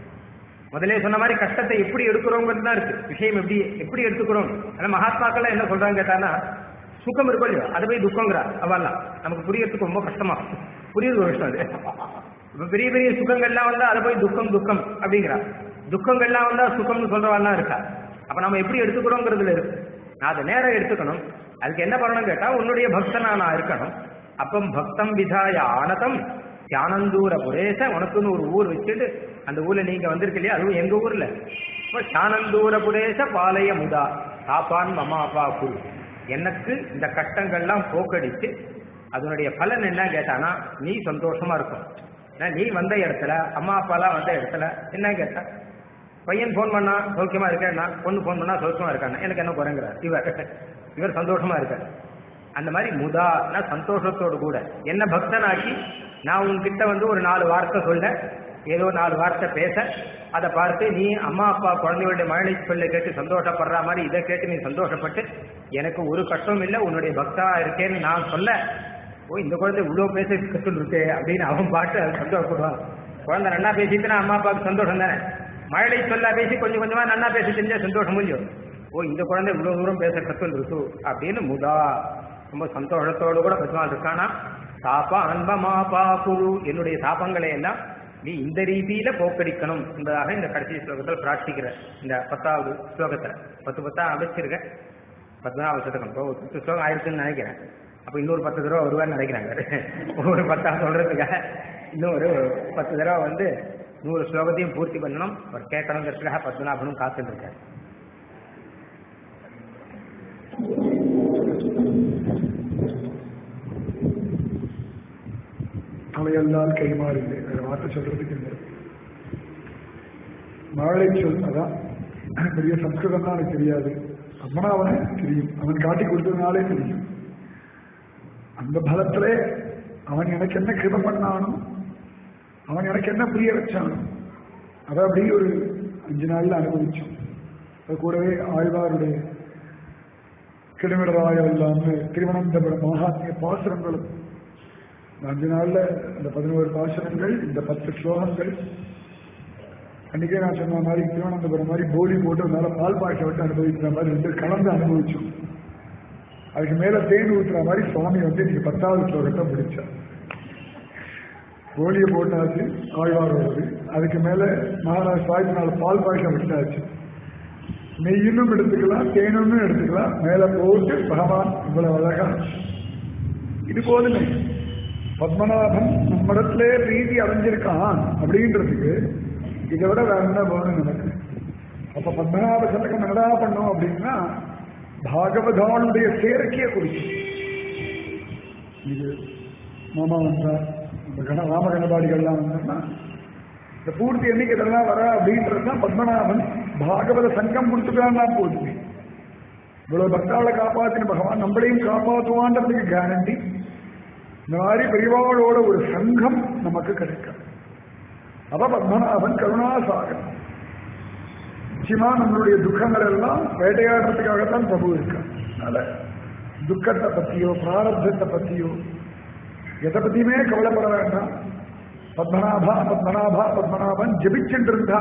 முதல்ல சொன்ன மாதிரி கஷ்டத்தை எப்படி எடுக்கிறோங்கிறது தான் இருக்கு விஷயம் எப்படி எப்படி எடுத்துக்கிறோம் ஆனா மகாத்மாக்கள் என்ன சொல்றாங்க கேட்டானா சுகம் இருக்கும் இல்லையோ அதை போய் துக்கங்கிறா அவெல்லாம் நமக்கு புரியறதுக்கு ரொம்ப கஷ்டமா புரியுது ஒரு விஷயம் அது இப்ப பெரிய பெரிய சுகங்கள்லாம் வந்தா அதை போய் துக்கம் துக்கம் அப்படிங்கிறா துக்கங்கள்லாம் வந்தா சுகம்னு சொல்றவாள்லாம் இருக்கா அப்ப நம்ம எப்படி எடுத்துக்கிறோங்கிறதுல இருக்கு நான் அதை நேரம் எடுத்துக்கணும் அதுக்கு என்ன பண்ணணும் கேட்டா உன்னுடைய பக்தனா நான் இருக்கணும் அப்பம் பக்தம் விதாய ஆனதம் தியானந்தூர புரேச உனக்குன்னு ஒரு ஊர் வச்சுட்டு அந்த ஊர்ல நீங்க வந்திருக்கு இல்லையா அதுவும் எங்க ஊர்ல இப்ப சானந்தூர புரேச பாளைய முதா தாப்பான் மமா அப்பா குரு எனக்கு இந்த கஷ்டங்கள்லாம் போக்கடிச்சு அதனுடைய பலன் என்ன கேட்டானா நீ சந்தோஷமா இருக்கும் ஏன்னா நீ வந்த இடத்துல அம்மா அப்பாலாம் வந்த இடத்துல என்ன கேட்டா பையன் ஃபோன் பண்ணா சௌக்கியமா இருக்கேன்னா பொண்ணு ஃபோன் பண்ணா சௌக்கியமா இருக்காங்க எனக்கு என்ன குறைங்கிறார் இவர் இவர் சந்தோஷமா இருக்கார் அந்த மாதிரி முதானா சந்தோஷத்தோடு கூட என்ன பக்தனாக்கி நான் உன்கிட்ட வந்து ஒரு நாலு வார்த்தை சொல்ல ஏதோ நாலு வார்த்தை பேச அதை பார்த்து நீ அம்மா அப்பா குழந்தைகளுடைய மழலை சொல்ல கேட்டு சந்தோஷப்படுற மாதிரி இதை கேட்டு நீ சந்தோஷப்பட்டு எனக்கு ஒரு கஷ்டம் இல்லை உன்னுடைய பக்தா இருக்கேன்னு நான் சொல்ல ஓ இந்த குழந்தை இவ்வளவு பேச கஷ்டம் இருக்கு அப்படின்னு அவன் பாட்டு அது சந்தோஷப்படுவான் குழந்தை நன்னா பேசிட்டுனா அம்மா அப்பாவுக்கு சந்தோஷம் தானே மழலை சொல்ல பேசி கொஞ்சம் கொஞ்சமா நன்னா பேச தெரிஞ்சா சந்தோஷம் முடியும் ஓ இந்த குழந்தை இவ்வளவு தூரம் பேச கஷ்டம் இருக்கு அப்படின்னு முதா ரொம்ப சந்தோஷத்தோடு கூட பெருமாள் இருக்கானா தாப்பா அன்பமா பா குரு என்னுடைய தாபங்களை எல்லாம் நீ இந்த ரீதியில போக்கடிக்கணும் என்பதாக இந்த கடைசி ஸ்லோகத்தில் பிரார்த்திக்கிற இந்த பத்தாவது ஸ்லோகத்துல பத்து பத்தா அமைச்சிருக்க பத்மநாப சதகம் இப்போ ஒரு பத்து ஸ்லோகம் ஆயிருக்குன்னு நினைக்கிறேன் அப்ப இன்னொரு பத்து தடவை வருவார்னு நினைக்கிறாங்க ஒரு பத்தா சொல்றதுக்காக இன்னும் ஒரு பத்து தடவை வந்து நூறு ஸ்லோகத்தையும் பூர்த்தி பண்ணணும் அவர் கேட்கணுங்கிறதுக்காக பத்மநாபனும் காத்துட்டு இருக்காரு தலையெல்லாம் கைமாறில்லை வேற வார்த்தை சொல்றதுக்கு இல்லை மழை சொல் அதான் பெரிய சம்ஸ்கிருதம் தான் எனக்கு தெரியாது பத்மநாபனை தெரியும் அவன் காட்டி கொடுத்ததுனாலே தெரியும் அந்த பலத்திலே அவன் எனக்கு என்ன கிருப பண்ணானோ அவன் எனக்கு என்ன புரிய வச்சானோ அதை அப்படி ஒரு அஞ்சு நாள்ல அனுபவிச்சோம் அது கூடவே ஆழ்வாருடைய கிடுமிடராய இல்லாம திருவனந்தபுரம் மகாத்மிய பாசுரங்களும் இந்த அஞ்சு நாள்ல இந்த பதினோரு பாசுரங்கள் இந்த பத்து ஸ்லோகங்கள் அன்னைக்கே நான் சொன்ன மாதிரி திருவனந்தபுரம் மாதிரி போலி போட்டு மேல பால் பாய்ச்ச விட்டு அனுபவிக்கிற மாதிரி ரெண்டு கலந்து அனுபவிச்சோம் அதுக்கு மேல தேன் ஊத்துற மாதிரி சுவாமி வந்து இன்னைக்கு பத்தாவது ஸ்லோகத்தை முடிச்சார் போலியை போட்டாச்சு ஆழ்வாரோடது அதுக்கு மேல மகாராஜ் சாய்த்தினால பால் பாய்ச்சம் விட்டாச்சு நெய்யினும் எடுத்துக்கலாம் தேனும் எடுத்துக்கலாம் மேல போட்டு பகவான் இவ்வளவு அழகா இது போதுமே பத்மநாபன் நம்மிடத்திலே பிரீதி அடைஞ்சிருக்கான் அப்படின்றதுக்கு இதை விட வேற என்ன வேணும் நமக்கு அப்ப பத்மநாப சதகம் என்னடா பண்ணும் அப்படின்னா பாகவதானுடைய சேர்க்கையை குறிக்கும் இது மாமா வந்தா இந்த கண ராம கணபாடிகள்லாம் வந்தோம்னா இந்த பூர்த்தி எண்ணிக்கை இதெல்லாம் வர அப்படின்றது தான் பத்மநாபன் பாகவத சங்கம் கொடுத்துட்டான்னா போதுமே இவ்வளவு பக்தாளை காப்பாத்தின பகவான் நம்மளையும் காப்பாற்றுவான்றதுக்கு கேரண்டி இந்த மாதிரி பெரியவாளோட ஒரு சங்கம் நமக்கு கிடைக்கும் அவ பத்மநாபன் கருணாசாகர் நிச்சயமா நம்மளுடைய துக்கங்கள் எல்லாம் வேட்டையாடுறதுக்காகத்தான் பிரபு இருக்கான் அதனால துக்கத்தை பத்தியோ பிராரப்தத்தை பத்தியோ எதை பத்தியுமே கவலைப்பட வேண்டாம் பத்மநாபா பத்மநாபா பத்மநாபன் ஜெபிச்சுட்டு இருந்தா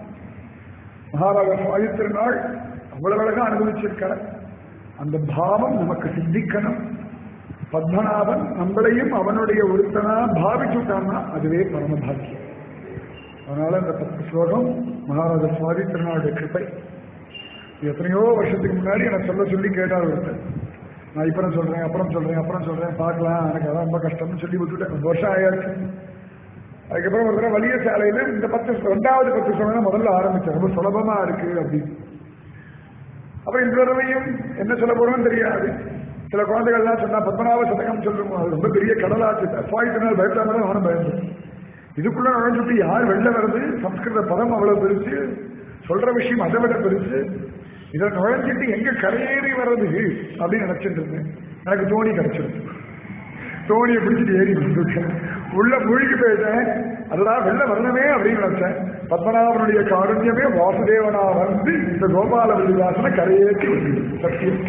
மகாராஜ சுவாமி திருநாள் அவ்வளவு அழகா அனுபவிச்சிருக்கார் அந்த பாவம் நமக்கு சித்திக்கணும் பத்மநாபன் நம்மளையும் அவனுடைய ஒருத்தனா பாவிச்சுட்டான்னா அதுவே பரமபாக்கியம் அதனால இந்த பத்து ஸ்லோகம் மகாராஜ சுவாமி திருநாளுடைய கிருப்பை எத்தனையோ வருஷத்துக்கு முன்னாடி எனக்கு சொல்ல சொல்லி கேட்டார் ஒருத்தர் நான் இப்பறம் சொல்றேன் அப்புறம் சொல்றேன் அப்புறம் சொல்றேன் பார்க்கலாம் எனக்கு அதான் ரொம்ப கஷ்டம்னு சொல்லி விட்டுட்டேன் ரொம்ப வருஷம் ஆயாச்சு அதுக்கப்புறம் ஒரு தடவை வலிய சாலையில இந்த பத்து ரெண்டாவது பத்து சமயம் முதல்ல ஆரம்பிச்சேன் ரொம்ப சுலபமா இருக்கு அப்படின்னு அப்புறம் இந்த தடவையும் என்ன சொல்ல போறோம்னு தெரியாது சில குழந்தைகள்லாம் சொன்னா பத்மநாப சதகம் சொல்றோம் அது ரொம்ப பெரிய கடலாச்சு அப்பாயிட்டனால் பயப்படாம தான் நானும் பயந்தேன் இதுக்குள்ள நுழைஞ்சுட்டு யார் வெளில வருது சம்ஸ்கிருத பதம் அவ்வளவு பெருசு சொல்ற விஷயம் அதை விட பெருசு இதை நுழைஞ்சிட்டு எங்க கரையேறி வர்றது அப்படின்னு நினைச்சிட்டு இருந்தேன் எனக்கு தோணி கிடைச்சிருக்கு தோணியை பிடிச்சிட்டு ஏறி வந்துட்டேன் உள்ள மூழ்கி போயிட்டேன் அதுதான் வெளில வரணுமே அப்படின்னு நினைச்சேன் பத்மநாபனுடைய காருண்யமே வாசுதேவனா வந்து இந்த கோபால வில்லாசனை கரையேற்றி விட்டுது சத்தியம்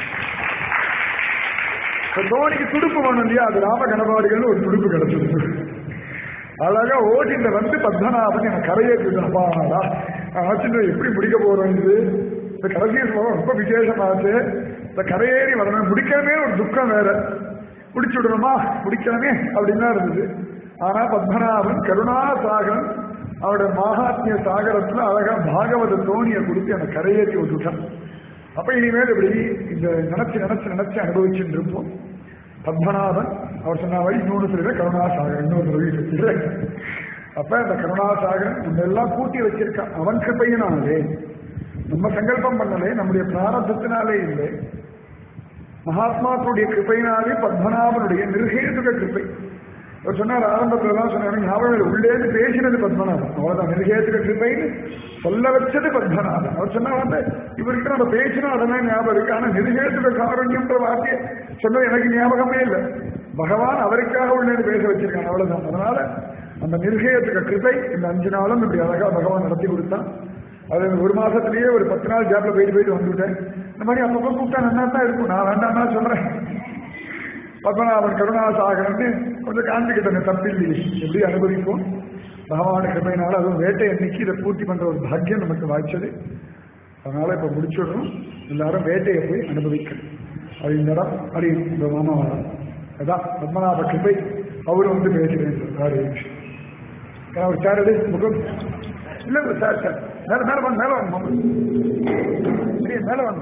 இப்ப தோணிக்கு துடுப்பு வேணும் இல்லையா அது ராம கணபாடிகள் ஒரு துடுப்பு கிடைச்சிருக்கு அழகா ஓட்டில வந்து பத்மநாபன் எனக்கு கரையேற்றி அப்பாடா ஆச்சுட்டு எப்படி முடிக்க போறோம் இது இந்த கடைசி ஸ்லோகம் ரொம்ப விசேஷமாச்சு இந்த கரையேறி வரணும் முடிக்கணுமே ஒரு துக்கம் வேற முடிச்சு விடணுமா முடிக்கணுமே அப்படின்னு தான் இருந்தது ஆனா பத்மநாபன் கருணாசாகரன் அவருடைய மகாத்மிய சாகரத்துல அழகா பாகவத தோணியை கொடுத்து எனக்கு கரையேற்றி விட்டுட்டான் அப்ப இனிமேல் இப்படி இந்த நினைச்சு நினைச்சு நினைச்சு அனுபவிச்சுட்டு இருப்போம் பத்மநாபன் அவர் சொன்ன வழி இன்னொன்று சொல்லிடுற கருணாசாகரன் இன்னொரு வழி சொல்லிடுறேன் அப்ப இந்த கருணாசாகரன் நம்ம எல்லாம் கூட்டி வச்சிருக்கான் அவன் கிருப்பையினாலே நம்ம சங்கல்பம் பண்ணலே நம்முடைய பிராரத்தத்தினாலே இல்லை மகாத்மாக்களுடைய கிருப்பையினாலே பத்மநாபனுடைய நிர்ஹேதுக கிருப்பை அவர் சொன்னார் ஆரம்பத்துல தான் சொன்னார் ஞாபகம் இல்லை. உள்ளேந்து பேசினது பத்மநாபன் அவ்வளவுதான் நிர்ஹேதுக கிருப்பைன்னு சொல்ல வச்சது பத்மநாபன் அவர் சொன்னார் வந்து இவர்கிட்ட நம்ம பேசினோம் அதெல்லாம் ஞாபகம் இருக்கு ஆனா நிர்ஹேதுக காரண்யம்ன்ற வார்த்தையை சொன்னது எனக்கு ஞாபகமே இல்லை பகவான் அவருக்காக உள்ளேந்து பேச வச்சிருக்காங்க அவ்வளவுதான் அதனால அந்த நிர்ஹேதுக கிருப்பை இந்த அஞ்சு நாளும் இப்படி அழகா பகவான் நடத்தி கொடுத்தான் அது இந்த ஒரு மாசத்திலேயே ஒரு பத்து நாள் ஜாப்ல போயிட்டு போயிட்டு வந்துவிட்டேன் இந்த மாதிரி அப்பப்போ கூப்பிட்டா நல்லா தான் இருக்கும் நான் வேண்டாம் தான் சொல்றேன் பத்மநாபன் கருணாசாகரன்னு கொஞ்சம் காஞ்சிக்கிட்டேன் தப்பில்லையே எப்படி அனுபவிப்போம் பகவான கிருமையினால அதுவும் வேட்டை அன்னைக்கு இதை பூர்த்தி பண்ற ஒரு பாக்கியம் நமக்கு வாய்ச்சது அதனால இப்ப முடிச்சுடுறோம் எல்லாரும் வேட்டையை போய் அனுபவிக்கணும் அது இந்த இடம் அது இந்த மாமாவாரம் அதான் பத்மநாப கிருபை அவரும் வந்து பேசுகிறேன் சார் ஏன்னா ஒரு சார் எடு முகம் இல்ல இல்ல சார் சார் மேல மேல வாங்க மேல வாங்க மாமா. சரியா, மேல வாங்க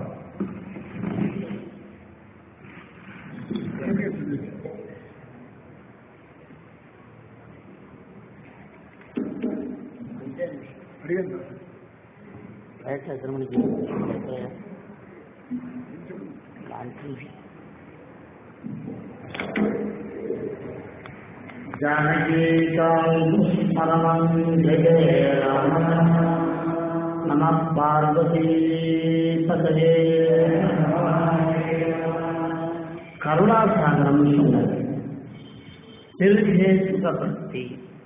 அடியேன் கரெக்டாக எத்தனை மணிக்கு அஞ்சு நிமிஷம் जानकीकान्तस्मरणं जय राम नमः पार्वती पतये கருணாசாகரம் சொன்னது நிர்ஹேசுகப்படுத்தி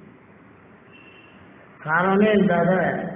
காரணமே இல்லாத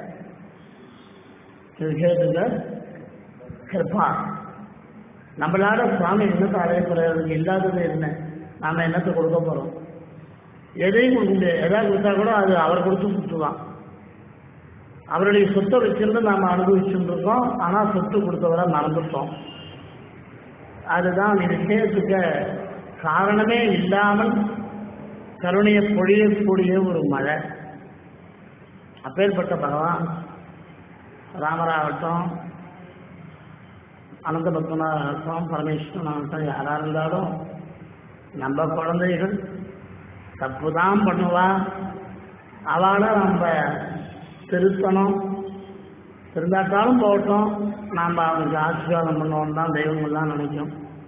நிர்ஹேதுக கிருபா நம்மளால சுவாமி என்னத்தை அழைக்கிறது இல்லாதது என்ன நாம என்னத்தை கொடுக்க போறோம் எதையும் கொடுக்க முடியாது எதாவது கொடுத்தா கூட அது அவர் கொடுத்து சுற்றுவான் அவருடைய சொத்தை வச்சிருந்து நாம அனுபவிச்சுட்டு இருக்கோம் ஆனா சொத்து கொடுத்தவரை மறந்துட்டோம் அதுதான் விஷயத்துக்கு காரணமே இல்லாமல் கருணையை பொழியக்கூடிய ஒரு மழை அப்பேற்பட்ட பகவான் ராமராகட்டும் அனந்த பத்மநாகட்டும் பரமேஸ்வரன் ஆகட்டும் யாரா இருந்தாலும் நம்ம குழந்தைகள் தப்பு தான் பண்ணுவா அவளை நம்ம திருத்தணும் திருந்தாட்டாலும் போகட்டும் நாம் அவனுக்கு ஆசீர்வாதம் பண்ணுவோம் தான் தெய்வங்கள்லாம் நினைக்கும்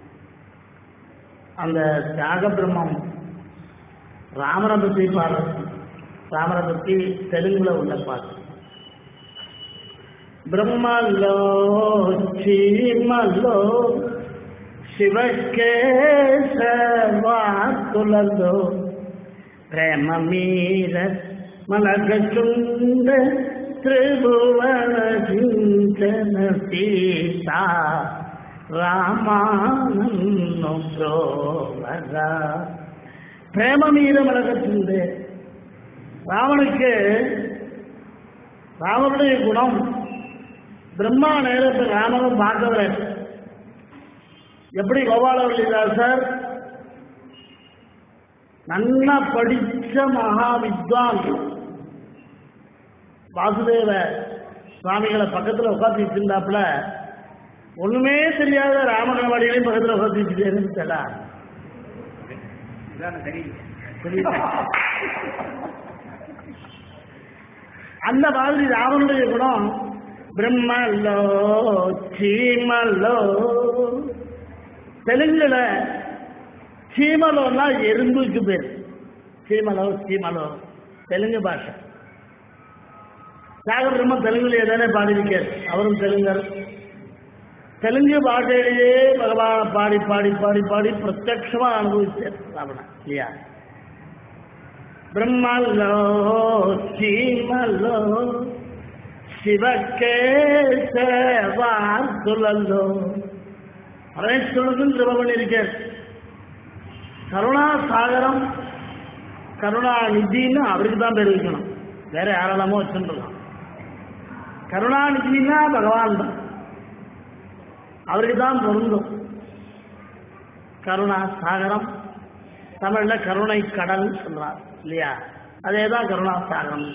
அந்த தியாக பிரம்மம் ராமரை பற்றி பாரு ராமரை பற்றி தெலுங்குல உள்ள பாட்டு బ్రహ్మలో చీమలో శివకేశవాకులలో ప్రేమ మీర మలగచుండ త్రిభువన చింతన సీత రామానన్ను ప్రోవగా ప్రేమ మీద மலகச்சுண்டு ராவனுக்கு ராமனுடைய குணம் பிரம்மா நேரத்தில் ராமனும் பார்க்கவர் எப்படி கோபாலவல்லிதாசர் நல்லா படிச்ச மகா வித்வான் வாசுதேவ சுவாமிகளை பக்கத்தில் உட்காந்து வச்சிருந்தாப்புல ஒண்ணுமே தெரியாத ராமன் வாடிகளையும் பக்கத்துல உட்காந்துட்டு இருந்துச்சடா இதான் தெரியல புரியுதா? அந்த மாதிரி ராவனுடைய குணம் பிரம்மல்லோ சீமல்லோ தெலுங்குல சீமலோன்னா எறும்புக்கு பேர் சீமலோ சீமலோ தெலுங்கு பாஷை தியாக பிரம்ம தெலுங்குல தானே பாடியிருக்கார் அவரும் தெலுங்கர் தெலுங்கு பாஷையிலேயே பகவான பாடி பாடி பாடி பாடி பிரத்யட்சமா அனுபவிச்சார் ராவணன் இல்லையா பிரம்மல்லோ சீமல்லோ சிவக்கேசவார்த்துலல்லோ அனைத்துலகும் திரும்ப பண்ணியிருக்கார் கருணா சாகரம் கருணா நிதின்னு அவருக்கு தான் பேர் வைக்கணும் வேற யாரெல்லாமோ வச்சுருக்கலாம் கருணாநிதினா பகவான் தான் அவருக்கு தான் பொருந்தும் கருணா சாகரம் தமிழ்ல கருணை கடல் சொல்றார் இல்லையா அதே தான் கருணா சாகரம்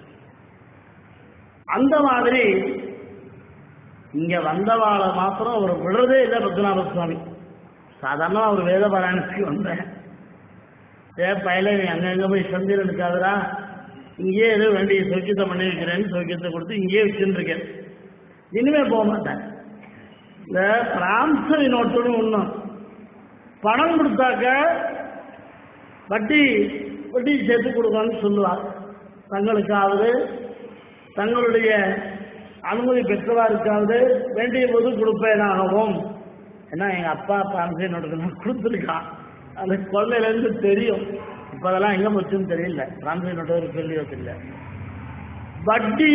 அந்த மாதிரி இங்க வந்தவாளை மாத்திரம் அவர் விடுறதே இல்லை பத்மநாப சுவாமி சாதாரண ஒரு வேத பாராயணத்துக்கு வந்தேன் ஏ பயில நீ அங்கங்க போய் சந்திரன் இருக்காதரா இங்கேயே ஏதோ வேண்டிய சௌக்கியத்தை பண்ணி வைக்கிறேன்னு சௌக்கியத்தை கொடுத்து இங்கேயே வச்சுட்டு இருக்கேன் இனிமே போக மாட்டேன் இந்த பிராம்சரி நோட்டுன்னு ஒண்ணும் பணம் கொடுத்தாக்க வட்டி வட்டி சேர்த்து கொடுக்கணும்னு சொல்லுவார் தங்களுக்காவது தங்களுடைய அனுமதி பெற்றவாருக்காவது வேண்டிய போது கொடுப்பேனாகவும் ஏன்னா எங்க அப்பா பிரான்சை நோட்டுக்கு கொடுத்துருக்கான் அந்த கொள்ளையிலேருந்து தெரியும் இப்போ அதெல்லாம் எங்கே போச்சுன்னு தெரியல பிரான்சை நோட்டு ஒரு கேள்வி வச்சில்ல வட்டி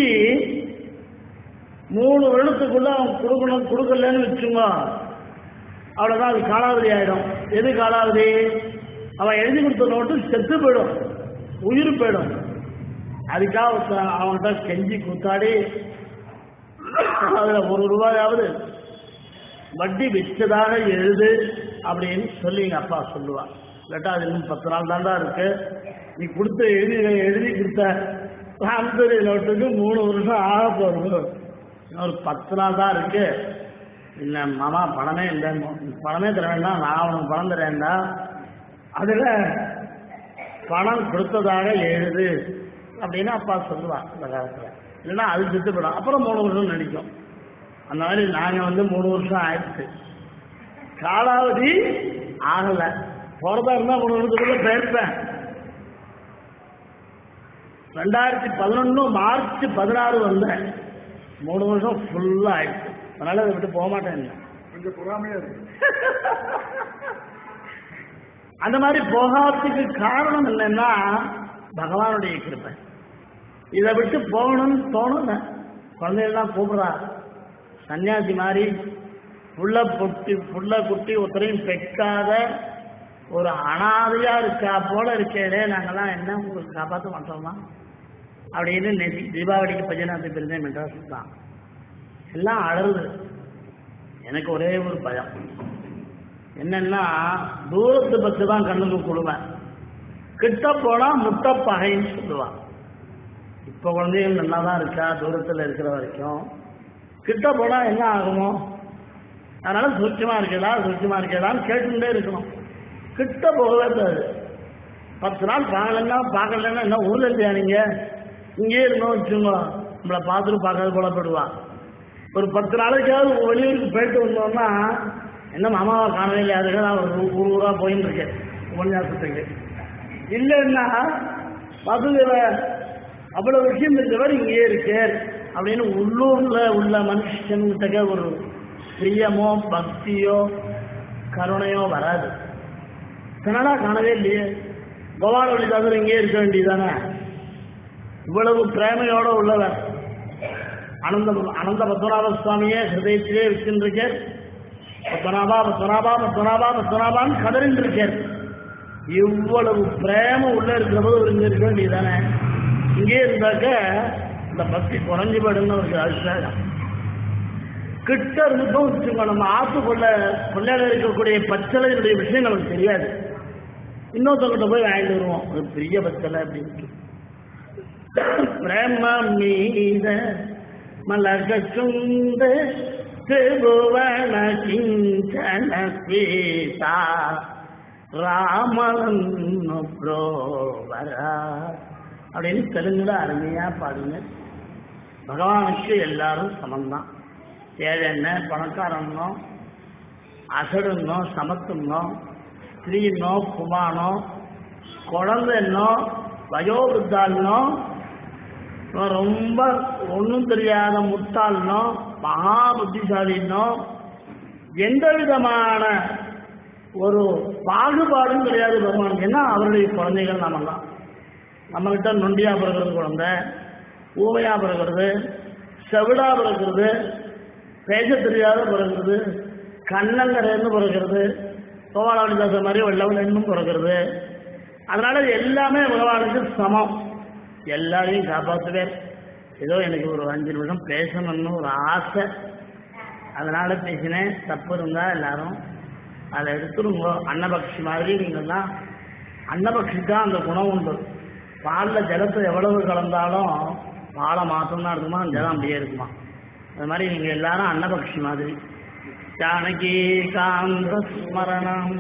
மூணு வருடத்துக்குள்ள அவன் கொடுக்கணும் கொடுக்கலன்னு வச்சுங்க அவ்வளோதான் அது காலாவதி ஆயிடும் எது காலாவதி அவன் எழுதி கொடுத்த நோட்டு செத்து போயிடும் உயிர் போயிடும் அதுக்காக ஒருத்தன் அவன்கிட்ட கெஞ்சி கூத்தாடி அதில் ஒரு ரூபாயாவது வட்டி வச்சதாக எழுது அப்படின்னு சொல்லி எங்கள் அப்பா சொல்லுவான் இல்லாட்டா அது இன்னும் பத்து நாள் தாண்டா இருக்கு நீ கொடுத்த எழுதி எழுதி கொடுத்த ராம்சரி நோட்டுக்கு மூணு வருஷம் ஆக போகுது இன்னும் ஒரு பத்து நாள் தான் இருக்கு இல்லை மாமா பணமே இல்லை பணமே தர வேண்டாம் நான் அவனுக்கு பணம் தரேன்டா அதில் பணம் கொடுத்ததாக எழுது அப்படின்னு அப்பா சொல்லுவான் இந்த காலத்தில் இல்லைன்னா அது செத்து போயிடும் அப்புறம் மூணு வருஷம் நடிக்கும் அந்த மாதிரி நாங்கள் வந்து மூணு வருஷம் ஆயிடுச்சு காலாவதி ஆகலை போகிறதா இருந்தால் மூணு வருஷத்துக்குள்ள போயிருப்பேன் ரெண்டாயிரத்தி பதினொன்று மார்ச் பதினாறு வந்தேன் மூணு வருஷம் ஃபுல்லாக ஆயிடுச்சு அதனால அதை விட்டு போக மாட்டேன் கொஞ்சம் பொறாமையா இருக்கு அந்த மாதிரி போகாததுக்கு காரணம் என்னன்னா பகவானுடைய கிருப்பை இதை விட்டு போகணும்னு தோணுங்க குழந்தைகள்லாம் கூப்பிடுறா சன்னியாசி மாதிரி புள்ள பொட்டி புள்ள குட்டி ஒருத்தரையும் பெக்காத ஒரு அனாதையா இருக்கா போல இருக்கே நாங்கெல்லாம் என்ன உங்களுக்கு காப்பாற்ற மாட்டோமா அப்படின்னு நெசி தீபாவளிக்கு பஞ்சநாத்தி பிறந்தேன் மெட்ராஸ் தான் எல்லாம் அழகுது எனக்கு ஒரே ஒரு பயம் என்னன்னா தூரத்து பத்து தான் கண்ணுக்கு கொடுமை கிட்ட போனா முட்டை பகைன்னு சொல்லுவான் இப்ப குழந்தைகள் நல்லா தான் இருக்கா தூரத்துல இருக்கிற வரைக்கும் கிட்ட போனா என்ன ஆகுமோ அதனால சூட்சமா இருக்கதா சூட்சமா இருக்கதான்னு கேட்டுட்டே இருக்கணும் கிட்ட போகவே கூடாது பத்து நாள் பார்க்கலன்னா பார்க்கலன்னா என்ன ஊர்ல இல்லையா நீங்க இங்கேயே இருந்தோம் வச்சுங்க நம்மளை பார்த்துட்டு பார்க்காத போல போயிடுவா ஒரு பத்து நாளைக்காவது வெளியூருக்கு போயிட்டு வந்தோம்னா என்ன மாமாவை காணவே இல்லை அதுக்கு நான் ஒரு ஊர் ஊரா போயின்னு இருக்கேன் உபன்யாசத்துக்கு இல்லைன்னா மதுரை அவ்வளவு விஷயம் தெரிஞ்சவர் இங்கேயே இருக்கார் அப்படின்னு உள்ளூர்ல உள்ள மனுஷன்கிட்ட ஒரு பிரியமோ பக்தியோ கருணையோ வராது கனடா காணவே இல்லையே கோபால வழிதாசர் இங்கேயே இருக்க வேண்டியதானே இவ்வளவு பிரேமையோட உள்ளவர் அனந்த அனந்த பத்மநாப சுவாமியே ஹிருதயத்திலே வச்சுருக்கார் பத்மநாபா பத்மநாபா பத்மநாபா பத்மநாபான்னு கதறின்னு இருக்கார் இவ்வளவு பிரேம உள்ள இருக்கிற போது ஒரு இங்க இருக்க வேண்டியதானே இங்கே இருந்தாக்க இந்த பக்தி குறைஞ்சு போயிடுன்னு ஒரு அபிஷேகம் கிட்ட இருந்துட்டும் வச்சுக்கோ நம்ம ஆத்து கொள்ள கொள்ளையில இருக்கக்கூடிய பச்சளைகளுடைய விஷயம் நமக்கு தெரியாது இன்னொருத்தவங்கிட்ட போய் வாங்கிட்டு வருவோம் ஒரு பெரிய பச்சளை அப்படின்ட்டு பிரேம மீத மலர்க சுந்த திரிபுவன கிஞ்சன சீதா ராமலன்னு புரோவரா அப்படின்னு தெலுங்குல அருமையா பாடுங்க பகவானுக்கு எல்லாரும் சமம்தான் ஏழை என்ன பணக்காரனோ அசடுன்னோ சமத்துன்னோ ஸ்திரீனோ குமானோ குழந்தைன்னோ வயோவிருத்தாள்னோ இவன் ரொம்ப ஒன்றும் தெரியாத முட்டாள்னோ மகா புத்திசாலினோ எந்த விதமான ஒரு பாகுபாடும் கிடையாது பகவான் ஏன்னா அவருடைய குழந்தைகள் நாமெல்லாம் நம்மகிட்ட நொண்டியா பிறக்கிறது குழந்தை ஊமையா பிறக்கிறது செவிடா பிறக்கிறது பேச தெரியாத பிறக்கிறது கண்ணங்கரைன்னு பிறக்கிறது கோபாலவனிதாச மாதிரி வெள்ளவன் இன்னும் பிறக்கிறது அதனால இது எல்லாமே பகவானுக்கு சமம் எல்லாரையும் காப்பாற்றுவேன் ஏதோ எனக்கு ஒரு அஞ்சு நிமிஷம் பேசணும்னு ஒரு ஆசை அதனால பேசினேன் தப்பு இருந்தா எல்லாரும் அதை எடுத்துருங்க அன்னபக்ஷி மாதிரி நீங்கள் தான் அன்னபக்ஷி தான் அந்த குணம் உண்டு பாலில் ஜலத்தை எவ்வளவு கலந்தாலும் பாலை மாற்றம்தான் இருக்குமா ஜலம் அப்படியே இருக்குமா அது மாதிரி நீங்கள் எல்லாரும் அன்னபக்ஷி மாதிரி ஜானகி காந்த ஸ்மரணம்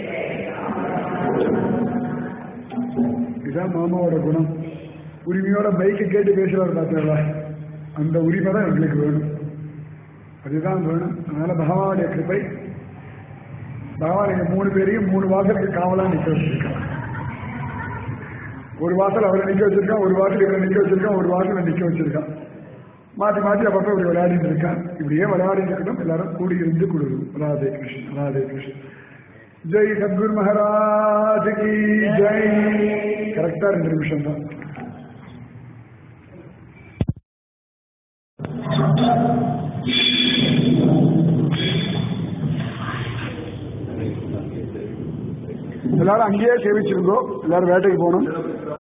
இதுதான் மாமாவோட குணம் உரிமையோட பைக்கை கேட்டு பேசுவார் பார்த்தா அந்த உரிமை தான் எங்களுக்கு வேணும் அதுதான் வேணும் அதனால பகவானுடைய கிருபை பகவான் எங்க மூணு பேரையும் மூணு வாசலுக்கு காவலா நிக்க வச்சிருக்கான் ஒரு வாசல் அவரை நிக்க வச்சிருக்கான் ஒரு வாசல் இவரை நிக்க வச்சிருக்கான் ஒரு வாசல் நிக்க வச்சிருக்கான் மாற்றி மாற்றி அப்பப்போ இப்படி விளையாடிட்டு இருக்கான் இப்படியே விளையாடிட்டு இருக்கட்டும் எல்லாரும் கூடி இருந்து கொடுக்கும் ராதே கிருஷ்ணன் ராதே கிருஷ்ணன் ஜெய் சத்குரு மகாராஜ் கி ஜெய் கரெக்டா ரெண்டு நிமிஷம் தான் எல்லாரும் அங்கேயே சேவிச்சிருந்தோம் எல்லாரும் வேட்டைக்கு போகணும்